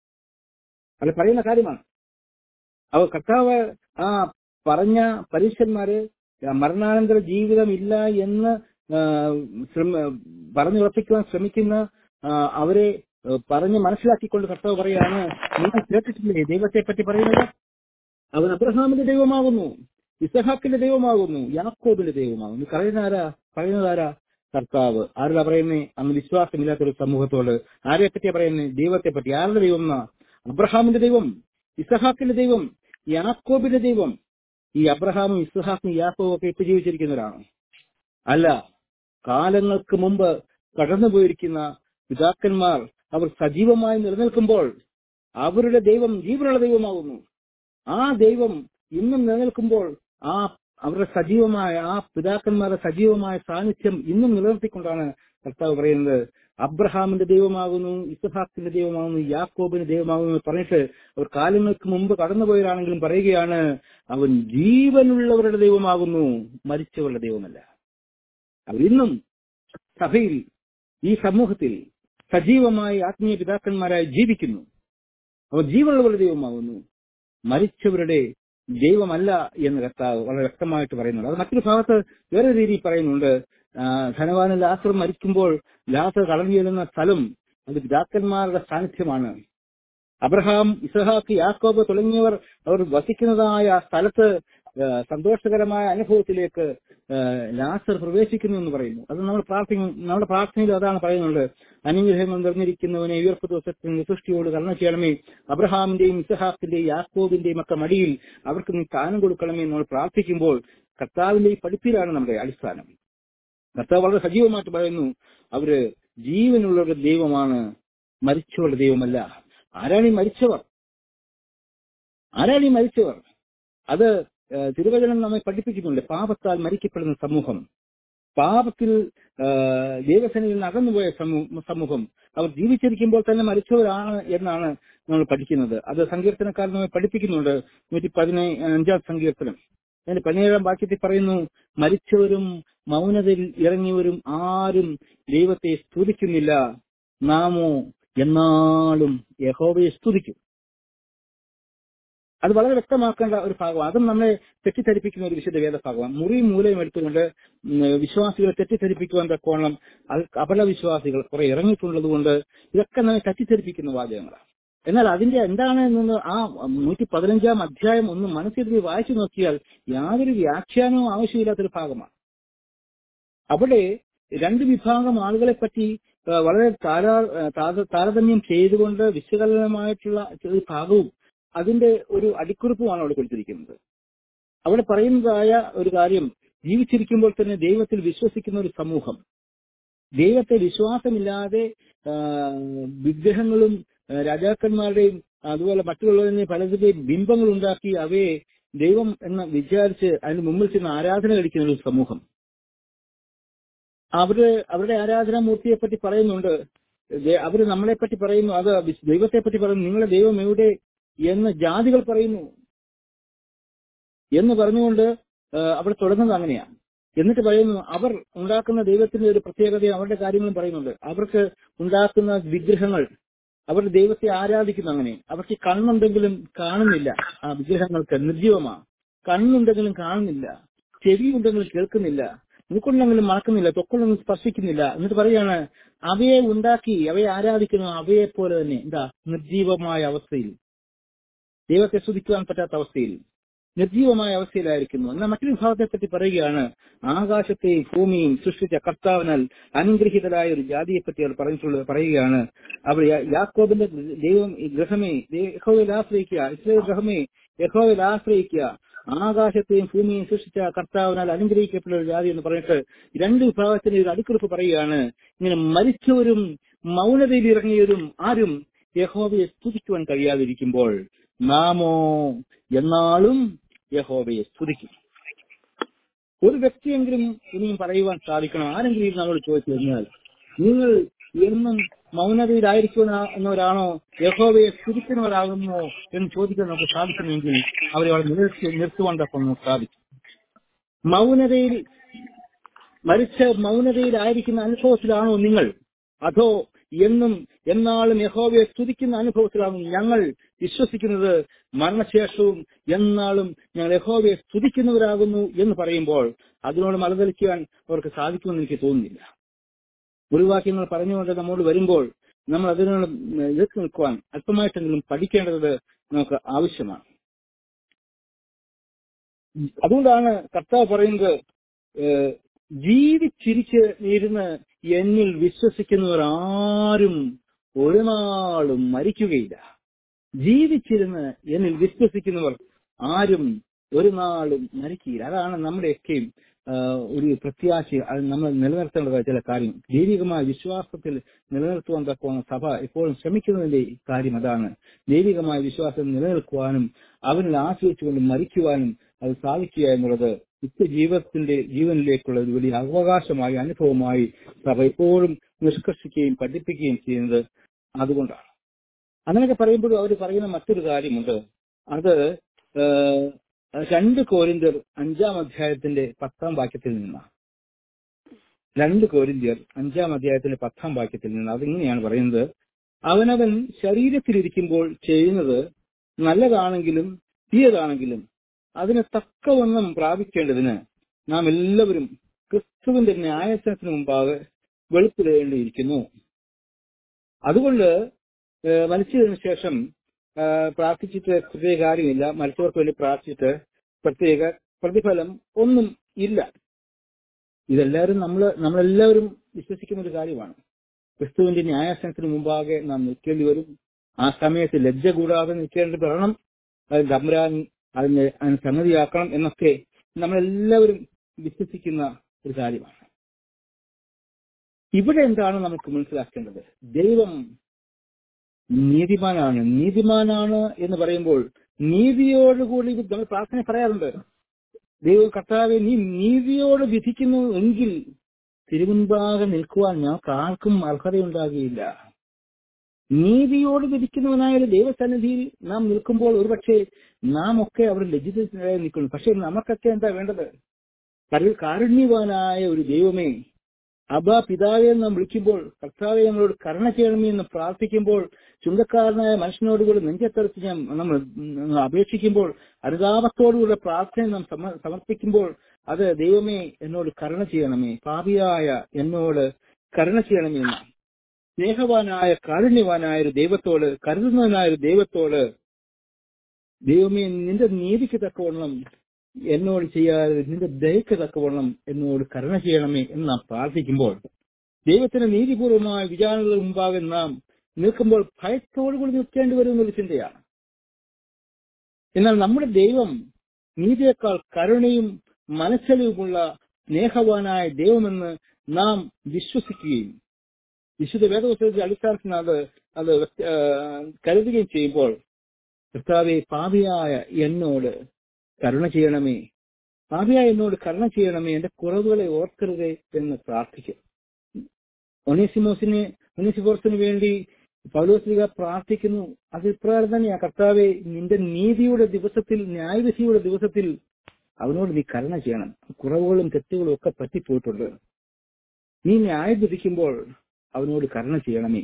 അത് പറയുന്ന കാര്യമാണ് അവ കർത്താവ് ആ പറഞ്ഞ പരീക്ഷന്മാര് മരണാനന്തര ജീവിതം ഇല്ല എന്ന് ആ, ശ്രമ- പറഞ്ഞുറപ്പിക്കുവാൻ ശ്രമിക്കുന്ന ആ, അവരെ ആ, പറഞ്ഞ് മനസ്സിലാക്കിക്കൊണ്ട് കർത്താവ് പറയാണ് നിങ്ങൾ കേട്ടിട്ടില്ലേ ദൈവത്തെ പറ്റി പറയുന്നത് അവൻ അബ്രഹാമിന്റെ ദൈവമാകുന്നു ഇസഹാക്കിന്റെ ദൈവമാകുന്നു യാക്കോബിന്റെ ദൈവമാകുന്നു പറയുന്ന ആരാ പറയുന്നത് ആരാ കർത്താവ് ആരുടെ പറയുന്നേ അന്ന് വിശ്വാസമില്ലാത്ത ഒരു സമൂഹത്തോട് ആരെ പറ്റിയാ പറയുന്നേ ദൈവത്തെ പറ്റി ആരുടെ ദൈവം എന്നാ അബ്രഹാമിന്റെ ദൈവം ഇസഹാക്കിന്റെ ദൈവം യാക്കോബിന്റെ ദൈവം ഈ അബ്രഹാമും ഇസ്ഹാക്കും യാക്കോബും ഒക്കെ ഇപ്പൊ ജീവിച്ചിരിക്കുന്നവരാണ് അല്ല കാലങ്ങൾക്ക് മുമ്പ് കടന്നുപോയിരിക്കുന്ന പിതാക്കന്മാർ അവർ സജീവമായി നിലനിൽക്കുമ്പോൾ അവരുടെ ദൈവം ജീവനുള്ള ദൈവമാകുന്നു ആ ദൈവം ഇന്നും നിലനിൽക്കുമ്പോൾ ആ അവരുടെ സജീവമായ ആ പിതാക്കന്മാരുടെ സജീവമായ സാന്നിധ്യം ഇന്നും നിലനിർത്തിക്കൊണ്ടാണ് കർത്താവ് പറയുന്നത് അബ്രഹാമിന്റെ ദൈവമാകുന്നു ഇസ്ഹാക്കിന്റെ ദൈവമാകുന്നു യാക്കോബിന്റെ ദൈവമാകുന്നു എന്ന് പറഞ്ഞിട്ട് അവർ കാലങ്ങൾക്ക് മുമ്പ് കടന്നുപോയവരാണെങ്കിലും പറയുകയാണ് അവൻ ജീവനുള്ളവരുടെ ദൈവമാകുന്നു മരിച്ചവരുടെ ദൈവമല്ല അവരിന്നും സഭയിൽ ഈ സമൂഹത്തിൽ സജീവമായി ആത്മീയ പിതാക്കന്മാരായി ജീവിക്കുന്നു അവർ ജീവനുള്ളവരുടെ ദൈവമാകുന്നു മരിച്ചവരുടെ ദൈവമല്ല എന്ന് കർത്താവ് വളരെ വ്യക്തമായിട്ട് പറയുന്നുണ്ട് അത് മറ്റൊരു ഭാഗത്ത് വേറെ രീതിയിൽ പറയുന്നുണ്ട് ആ, ധനവാന് ലാസർ മരിക്കുമ്പോൾ ലാസർ കടന്നു ചെല്ലുന്ന സ്ഥലം അത് പിതാക്കന്മാരുടെ സാന്നിധ്യമാണ് അബ്രഹാം ഇസഹാക്ക് യാക്കോബ് തുടങ്ങിയവർ അവർ വസിക്കുന്നതായ ആ സ്ഥലത്ത് ആ, സന്തോഷകരമായ അനുഭവത്തിലേക്ക് ആ, ലാസർ പ്രവേശിക്കുന്നു എന്ന് പറയുന്നു അത് നമ്മൾ പ്രാർത്ഥിക്കും നമ്മുടെ പ്രാർത്ഥനയിൽ അതാണ് പറയുന്നത് അനുഗ്രഹങ്ങൾ നിറഞ്ഞിരിക്കുന്നവനെ ഉയർപ്പ് ദിവസത്തിൽ സൃഷ്ടിയോട് കർണ ചെയ്യണമേ അബ്രഹാമിന്റെയും ഇസഹാക്കിന്റെയും യാക്കോബിന്റെയും ഒക്കെ മടിയിൽ അവർക്ക് നീ സ്ഥാനം കൊടുക്കണമേ എന്ന് നമ്മൾ പ്രാർത്ഥിക്കുമ്പോൾ കർത്താവിന്റെ ഈ പഠിപ്പിലാണ് നമ്മുടെ അടിസ്ഥാനം കർത്താവ് വളരെ സജീവമായിട്ട് പറയുന്നു അവര് ജീവനുള്ളവരുടെ ദൈവമാണ് മരിച്ചവരുടെ ദൈവമല്ല ആരാണ് ഈ മരിച്ചവർ ആരാണ് ഈ മരിച്ചവർ അത് ഏഹ്, തിരുവചനം നമ്മെ പഠിപ്പിക്കുന്നുണ്ട് പാപത്താൽ മരിക്കപ്പെടുന്ന സമൂഹം പാപത്തിൽ ഏഹ്, ദൈവസേനയിൽ നിന്ന് അകന്നുപോയ സമൂ- സമൂഹം അവർ ജീവിച്ചിരിക്കുമ്പോൾ തന്നെ മരിച്ചവരാണ് എന്നാണ് നമ്മൾ പഠിക്കുന്നത് അത് സങ്കീർത്തനക്കാരൻ നമ്മെ പഠിപ്പിക്കുന്നുണ്ട് നൂറ്റി പതിനേ അഞ്ചാം സങ്കീർത്തനം അതിന്റെ പതിനേഴാം വാക്യത്തിൽ പറയുന്നു മരിച്ചവരും മൗനതയിൽ ഇറങ്ങിയവരും ആരും ദൈവത്തെ സ്തുതിക്കുന്നില്ല നാമോ എന്നാളും യഹോവയെ സ്തുതിക്കും അത് വളരെ വ്യക്തമാക്കേണ്ട ഒരു ഭാഗമാണ് അതും നമ്മളെ തെറ്റിദ്ധരിപ്പിക്കുന്ന ഒരു വിശുദ്ധ വേദഭാഗമാണ് മുറി മൂലയും എടുത്തുകൊണ്ട് ഉം, വിശ്വാസികളെ തെറ്റിദ്ധരിപ്പിക്കുവാൻ തക്കോണം അത് അപല വിശ്വാസികൾ കുറെ ഇറങ്ങിയിട്ടുള്ളത് കൊണ്ട് ഇതൊക്കെ നമ്മെ തെറ്റിദ്ധരിപ്പിക്കുന്ന വാചകങ്ങളാണ് എന്നാൽ അതിന്റെ എന്താണ് എന്ന് ആ നൂറ്റി പതിനഞ്ചാം അധ്യായം ഒന്ന് മനസ്സിരുത്തി വായിച്ചു നോക്കിയാൽ യാതൊരു വ്യാഖ്യാനവും ആവശ്യമില്ലാത്തൊരു ഭാഗമാണ് അവിടെ രണ്ട് വിഭാഗം ആളുകളെ പറ്റി ആ, വളരെ താരാ- ആ, താര- താരതമ്യം ചെയ്തുകൊണ്ട് വിശകലനമായിട്ടുള്ള ഒരു ഭാഗവും അതിന്റെ ഒരു അടിക്കുറിപ്പുമാണ് അവിടെ കൊടുത്തിരിക്കുന്നത് അവിടെ പറയുന്നതായ ഒരു കാര്യം ജീവിച്ചിരിക്കുമ്പോൾ തന്നെ ദൈവത്തിൽ വിശ്വസിക്കുന്ന ഒരു സമൂഹം ദൈവത്തെ വിശ്വാസമില്ലാതെ ആ, വിഗ്രഹങ്ങളും ആ, രാജാക്കന്മാരുടെയും അതുപോലെ മറ്റുള്ളവരുടെ പലതിന്റെയും ബിംബങ്ങൾ ഉണ്ടാക്കി അവയെ ദൈവം എന്ന് വിചാരിച്ച് അതിന് മുമ്പിൽ ചെന്ന് ആരാധന കഴിക്കുന്ന ഒരു സമൂഹം അവര് അവരുടെ ആരാധനാമൂർത്തിയെ പറ്റി പറയുന്നുണ്ട് ദേ- അവര് നമ്മളെ പറ്റി പറയുന്നു അത് വിശ്- ദൈവത്തെ പറ്റി പറയുന്നു നിങ്ങളുടെ ദൈവം എവിടെ എന്ന് ജാതികൾ പറയുന്നു എന്ന് പറഞ്ഞുകൊണ്ട് ആ, അവിടെ തുടങ്ങുന്നത് അങ്ങനെയാണ് എന്നിട്ട് പറയുന്നു അവർ ഉണ്ടാക്കുന്ന ദൈവത്തിന്റെ ഒരു പ്രത്യേകതയും അവരുടെ കാര്യങ്ങളും പറയുന്നുണ്ട് അവർക്ക് ഉണ്ടാക്കുന്ന വിഗ്രഹങ്ങൾ അവരുടെ ദൈവത്തെ ആരാധിക്കുന്നു അങ്ങനെ അവർക്ക് കണ്ണുണ്ടെങ്കിലും കാണുന്നില്ല ആ വിഗ്രഹങ്ങൾക്ക് നിർജീവമാണ് കണ്ണുണ്ടെങ്കിലും കാണുന്നില്ല ചെവി ഉണ്ടെങ്കിലും കേൾക്കുന്നില്ല മൂക്കുണ്ടെങ്കിലും മണക്കുന്നില്ല തൊക്കുണ്ടെങ്കിലും സ്പർശിക്കുന്നില്ല എന്നിട്ട് പറയാണ് അവയെ ഉണ്ടാക്കി അവയെ ആരാധിക്കുന്നു അവയെ പോലെ തന്നെ എന്താ നിർജീവമായ അവസ്ഥയിൽ ദൈവത്തെ സ്തുതിക്കുവാൻ പറ്റാത്ത അവസ്ഥയിൽ നിർജീവമായ അവസ്ഥയിലായിരിക്കുന്നു എന്നാൽ മറ്റൊരു വിഭാഗത്തെ പറ്റി പറയുകയാണ് ആകാശത്തെയും ഭൂമിയും സൃഷ്ടിച്ച കർത്താവിനാൽ അനുഗ്രഹീതരായ ഒരു ജാതിയെ പറ്റി അവർ പറഞ്ഞിട്ടുള്ളത് പറയുകയാണ് അവർ യാ- യാക്കോബിന്റെ ദൈവം ഈ ഗ്രഹമേ ദേ- യഹോവയിൽ ആശ്രയിക്കുക ഇസ്രയേൽ ഗ്രഹമേ യഹോവയിൽ ആശ്രയിക്കുക ആകാശത്തെയും ഭൂമിയെയും സൃഷ്ടിച്ച കർത്താവിനാൽ അനുഗ്രഹിക്കപ്പെട്ട ഒരു ജാതി എന്ന് പറഞ്ഞിട്ട് രണ്ട് വിഭാഗത്തിന്റെ ഒരു അടിക്കുറിപ്പ് പറയുകയാണ് ഇങ്ങനെ മരിച്ചവരും മൗനതയിൽ ഇറങ്ങിയവരും ആരും യഹോവയെ സ്തുതിക്കുവാൻ കഴിയാതിരിക്കുമ്പോൾ നാമോ എന്നാളും യഹോവയെ സ്തുതിക്കും ഒരു വ്യക്തിയെങ്കിലും ഇനിയും പറയുവാൻ സാധിക്കണം ആരെങ്കിലും ഇത് നമ്മളോട് ചോദിച്ചു കഴിഞ്ഞാൽ നിങ്ങൾ എന്നും മൗനതയിലായിരിക്കുന്നവരാണോ യഹോവയെ സ്തുതിക്കുന്നവരാകുമോ എന്ന് ചോദിക്കാൻ നമുക്ക് സാധിക്കുമെങ്കിൽ അവരെ അവിടെ നിർത്തി നിർത്തുവാൻ തക്കം നമുക്ക് സാധിക്കും മൗനതയിൽ മരിച്ച മൗനതയിലായിരിക്കുന്ന അനുഭവത്തിലാണോ നിങ്ങൾ അതോ എന്നും എന്നാളും യഹോവയെ സ്തുതിക്കുന്ന അനുഭവത്തിലാണ് ഞങ്ങൾ വിശ്വസിക്കുന്നത് മരണശേഷവും എന്നാളും ഞങ്ങൾ യഹോവയെ സ്തുതിക്കുന്നവരാകുന്നു എന്ന് പറയുമ്പോൾ അതിനോട് മലതലിക്കുവാൻ അവർക്ക് സാധിക്കുമെന്ന് എനിക്ക് തോന്നുന്നില്ല ഒരു വാക്യങ്ങൾ പറഞ്ഞുകൊണ്ട് നമ്മോട് വരുമ്പോൾ നമ്മൾ അതിനോട് എതിർത്ത് നിൽക്കുവാൻ അല്പമായിട്ടെങ്കിലും പഠിക്കേണ്ടത് നമുക്ക് ആവശ്യമാണ് അതുകൊണ്ടാണ് കർത്താവ് പറയുന്നത് ഏഹ്, ജീവിച്ചിരിച്ച് ഇരുന്ന് എന്നിൽ വിശ്വസിക്കുന്നവർ ആരും ഒരു നാളും മരിക്കുകയില്ല ജീവിച്ചിരുന്ന് എന്നിൽ വിശ്വസിക്കുന്നവർ ആരും ഒരു നാളും മരിക്കുകയില്ല അതാണ് നമ്മുടെയൊക്കെയും ആ, ഒരു പ്രത്യാശ അത് നമ്മൾ നിലനിർത്തേണ്ടതായ ചില കാര്യം ദൈവികമായ വിശ്വാസത്തിൽ നിലനിർത്തുവാൻ തക്കവണ്ണം സഭ എപ്പോഴും ശ്രമിക്കുന്നതിന്റെ കാര്യം അതാണ് ദൈവികമായ വിശ്വാസം നിലനിൽക്കുവാനും അവനിൽ ആശ്രയിച്ചുകൊണ്ട് മരിക്കുവാനും അത് സാധിക്കുക എന്നുള്ളത് നിത്യജീവിതത്തിന്റെ ജീവനിലേക്കുള്ള ഒരു വലിയ അവകാശമായി അനുഭവമായി സഭ എപ്പോഴും നിഷ്കർഷിക്കുകയും പഠിപ്പിക്കുകയും ചെയ്യുന്നത് അതുകൊണ്ടാണ് അങ്ങനെയൊക്കെ പറയുമ്പോഴും അവർ പറയുന്ന മറ്റൊരു കാര്യമുണ്ട് അത് ഏഹ്, രണ്ട് കോരിന്ത്യർ അഞ്ചാം അധ്യായത്തിന്റെ പത്താം വാക്യത്തിൽ നിന്നാണ് രണ്ട് കോരിന്ത്യർ അഞ്ചാം അധ്യായത്തിന്റെ പത്താം വാക്യത്തിൽ നിന്ന് അതിങ്ങനെയാണ് പറയുന്നത് അവനവൻ ശരീരത്തിലിരിക്കുമ്പോൾ ചെയ്യുന്നത് നല്ലതാണെങ്കിലും തീയതാണെങ്കിലും അതിന് തക്കവണ്ണം പ്രാപിക്കേണ്ടതിന് നാം എല്ലാവരും ക്രിസ്തുവിന്റെ ന്യായസനത്തിന് മുമ്പാകെ വെളുപ്പിടേണ്ടിയിരിക്കുന്നു അതുകൊണ്ട് ഏഹ്, മരിച്ചതിനു ശേഷം ഏഹ്, പ്രാർത്ഥിച്ചിട്ട് പ്രത്യേക കാര്യമില്ല മരിച്ചവർക്ക് വേണ്ടി പ്രാർത്ഥിച്ചിട്ട് പ്രത്യേക പ്രതിഫലം ഒന്നും ഇല്ല ഇതെല്ലാവരും നമ്മൾ നമ്മളെല്ലാവരും വിശ്വസിക്കുന്ന ഒരു കാര്യമാണ് ക്രിസ്തുവിന്റെ ന്യായാസനത്തിന് മുമ്പാകെ നാം നിൽക്കേണ്ടി വരും ആ സമയത്ത് ലജ്ജ കൂടാതെ നിൽക്കേണ്ടി വരണം അത് തമ്പുരാൻ അതിനെ അതിന് സംഗതിയാക്കണം എന്നൊക്കെ നമ്മളെല്ലാവരും വിശ്വസിക്കുന്ന ഒരു കാര്യമാണ് ഇവിടെ എന്താണ് നമുക്ക് മനസ്സിലാക്കേണ്ടത് ദൈവം നീതിമാനാണ് നീതിമാനാണ് എന്ന് പറയുമ്പോൾ നീതിയോടുകൂടി ഇത് നമ്മൾ പ്രാർത്ഥന പറയാറുണ്ട് ദൈവ കർത്താവെ നീ നീതിയോട് വിധിക്കുന്നു എങ്കിൽ തിരുമുൻപാകെ നിൽക്കുവാൻ ഞങ്ങൾക്ക് ആർക്കും അർഹതയുണ്ടാകുകയില്ല നീതിയോട് വിധിക്കുന്നവനായ ഒരു ദൈവസന്നിധിയിൽ നാം നിൽക്കുമ്പോൾ ഒരുപക്ഷെ നാം ഒക്കെ അവിടെ ലജ്ജിതരായി നിൽക്കുന്നു പക്ഷെ നമുക്കൊക്കെ എന്താ വേണ്ടത് കരു- കാരുണ്യവാനായ ഒരു ദൈവമേ അബ പിതാവെ എന്ന് നാം വിളിക്കുമ്പോൾ കർത്താവെ ഞങ്ങളോട് കരുണ ചെയ്യണമേ എന്ന് പ്രാർത്ഥിക്കുമ്പോൾ ചുങ്കക്കാരനായ മനുഷ്യനോടുകൂടി നെഞ്ചത്തെടുത്ത് ഞാൻ നമ്മൾ ഉം, അപേക്ഷിക്കുമ്പോൾ അനുതാപത്തോടുകൂടെ പ്രാർത്ഥന നാം സമ- സമർപ്പിക്കുമ്പോൾ അത് ദൈവമേ എന്നോട് കരുണ ചെയ്യണമേ പാപിയായ എന്നോട് കരുണ ചെയ്യണമേ എന്നാണ് സ്നേഹവാനായ കാരുണ്യവാനായ ഒരു ദൈവത്തോട് കരുതുന്നവനായ ഒരു ദൈവത്തോട് ദൈവമേ നിന്റെ നീതിക്ക് തക്കവണ്ണം എന്നോട് ചെയ്യാതെ നിന്റെ ദയക്ക് തക്കവണ്ണം എന്നോട് കരുണ ചെയ്യണമേ എന്ന് നാം പ്രാർത്ഥിക്കുമ്പോൾ ദൈവത്തിന് നീതിപൂർവമായ വിചാരണകൾ മുമ്പാകെ നാം നിൽക്കുമ്പോൾ ഭയത്തോടുകൂടി നിൽക്കേണ്ടി വരും എന്നൊരു ചിന്തയാണ് എന്നാൽ നമ്മുടെ ദൈവം നീതിയേക്കാൾ കരുണയും മനസ്സലിവുമുള്ള സ്നേഹവാനായ ദൈവമെന്ന് നാം വിശ്വസിക്കുകയും വിശുദ്ധ വേദപുസ്തകത്തിന്റെ അടിസ്ഥാനത്തിൽ അത് അത് വ്യക്ത- ആ, കരുതുകയും ചെയ്യുമ്പോൾ കർത്താവെ പാപിയായ എന്നോട് കരുണ ചെയ്യണമേ പാപിയായ എന്നോട് കരുണ ചെയ്യണമേ എന്റെ കുറവുകളെ ഓർക്കരുതേ എന്ന് പ്രാർത്ഥിക്കും ഒനേസിമോസിനെ ഉനിസിഫോർസിന് വേണ്ടി പൗലോസ്ലിക പ്രാർത്ഥിക്കുന്നു അത് ഇപ്രകാരം തന്നെയാ കർത്താവെ നിന്റെ നീതിയുടെ ദിവസത്തിൽ ന്യായവിധിയുടെ ദിവസത്തിൽ അവനോട് നീ കരുണ ചെയ്യണം കുറവുകളും തെറ്റുകളും ഒക്കെ പറ്റിപ്പോയിട്ടുണ്ട് നീ ന്യായം വിധിക്കുമ്പോൾ അവനോട് കരുണ ചെയ്യണമേ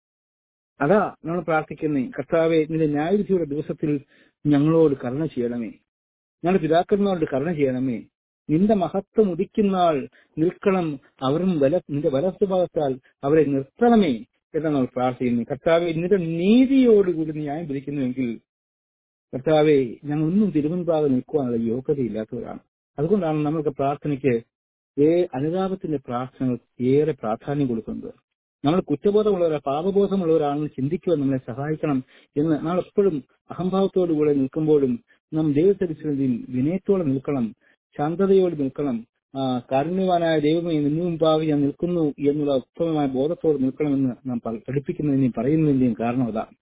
അതാ നമ്മൾ പ്രാർത്ഥിക്കുന്നേ കർത്താവെ നിന്റെ ന്യായവിധിയുടെ ദിവസത്തിൽ ഞങ്ങളോട് കരുണ ചെയ്യണമേ ഞങ്ങളുടെ പിതാക്കന്മാരോട് കരുണ ചെയ്യണമേ നിന്റെ മഹത്വം ഉദിക്കുന്നാൾ നിൽക്കണം അവരും വല നിന്റെ വലത്തുഭാഗത്താൽ അവരെ നിർത്തണമേ എന്നാണ് നമ്മൾ പ്രാർത്ഥിക്കുന്നത് കർത്താവെ നിന്റെ നീതിയോടുകൂടി നീ ന്യായം വിധിക്കുന്നുവെങ്കിൽ കർത്താവെ ഞങ്ങൾ ഒന്നും തിരുവൻപാകം നിൽക്കുവാനുള്ള യോഗ്യതയില്ലാത്തവരാണ് അതുകൊണ്ടാണ് നമ്മൾക്ക് പ്രാർത്ഥനയ്ക്ക് ഏ അനുതാപത്തിന്റെ പ്രാർത്ഥനകൾ ഏറെ പ്രാധാന്യം കൊടുക്കുന്നത് നമ്മൾ കുറ്റബോധമുള്ളവരാ പാപബോധമുള്ളവരാണെന്ന് ചിന്തിക്കുവാൻ നമ്മളെ സഹായിക്കണം എന്ന് നാം എപ്പോഴും അഹംഭാവത്തോടുകൂടെ നിൽക്കുമ്പോഴും നാം ദൈവത്തിരിച്ചതിൽ വിനയത്തോടെ നിൽക്കണം ശാന്തതയോടെ നിൽക്കണം ആ, കാരുണ്യവാനായ ദൈവമേ നിന്നു മുമ്പാകെ ഞാൻ നിൽക്കുന്നു എന്നുള്ള ഉത്തമമായ ബോധത്തോടെ നിൽക്കണമെന്ന് നാം പ- പഠിപ്പിക്കുന്നതിന്റെയും പറയുന്നതിന്റെയും കാരണം അതാണ്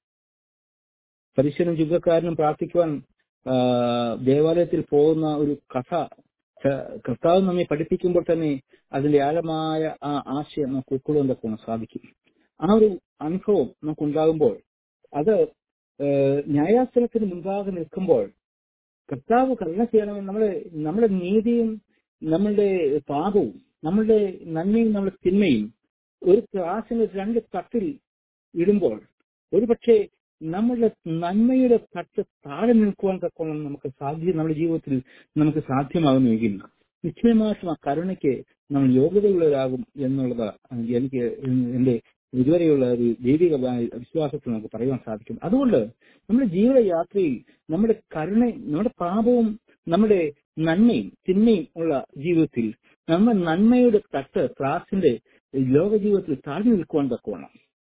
പരീക്ഷനും ചുങ്കക്കാരനും പ്രാർത്ഥിക്കുവാൻ ആ, ദേവാലയത്തിൽ പോകുന്ന ഒരു കഥ ക- കർത്താവ് നമ്മെ പഠിപ്പിക്കുമ്പോൾ തന്നെ അതിന്റെ ആഴമായ ആ ആശയം നമുക്ക് ഉൾക്കൊള്ളുവാൻ തക്കവണ്ണം സാധിക്കും ആ ഒരു അനുഭവം നമുക്ക് ഉണ്ടാകുമ്പോൾ അത് ഏഹ്, ന്യായാസനത്തിന് മുൻപാകെ നിൽക്കുമ്പോൾ കർത്താവ് കരുണ ചെയ്യണമെന്ന് നമ്മളെ നമ്മുടെ നീതിയും നമ്മളുടെ പാപവും നമ്മളുടെ നന്മയും നമ്മുടെ തിന്മയും ഒരു ക്ലാസ്സിന് രണ്ട് തട്ടിൽ ഇടുമ്പോൾ ഒരുപക്ഷെ നമ്മളുടെ നന്മയുടെ തട്ട് താഴെ നിൽക്കുവാൻ തക്കോളം നമുക്ക് സാധ്യ നമ്മുടെ ജീവിതത്തിൽ നമുക്ക് സാധ്യമാകുന്നുവെങ്കിൽ നിശ്ചയമായിട്ടും ആ കരുണയ്ക്ക് നമ്മൾ യോഗ്യതയുള്ളവരാകും എന്നുള്ളത് എനിക്ക് എന്റെ ഇതുവരെയുള്ള ഒരു ദൈവികമായ വിശ്വാസത്തിൽ നമുക്ക് പറയുവാൻ സാധിക്കും അതുകൊണ്ട് നമ്മുടെ ജീവിതയാത്രയിൽ നമ്മുടെ കരുണ നമ്മുടെ പാപവും നമ്മുടെ നന്മയും തിന്മയും ഉള്ള ജീവിതത്തിൽ നമ്മുടെ നന്മയുടെ തട്ട് ക്ലാസിന്റെ ലോക ജീവിതത്തിൽ താഴ്ന്നു നിൽക്കുവാൻ തക്കവണ്ണം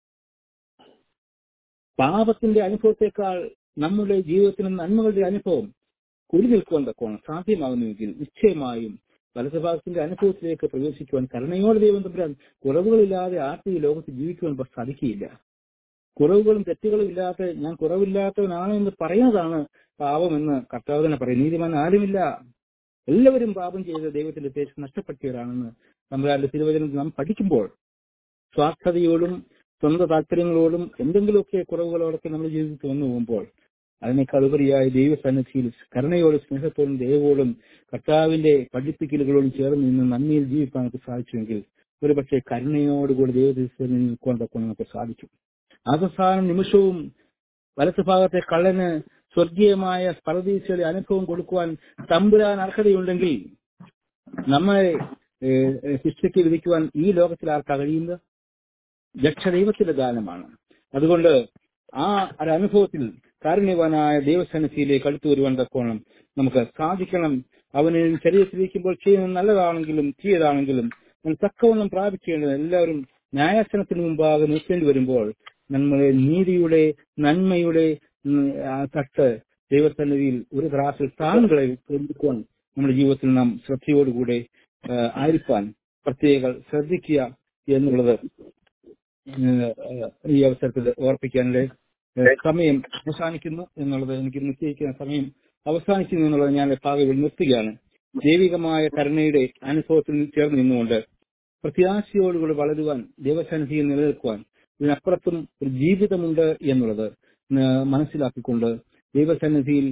പാപത്തിന്റെ അനുഭവത്തെക്കാൾ നമ്മുടെ ജീവിതത്തിന് നന്മകളുടെ അനുഭവം കുടി നിൽക്കുവാൻ തക്കവണ്ണം സാധ്യമാകുന്നുവെങ്കിൽ നിശ്ചയമായും വലതുഭാഗത്തിന്റെ അനുഭവത്തിലേക്ക് പ്രവേശിക്കുവാൻ കരുണയോടെ ദൈവം തമ്പുരാൻ കുറവുകളില്ലാതെ ആർക്കും ഈ ലോകത്ത് ജീവിക്കുവാൻ പ- സാധിക്കുകയില്ല കുറവുകളും തെറ്റുകളും ഇല്ലാത്ത ഞാൻ കുറവില്ലാത്തവനാണ് എന്ന് പറയുന്നതാണ് പാപമെന്ന് കർത്താവ് തന്നെ പറയും നീതിമാൻ ആരുമില്ല എല്ലാവരും പാപം ചെയ്ത് ദൈവത്തിന്റെ ഉദ്ദേശം നഷ്ടപ്പെടുത്തിയവരാണെന്ന് നമ്മുടെ തിരുവചനം നാം പഠിക്കുമ്പോൾ സ്വാർത്ഥതയോടും സ്വന്തം താല്പര്യങ്ങളോടും എന്തെങ്കിലുമൊക്കെ കുറവുകളോടൊക്കെ നമ്മുടെ ജീവിതത്തിൽ വന്നു പോകുമ്പോൾ അതിനേക്കാൾ ഉപരിയായി ദൈവസന്നിധിയിൽ കരുണയോടും സ്നേഹത്തോടും ദൈവത്തോടും കർത്താവിന്റെ പഠിപ്പിക്കലുകളോടും ചേർന്ന് നിന്ന് നന്ദിയിൽ ജീവിക്കാൻ നമുക്ക് സാധിച്ചുവെങ്കിൽ ഒരുപക്ഷെ കരുണയോടുകൂടി ദൈവത്തിൽ നിൽക്കുവാൻ തക്ക നമുക്ക് സാധിക്കും അവസാന നിമിഷവും വലത്ത് ഭാഗത്തെ കള്ളന് സ്വർഗീയമായ പരദീസയുടെ അനുഭവം കൊടുക്കുവാൻ തമ്പുരാൻ അർഹതയുണ്ടെങ്കിൽ നമ്മളെ ഏഹ്, ഏഹ്, ശിക്ഷയ്ക്ക് വിധിക്കുവാൻ ഈ ലോകത്തിൽ ആർക്കാ കഴിയുന്നത് രക്ഷദൈവത്തിന്റെ ദാനമാണ് അതുകൊണ്ട് ആ ഒരു അനുഭവത്തിൽ കാരുണ്യവാനായ ദൈവസന്നിധിയിലേക്ക് അടുത്തു വരുവാൻ തക്കോണം നമുക്ക് സാധിക്കണം അവന് ശരീരത്തിലിരിക്കുമ്പോൾ ചെയ്യുന്നത് നല്ലതാണെങ്കിലും തീയതാണെങ്കിലും അവൻ തക്കവണ്ണം പ്രാപിക്കേണ്ടത് എല്ലാവരും ന്യായാസനത്തിന് മുമ്പാകെ നിൽക്കേണ്ടി വരുമ്പോൾ നമ്മുടെ നീതിയുടെ നന്മയുടെ ഉം, ആ തട്ട് ദൈവസന്നിധിയിൽ ഒരു ത്രാസിൽ താങ്കളെ കൊടുക്കുവാൻ നമ്മുടെ ജീവിതത്തിൽ നാം ശ്രദ്ധയോടുകൂടെ ആ, ആയിരിക്കാൻ പ്രത്യേക ശ്രദ്ധിക്കുക എന്നുള്ളത് ഏഹ്, ഏഹ്, ഈ അവസരത്തിൽ ഓർപ്പിക്കാനുള്ള ഏഹ്, സമയം അവസാനിക്കുന്നു എന്നുള്ളത് എനിക്ക് നിശ്ചയിക്കുന്ന സമയം അവസാനിക്കുന്നു എന്നുള്ളത് ഞാൻ ഭാഗങ്ങൾ നിർത്തുകയാണ് ദൈവികമായ കരുണയുടെ അനുഭവത്തിൽ ചേർന്ന് നിന്നുകൊണ്ട് പ്രത്യാശയോടുകൂടി വളരുവാൻ ദൈവസന്നിധിയിൽ നിലനിൽക്കുവാൻ ഇതിനപ്പുറത്തും ഒരു ജീവിതമുണ്ട് എന്നുള്ളത് ഏഹ്, മനസ്സിലാക്കിക്കൊണ്ട് ദൈവസന്നിധിയിൽ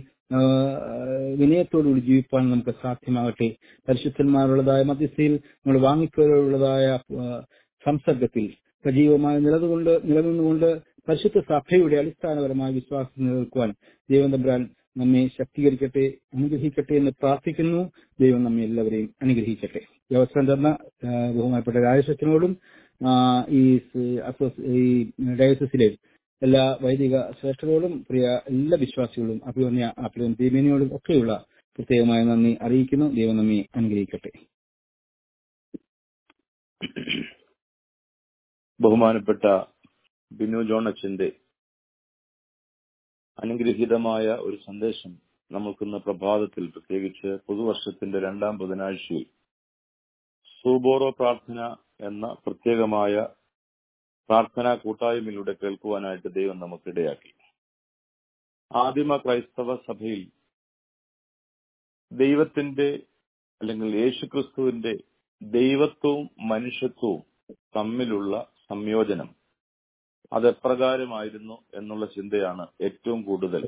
ഏഹ്, വിനയത്തോടുകൂടി ജീവിപ്പാൻ നമുക്ക് സാധ്യമാകട്ടെ പരിശുദ്ധന്മാരുള്ളതായ മധ്യസ്ഥയിൽ നമ്മൾ വാങ്ങിക്കലുള്ളതായ ഏഹ്, സംസർഗത്തിൽ സജീവമായി നിലതുകൊണ്ട് നിലനിന്നുകൊണ്ട് പരിശുദ്ധ സഭയുടെ അടിസ്ഥാനപരമായ വിശ്വാസം നിലനിൽക്കുവാൻ ദൈവം തമ്പുരാൻ നമ്മെ ശക്തീകരിക്കട്ടെ അനുഗ്രഹിക്കട്ടെ എന്ന് പ്രാർത്ഥിക്കുന്നു ദൈവം നമ്മെ എല്ലാവരെയും അനുഗ്രഹിക്കട്ടെ ഈ അവസരം തന്ന ആ, ബഹുമാനപ്പെട്ട രാജശത്തിനോടും ഈ സ്- അസോസ്- ഈ ഡയസിസിലെ എല്ലാ വൈദിക ശ്രേഷ്ഠരോടും പ്രിയ എല്ലാ വിശ്വാസികളും അഭിമന്യ അഭിമൻ ദീപനിയോടും ഒക്കെയുള്ള പ്രത്യേകമായ നന്ദി അറിയിക്കുന്നു ദൈവം നമ്മെ അനുഗ്രഹിക്കട്ടെ ബഹുമാനപ്പെട്ട ബിനു ജോൺ അച്ഛന്റെ അനുഗ്രഹീതമായ ഒരു സന്ദേശം നമുക്കിന്ന് പ്രഭാതത്തിൽ പ്രത്യേകിച്ച് പുതുവർഷത്തിന്റെ രണ്ടാം ബുധനാഴ്ചയിൽ സൂബോറോ പ്രാർത്ഥന എന്ന പ്രത്യേകമായ പ്രാർത്ഥനാ കൂട്ടായ്മയിലൂടെ കേൾക്കുവാനായിട്ട് ദൈവം നമുക്കിടയാക്കി ആദിമ ക്രൈസ്തവ സഭയിൽ ദൈവത്തിന്റെ അല്ലെങ്കിൽ യേശുക്രിസ്തുവിന്റെ ദൈവത്വവും മനുഷ്യത്വവും തമ്മിലുള്ള സംയോജനം അതെപ്രകാരമായിരുന്നു എന്നുള്ള ചിന്തയാണ് ഏറ്റവും കൂടുതൽ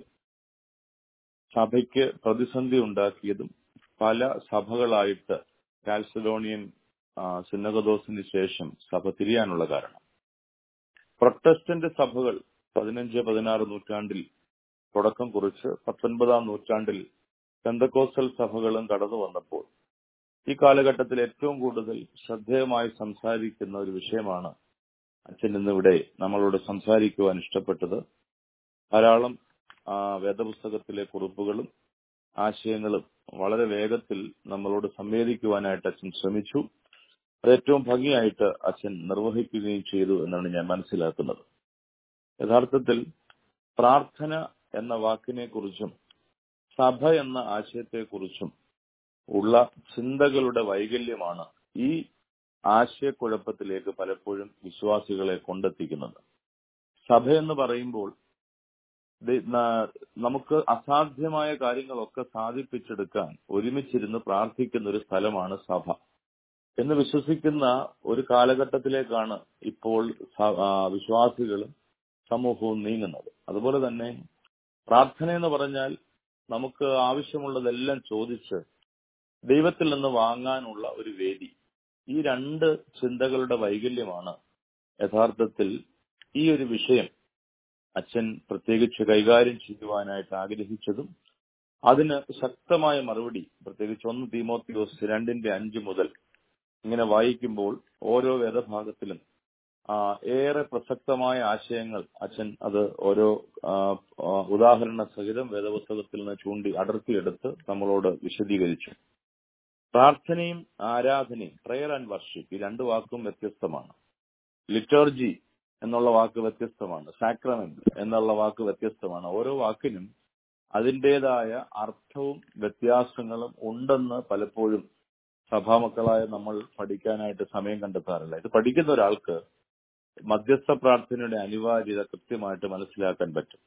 സഭയ്ക്ക് പ്രതിസന്ധി ഉണ്ടാക്കിയതും പല സഭകളായിട്ട് കാൽസഡോണിയൻ സിന്നഗദോസിന് ശേഷം സഭ തിരിയാനുള്ള കാരണം പ്രൊട്ടസ്റ്റന്റ് സഭകൾ പതിനഞ്ച് പതിനാറ് നൂറ്റാണ്ടിൽ തുടക്കം കുറിച്ച് പത്തൊൻപതാം നൂറ്റാണ്ടിൽ പെന്തക്കോസ്റ്റൽ സഭകളും കടന്നു വന്നപ്പോൾ ഈ കാലഘട്ടത്തിൽ ഏറ്റവും കൂടുതൽ ശ്രദ്ധേയമായി സംസാരിക്കുന്ന ഒരു വിഷയമാണ് അച്ഛൻ ഇന്നിവിടെ നമ്മളോട് സംസാരിക്കുവാൻ ഇഷ്ടപ്പെട്ടത് ധാരാളം ആ, വേദപുസ്തകത്തിലെ കുറിപ്പുകളും ആശയങ്ങളും വളരെ വേഗത്തിൽ നമ്മളോട് സംവേദിക്കുവാനായിട്ട് അച്ഛൻ ശ്രമിച്ചു അത് ഏറ്റവും ഭംഗിയായിട്ട് അച്ഛൻ നിർവഹിക്കുകയും ചെയ്തു എന്നാണ് ഞാൻ മനസ്സിലാക്കുന്നത് യഥാർത്ഥത്തിൽ പ്രാർത്ഥന എന്ന വാക്കിനെ കുറിച്ചും സഭ എന്ന ആശയത്തെക്കുറിച്ചും ഉള്ള ചിന്തകളുടെ വൈകല്യമാണ് ഈ ആശയക്കുഴപ്പത്തിലേക്ക് പലപ്പോഴും വിശ്വാസികളെ കൊണ്ടെത്തിക്കുന്നത് സഭ എന്ന് പറയുമ്പോൾ ദൈ- ന- നമുക്ക് അസാധ്യമായ കാര്യങ്ങളൊക്കെ സാധിപ്പിച്ചെടുക്കാൻ ഒരുമിച്ചിരുന്ന് പ്രാർത്ഥിക്കുന്ന ഒരു സ്ഥലമാണ് സഭ എന്ന് വിശ്വസിക്കുന്ന ഒരു കാലഘട്ടത്തിലേക്കാണ് ഇപ്പോൾ സ- ആ, വിശ്വാസികളും സമൂഹവും നീങ്ങുന്നത് അതുപോലെ തന്നെ പ്രാർത്ഥന എന്ന് പറഞ്ഞാൽ നമുക്ക് ആവശ്യമുള്ളതെല്ലാം ചോദിച്ച് ദൈവത്തിൽ നിന്ന് വാങ്ങാനുള്ള ഒരു വേദി ഈ രണ്ട് ചിന്തകളുടെ വൈകല്യമാണ് യഥാർത്ഥത്തിൽ ഈ ഒരു വിഷയം അച്ഛൻ പ്രത്യേകിച്ച് കൈകാര്യം ചെയ്യുവാനായിട്ട് ആഗ്രഹിച്ചതും അതിന് ശക്തമായ മറുപടി പ്രത്യേകിച്ച് ഒന്ന് തീമോത്തിയോസ് രണ്ടിന്റെ അഞ്ച് മുതൽ ഇങ്ങനെ വായിക്കുമ്പോൾ ഓരോ വേദഭാഗത്തിലും ആ, ഏറെ പ്രസക്തമായ ആശയങ്ങൾ അച്ഛൻ അത് ഓരോ ആ, ആ, ഉദാഹരണ സഹിതം വേദപുസ്തകത്തിൽ നിന്ന് ചൂണ്ടി അടർത്തിയെടുത്ത് നമ്മളോട് വിശദീകരിച്ചു പ്രാർത്ഥനയും ആരാധനയും പ്രയർ ആൻഡ് വർഷിപ്പ് ഈ രണ്ട് വാക്കും വ്യത്യസ്തമാണ് ലിറ്റർജി എന്നുള്ള വാക്ക് വ്യത്യസ്തമാണ് സാക്രമെന്റ് എന്നുള്ള വാക്ക് വ്യത്യസ്തമാണ് ഓരോ വാക്കിനും അതിൻ്റെതായ അർത്ഥവും വ്യത്യാസങ്ങളും ഉണ്ടെന്ന് പലപ്പോഴും സഭാമക്കളായ നമ്മൾ പഠിക്കാനായിട്ട് സമയം കണ്ടെത്താറില്ല ഇത് പഠിക്കുന്ന ഒരാൾക്ക് മധ്യസ്ഥ പ്രാർത്ഥനയുടെ അനിവാര്യത കൃത്യമായിട്ട് മനസ്സിലാക്കാൻ പറ്റും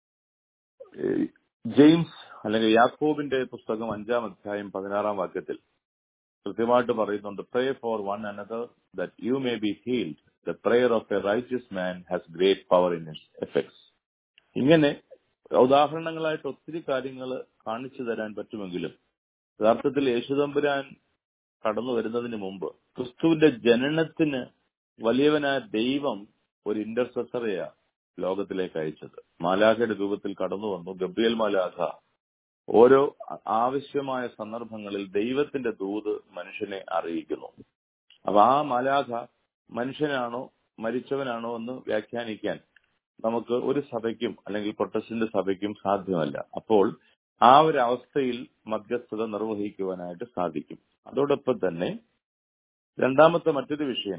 ഏഹ് ജെയിംസ് അല്ലെങ്കിൽ യാക്കോബിന്റെ പുസ്തകം അഞ്ചാം അധ്യായം പതിനാറാം വാക്യത്തിൽ കൃത്യമായിട്ട് പറയുന്നുണ്ട് pray for one another that you may be healed the prayer of a righteous man has great power in its effects ഇങ്ങനെ ഉദാഹരണങ്ങളായിട്ട് ഒത്തിരി കാര്യങ്ങൾ കാണിച്ചു തരാൻ പറ്റുമെങ്കിലും യഥാർത്ഥത്തിൽ യേശുദമ്പുരാൻ കടന്നു വരുന്നതിന് മുമ്പ് ക്രിസ്തുവിന്റെ ജനനത്തിന് വലിയവനായ ദൈവം ഒരു ഇന്റർസെസറെയാ ലോകത്തിലേക്ക് അയച്ചത് മാലാഖയുടെ രൂപത്തിൽ കടന്നു വന്നു ഗബ്രിയൽ മാലാഖ ഓരോ ആവശ്യമായ സന്ദർഭങ്ങളിൽ ദൈവത്തിന്റെ ദൂത് മനുഷ്യനെ അറിയിക്കുന്നു അപ്പൊ ആ മാലാഖ മനുഷ്യനാണോ മരിച്ചവനാണോ എന്ന് വ്യാഖ്യാനിക്കാൻ നമുക്ക് ഒരു സഭയ്ക്കും അല്ലെങ്കിൽ പ്രൊട്ടസ്റ്റന്റ് സഭയ്ക്കും സാധ്യമല്ല അപ്പോൾ ആ ഒരു അവസ്ഥയിൽ മധ്യസ്ഥത നിർവഹിക്കുവാനായിട്ട് സാധിക്കും അതോടൊപ്പം തന്നെ രണ്ടാമത്തെ മറ്റൊരു വിഷയം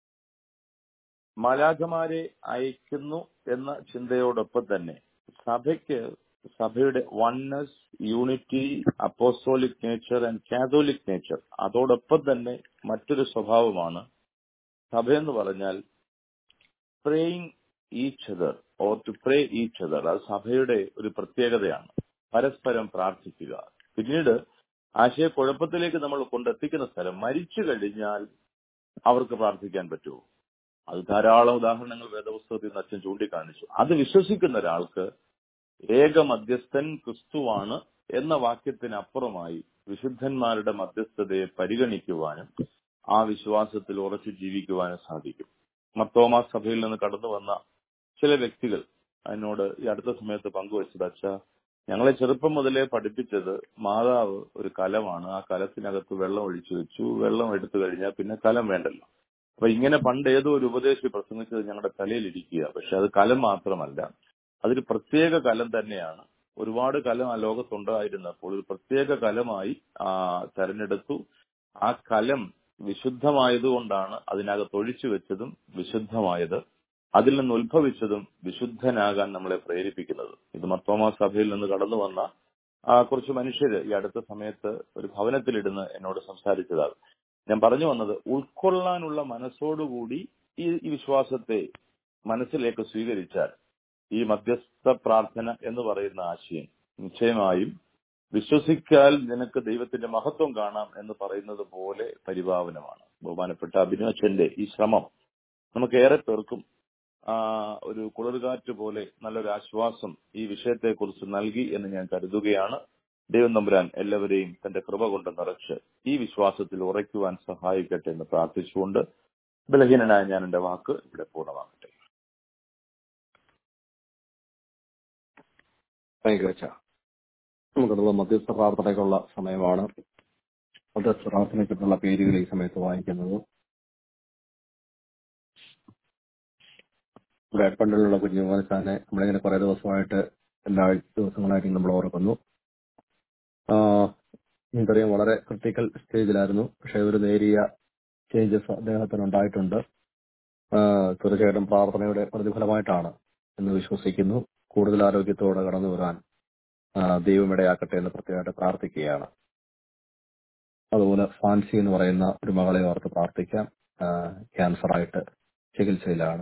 മാലാഖമാരെ അയക്കുന്നു എന്ന ചിന്തയോടൊപ്പം തന്നെ സഭയ്ക്ക് സഭയുടെ oneness unity apostolic nature and catholic nature അതോടൊപ്പം തന്നെ മറ്റൊരു സ്വഭാവമാണ് സഭ എന്ന് പറഞ്ഞാൽ praying each other or to pray each other അത് സഭയുടെ ഒരു പ്രത്യേകതയാണ് പരസ്പരം പ്രാർത്ഥിക്കുക പിന്നീട് ആശയക്കുഴപ്പത്തിലേക്ക് നമ്മൾ കൊണ്ടെത്തിക്കുന്ന സ്ഥലം മരിച്ചു കഴിഞ്ഞാൽ അവർക്ക് പ്രാർത്ഥിക്കാൻ പറ്റുമോ അത് ധാരാളം ഉദാഹരണങ്ങൾ വേദപുസ്തകത്തിൽ നിന്ന് അച്ഛൻ ചൂണ്ടിക്കാണിച്ചു അത് വിശ്വസിക്കുന്ന ഒരാൾക്ക് ഏക മധ്യസ്ഥൻ ക്രിസ്തുവാണ് എന്ന വാക്യത്തിനപ്പുറമായി വിശുദ്ധന്മാരുടെ മധ്യസ്ഥതയെ പരിഗണിക്കുവാനും ആ വിശ്വാസത്തിൽ ഉറച്ചു ജീവിക്കുവാനും സാധിക്കും മത്തോമാ സഭയിൽ നിന്ന് കടന്നു വന്ന ചില വ്യക്തികൾ അതിനോട് ഈ അടുത്ത സമയത്ത് പങ്കുവച്ചത് അച്ഛ ഞങ്ങളെ ചെറുപ്പം മുതലേ പഠിപ്പിച്ചത് മാതാവ് ഒരു കലമാണ് ആ കലത്തിനകത്ത് വെള്ളം ഒഴിച്ചു വെച്ചു വെള്ളം എടുത്തു കഴിഞ്ഞാൽ പിന്നെ കലം വേണ്ടല്ലോ അപ്പൊ ഇങ്ങനെ പണ്ട് ഏതോ ഒരു ഉപദേശി പ്രസംഗിച്ചത് ഞങ്ങളുടെ തലയിൽ ഇരിക്കുക പക്ഷെ അത് കലം മാത്രമല്ല അതൊരു പ്രത്യേക കലം തന്നെയാണ് ഒരുപാട് കലം ആ ലോകത്തുണ്ടായിരുന്നപ്പോൾ ഒരു പ്രത്യേക കലമായി ആ തെരഞ്ഞെടുത്തു ആ കലം വിശുദ്ധമായതുകൊണ്ടാണ് അതിനകത്ത് ഒഴിച്ചു വെച്ചതും വിശുദ്ധമായത് അതിൽ നിന്ന് ഉത്ഭവിച്ചതും വിശുദ്ധനാകാൻ നമ്മളെ പ്രേരിപ്പിക്കുന്നത് ഇത് മർത്തോമാ സഭയിൽ നിന്ന് കടന്നു വന്ന ആ, കുറച്ച് മനുഷ്യര് ഈ അടുത്ത സമയത്ത് ഒരു ഭവനത്തിലിടുന്ന് എന്നോട് സംസാരിച്ചതാണ് ഞാൻ പറഞ്ഞു വന്നത് ഉൾക്കൊള്ളാനുള്ള മനസ്സോടുകൂടി ഈ ഈ വിശ്വാസത്തെ മനസ്സിലേക്ക് സ്വീകരിച്ചാൽ ഈ മധ്യസ്ഥ പ്രാർത്ഥന എന്ന് പറയുന്ന ആശയം നിശ്ചയമായും വിശ്വസിച്ചാൽ നിനക്ക് ദൈവത്തിന്റെ മഹത്വം കാണാം എന്ന് പറയുന്നത് പോലെ പരിഭാവനമാണ് ബഹുമാനപ്പെട്ട അഭിനവച്ചന്റെ ഈ ശ്രമം നമുക്ക് ഏറെ പേർക്കും ആ, ഒരു കുളിർകാറ്റ് പോലെ നല്ലൊരു ആശ്വാസം ഈ വിഷയത്തെക്കുറിച്ച് നൽകി എന്ന് ഞാൻ കരുതുകയാണ് ദൈവം നമ്പുരാൻ എല്ലാവരെയും തന്റെ കൃപ കൊണ്ട് നിറച്ച് ഈ വിശ്വാസത്തിൽ ഉറയ്ക്കുവാൻ സഹായിക്കട്ടെ എന്ന് പ്രാർത്ഥിച്ചുകൊണ്ട് ബലഹീനനായ ഞാൻ എന്റെ വാക്ക് ഇവിടെ പൂർണ്ണമാക്കട്ടെ താങ്ക് യു അച്ഛ നമുക്കുള്ള മധ്യസ്ഥ പ്രാർത്ഥനയ്ക്കുള്ള സമയമാണ് മധ്യസ്ഥ പ്രാർത്ഥനയ്ക്കുള്ള പേരുകൾ ഈ സമയത്ത് വായിക്കുന്നത് ഇവിടെ എഡ്പണ്ടിലുള്ള കുഞ്ഞു മോനസാനെ നമ്മളിങ്ങനെ കുറെ ദിവസമായിട്ട് എല്ലാ ദിവസങ്ങളായിട്ട് നമ്മൾ ഓർക്കുന്നു ആഹ് എനിക്കറിയാം വളരെ ക്രിട്ടിക്കൽ സ്റ്റേജിലായിരുന്നു പക്ഷെ ഒരു നേരിയ ചേഞ്ചസ് അദ്ദേഹത്തിന് ഉണ്ടായിട്ടുണ്ട് ആഹ് തീർച്ചയായിട്ടും പ്രാർത്ഥനയുടെ പ്രതിഫലമായിട്ടാണ് എന്ന് വിശ്വസിക്കുന്നു കൂടുതൽ ആരോഗ്യത്തോടെ കടന്നു വരാൻ ആഹ് ദൈവം ഇടയാക്കട്ടെ എന്ന് പ്രത്യേകമായിട്ട് പ്രാർത്ഥിക്കുകയാണ് അതുപോലെ ഫാൻസി എന്ന് പറയുന്ന ഒരു മകളെ ഓർത്ത് പ്രാർത്ഥിക്കാം ക്യാൻസർ ആയിട്ട് ചികിത്സയിലാണ്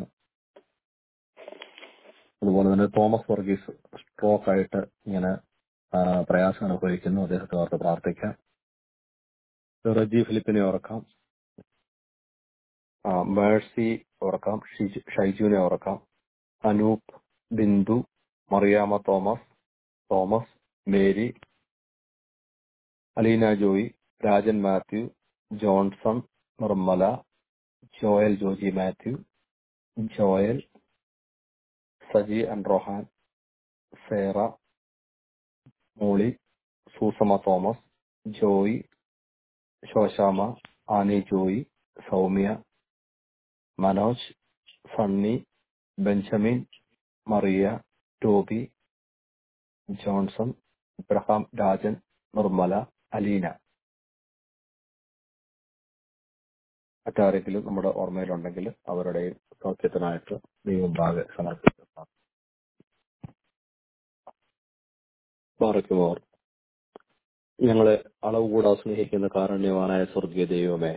അതുപോലെ തന്നെ തോമസ് വർഗീസ് സ്ട്രോക്ക് ആയിട്ട് ഇങ്ങനെ ആ, പ്രയാസം അനുഭവിക്കുന്നു അദ്ദേഹത്തെ ഓർത്ത് പ്രാർത്ഥിക്കാം റജി ഫിലിപ്പിനെ ഓർക്കാം ആ, മേഴ്സി ഓർക്കാം ഷിജു- ഷൈജുവിനെ ഓർക്കാം അനൂപ് ബിന്ദു മറിയാമ്മ തോമസ് തോമസ് മേരി അലീന ജോയി രാജൻ മാത്യു ജോൺസൺ നിർമ്മല ജോയൽ ജോജി മാത്യു ജോയൽ സജി അൻറോഹാൻ സേറ മോളി സൂസമ തോമസ് ജോയി ശോശാമ ആനി ജോയി സൗമ്യ മനോജ് സണ്ണി ബെഞ്ചമിൻ മറിയ ടോബി ജോൺസൺ ഇബ്രഹാം രാജൻ നിർമ്മല അലീന മറ്റാരെങ്കിലും നമ്മുടെ ഓർമ്മയിലുണ്ടെങ്കിൽ അവരുടെയും സൗഖ്യത്തിനായിട്ട് ദൈവം ഭാഗെ സമർപ്പിക്കുന്നു ബാറയ്ക്കുമോർ ഞങ്ങളെ അളവ് കൂടാതെ സ്നേഹിക്കുന്ന കാരുണ്യവാനായ സ്വർഗീയ ദൈവമേ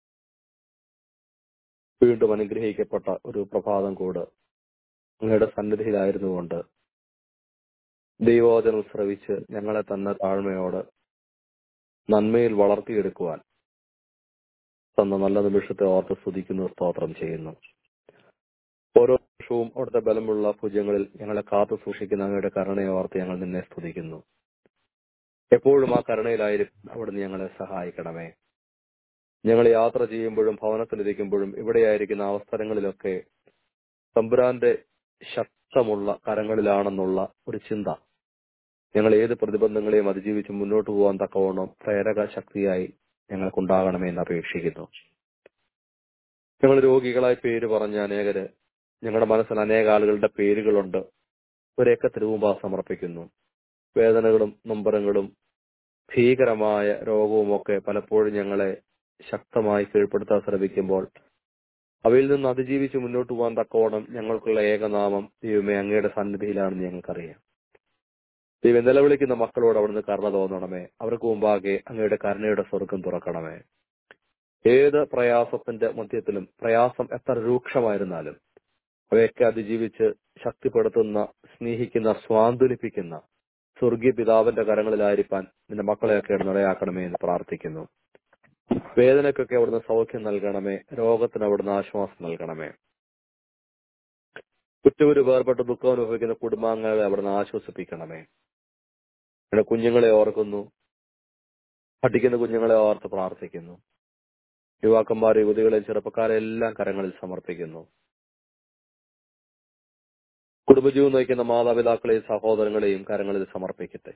വീണ്ടും അനുഗ്രഹിക്കപ്പെട്ട ഒരു പ്രഭാതം കൂട് അങ്ങയുടെ സന്നിധിയിലായിരുന്നുകൊണ്ട് ദൈവവചനം ശ്രവിച്ച് ഞങ്ങളെ തന്നെ താഴ്മയോട് നന്മയിൽ വളർത്തിയെടുക്കുവാൻ തന്ന നല്ല നിമിഷത്തെ ഓർത്ത് സ്തുതിക്കുന്നു സ്തോത്രം ചെയ്യുന്നു ഓരോ നിമിഷവും അവിടുത്തെ ബലമുള്ള ഭുജങ്ങളിൽ ഞങ്ങളെ കാത്തു സൂക്ഷിക്കുന്ന അങ്ങയുടെ കരുണയെ ഓർത്ത് ഞങ്ങൾ നിന്നെ സ്തുതിക്കുന്നു എപ്പോഴും ആ കരുണയിലായിരിക്കും അവിടുന്ന് ഞങ്ങളെ സഹായിക്കണമേ ഞങ്ങൾ യാത്ര ചെയ്യുമ്പോഴും ഭവനത്തിലിരിക്കുമ്പോഴും ഇവിടെയായിരിക്കുന്ന അവസരങ്ങളിലൊക്കെ തമ്പുരാന്റെ ശക്തമുള്ള കരങ്ങളിലാണെന്നുള്ള ഒരു ചിന്ത ഞങ്ങൾ ഏത് പ്രതിബന്ധങ്ങളെയും അതിജീവിച്ച് മുന്നോട്ട് പോകാൻ തക്കവണ്ണം പ്രേരക ശക്തിയായി ഞങ്ങൾക്കുണ്ടാകണമേ എന്ന് അപേക്ഷിക്കുന്നു ഞങ്ങൾ രോഗികളായി പേര് പറഞ്ഞ അനേകര് ഞങ്ങളുടെ മനസ്സിൽ അനേക ആളുകളുടെ പേരുകളുണ്ട് ഇവരെയൊക്കെ തിരുവുമ്പ സമർപ്പിക്കുന്നു വേദനകളും നൊമ്പരങ്ങളും ഭീകരമായ രോഗവുമൊക്കെ പലപ്പോഴും ഞങ്ങളെ ശക്തമായി കീഴ്പ്പെടുത്താൻ ശ്രമിക്കുമ്പോൾ അവയിൽ നിന്ന് അതിജീവിച്ച് മുന്നോട്ട് പോകാൻ തക്കവണ്ണം ഞങ്ങൾക്കുള്ള ഏകനാമം ദൈവമേ അങ്ങയുടെ സന്നിധിയിലാണെന്ന് ഞങ്ങൾക്കറിയാം ദൈവം നിലവിളിക്കുന്ന മക്കളോട് അവിടുന്ന് കരുണ തോന്നണമേ അവർക്ക് മുമ്പാകെ അങ്ങയുടെ കരുണയുടെ സ്വർഗം തുറക്കണമേ ഏത് പ്രയാസത്തിന്റെ മധ്യത്തിലും പ്രയാസം എത്ര രൂക്ഷമായിരുന്നാലും അവയൊക്കെ അതിജീവിച്ച് ശക്തിപ്പെടുത്തുന്ന സ്നേഹിക്കുന്ന സ്വാന്തനിപ്പിക്കുന്ന സ്വർഗീയ പിതാവിന്റെ കരങ്ങളിലായിരിക്കാൻ നിന്റെ മക്കളെയൊക്കെ നിറയാക്കണമേ എന്ന് പ്രാർത്ഥിക്കുന്നു വേദനയ്ക്കൊക്കെ അവിടുന്ന് സൗഖ്യം നൽകണമേ രോഗത്തിന് അവിടുന്ന് ആശ്വാസം നൽകണമേ കുറ്റൂര് വേർപെട്ട് ദുഃഖം അനുഭവിക്കുന്ന കുടുംബാംഗങ്ങളെ അവിടുന്ന് ആശ്വസിപ്പിക്കണമേ എന്റെ കുഞ്ഞുങ്ങളെ ഓർക്കുന്നു പഠിക്കുന്ന കുഞ്ഞുങ്ങളെ ഓർത്ത് പ്രാർത്ഥിക്കുന്നു യുവാക്കന്മാരെ യുവതികളെ ചെറുപ്പക്കാരെ എല്ലാം കരങ്ങളിൽ സമർപ്പിക്കുന്നു കുടുംബജീവൻ നയിക്കുന്ന മാതാപിതാക്കളെയും സഹോദരങ്ങളെയും കരങ്ങളിൽ സമർപ്പിക്കട്ടെ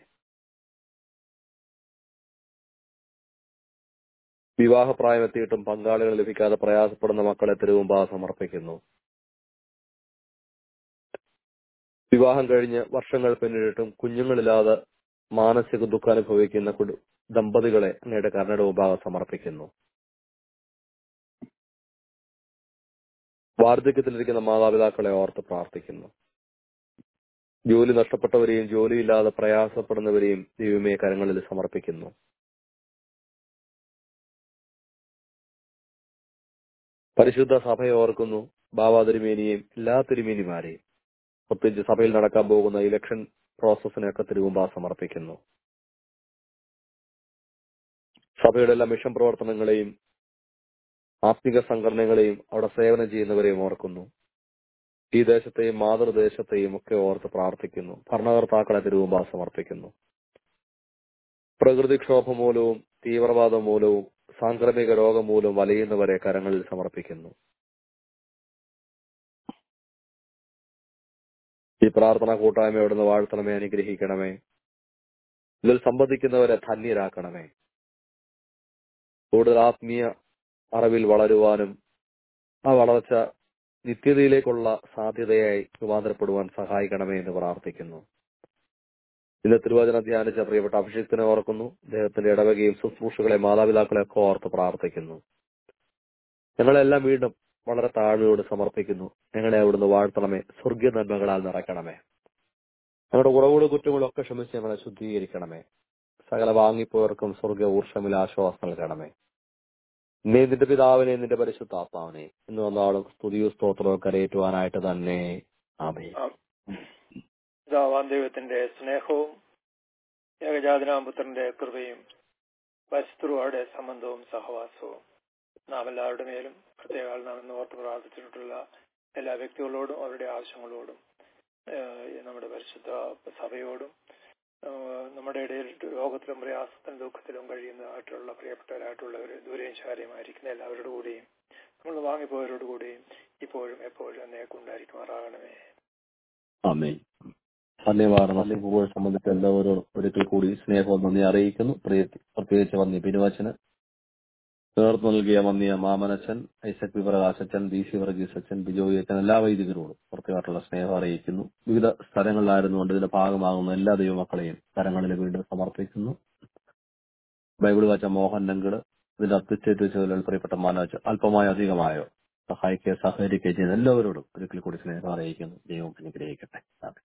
വിവാഹപ്രായമെത്തിയിട്ടും പങ്കാളികൾ ലഭിക്കാതെ പ്രയാസപ്പെടുന്ന മക്കളെ തിരുവുമ്പാ സമർപ്പിക്കുന്നു വിവാഹം കഴിഞ്ഞ് വർഷങ്ങൾ പിന്നിട്ടിട്ടും കുഞ്ഞുങ്ങളില്ലാതെ മാനസിക ദുഃഖം അനുഭവിക്കുന്ന കുടു ദമ്പതികളെ അങ്ങയുടെ കരുണയുടെ മുമ്പാകെ സമർപ്പിക്കുന്നു വാർദ്ധക്യത്തിലിരിക്കുന്ന മാതാപിതാക്കളെ ഓർത്ത് പ്രാർത്ഥിക്കുന്നു ജോലി നഷ്ടപ്പെട്ടവരെയും ജോലിയില്ലാതെ പ്രയാസപ്പെടുന്നവരെയും ദൈവമേ കരങ്ങളിൽ സമർപ്പിക്കുന്നു പരിശുദ്ധ സഭയെ ഓർക്കുന്നു ബാബാ തിരുമേനിയെയും എല്ലാ തിരുമേനിമാരെയും പ്രത്യേകിച്ച് സഭയിൽ നടക്കാൻ പോകുന്ന ഇലക്ഷൻ പ്രോസസ്സിനെയൊക്കെ തിരുവുമ്പാ സമർപ്പിക്കുന്നു സഭയുടെ എല്ലാ മിഷൻ പ്രവർത്തനങ്ങളെയും ആത്മിക സംഘടനകളെയും അവിടെ സേവനം ചെയ്യുന്നവരെയും ഓർക്കുന്നു ഈ ദേശത്തെയും മാതൃദേശത്തെയും ഒക്കെ ഓർത്ത് പ്രാർത്ഥിക്കുന്നു ഭരണകർത്താക്കളെ തിരുവുമ്പാ സമർപ്പിക്കുന്നു പ്രകൃതിക്ഷോഭം മൂലവും തീവ്രവാദം മൂലവും സാംക്രമിക രോഗം മൂലവും വലയുന്നവരെ കരങ്ങളിൽ സമർപ്പിക്കുന്നു ഈ പ്രാർത്ഥന കൂട്ടായ്മയോടുന്ന് വാഴ്ത്തണമേ അനുഗ്രഹിക്കണമേ ഇതിൽ സംബന്ധിക്കുന്നവരെ ധന്യരാക്കണമേ കൂടുതൽ ആത്മീയ അറിവിൽ വളരുവാനും ആ വളർച്ച നിത്യതയിലേക്കുള്ള സാധ്യതയായി രൂപാന്തരപ്പെടുവാൻ സഹായിക്കണമേ എന്ന് പ്രാർത്ഥിക്കുന്നു ഇന്ന് തിരുവചനം ധ്യാനിച്ച പ്രിയപ്പെട്ട അഭിഷേകത്തിനെ ഓർക്കുന്നു അദ്ദേഹത്തിന്റെ ഇടവകയും ശുശ്രൂഷകളെ മാതാപിതാക്കളെ ഒക്കെ ഓർത്ത് പ്രാർത്ഥിക്കുന്നു ഞങ്ങളെല്ലാം വീണ്ടും വളരെ താഴ്മയോട് സമർപ്പിക്കുന്നു ഞങ്ങളെ അവിടുന്ന് വാഴ്ത്തണമേ സ്വർഗീയ നന്മകളാൽ നിറയ്ക്കണമേ ഞങ്ങളുടെ കുറവുകളും കുറ്റങ്ങളും ഒക്കെ ക്ഷമിച്ച് ഞങ്ങളെ ശുദ്ധീകരിക്കണമേ സകല വാങ്ങിപ്പോയവർക്കും സ്വർഗീയ ഊർഷമിൽ ആശ്വാസം നൽകണമേ നീ നിന്റെ പിതാവിനെ നിന്റെ പരിശുദ്ധാത്മാവിനെ ഇന്ന് വന്നാളും സ്തുതിയും സ്തോത്രവും കരയേറ്റുവാനായിട്ട് തന്നെ ആമേ പിതാവാം ദൈവത്തിന്റെ സ്നേഹവും ഏകജാതനാം പുത്രന്റെ കൃപയും പരിശുദ്ധരുടെ സംബന്ധവും സഹവാസവും നാം എല്ലാവരുടെ മേലും പ്രത്യേക നാം ഇന്ന് ഓർത്ത് പ്രാർത്ഥിച്ചിട്ടുള്ള എല്ലാ വ്യക്തികളോടും അവരുടെ ആവശ്യങ്ങളോടും ഏഹ് നമ്മുടെ പരിശുദ്ധ സഭയോടും ഏഹ് നമ്മുടെ ഇടയിൽ രോഗത്തിലും പ്രയാസത്തിലും ദുഃഖത്തിലും കഴിയുന്നതായിട്ടുള്ള പ്രിയപ്പെട്ടവരായിട്ടുള്ളവർ ദൂരെയും ശാരീരമായിരിക്കുന്ന എല്ലാവരുടെ കൂടെയും നമ്മൾ വാങ്ങിപ്പോയവരോട് കൂടെയും ഇപ്പോഴും എപ്പോഴും എന്നേക്കുണ്ടായിരിക്കുമാറാകണമേ ആമേ ധന്യവാദം നന്ദിപൂർവ്വം സംബന്ധിച്ച എല്ലാവരും ഒരിക്കൽ കൂടി സ്നേഹവും നന്ദി അറിയിക്കുന്നു പ്രിയ- പ്രത്യേകിച്ച് വന്നി ബിനുവച്ചന് നേതൃത്വം നൽകിയ വന്നിയ മാമനച്ചൻ ഐസക് വി പ്രകാശച്ചൻ ബി സി വർഗീസ് അച്ഛൻ ബിജോയി അച്ഛൻ എല്ലാ വൈദികരോടും പ്രത്യേകമായിട്ടുള്ള സ്നേഹം അറിയിക്കുന്നു വിവിധ സ്ഥലങ്ങളിലായിരുന്നുകൊണ്ട് ഇതിന്റെ ഭാഗമാകുന്ന എല്ലാ ദൈവമക്കളെയും കരങ്ങളിൽ വീണ്ടും സമർപ്പിക്കുന്നു ബൈബിൾ വാച്ച മോഹൻ നങ്കട് ഇതിന്റെ അത്യുച്ചേറ്റ് വെച്ചതിൽ പ്രിയപ്പെട്ട മാനവച്ച് അല്പമായോ അധികമായോ സഹായിക്കുക സഹകരിക്കുകയും ചെയ്യുന്ന എല്ലാവരോടും ഒരിക്കൽ കൂടി സ്നേഹം അറിയിക്കുന്നു ദൈവം അനുഗ്രഹിക്കട്ടെ ആമേൻ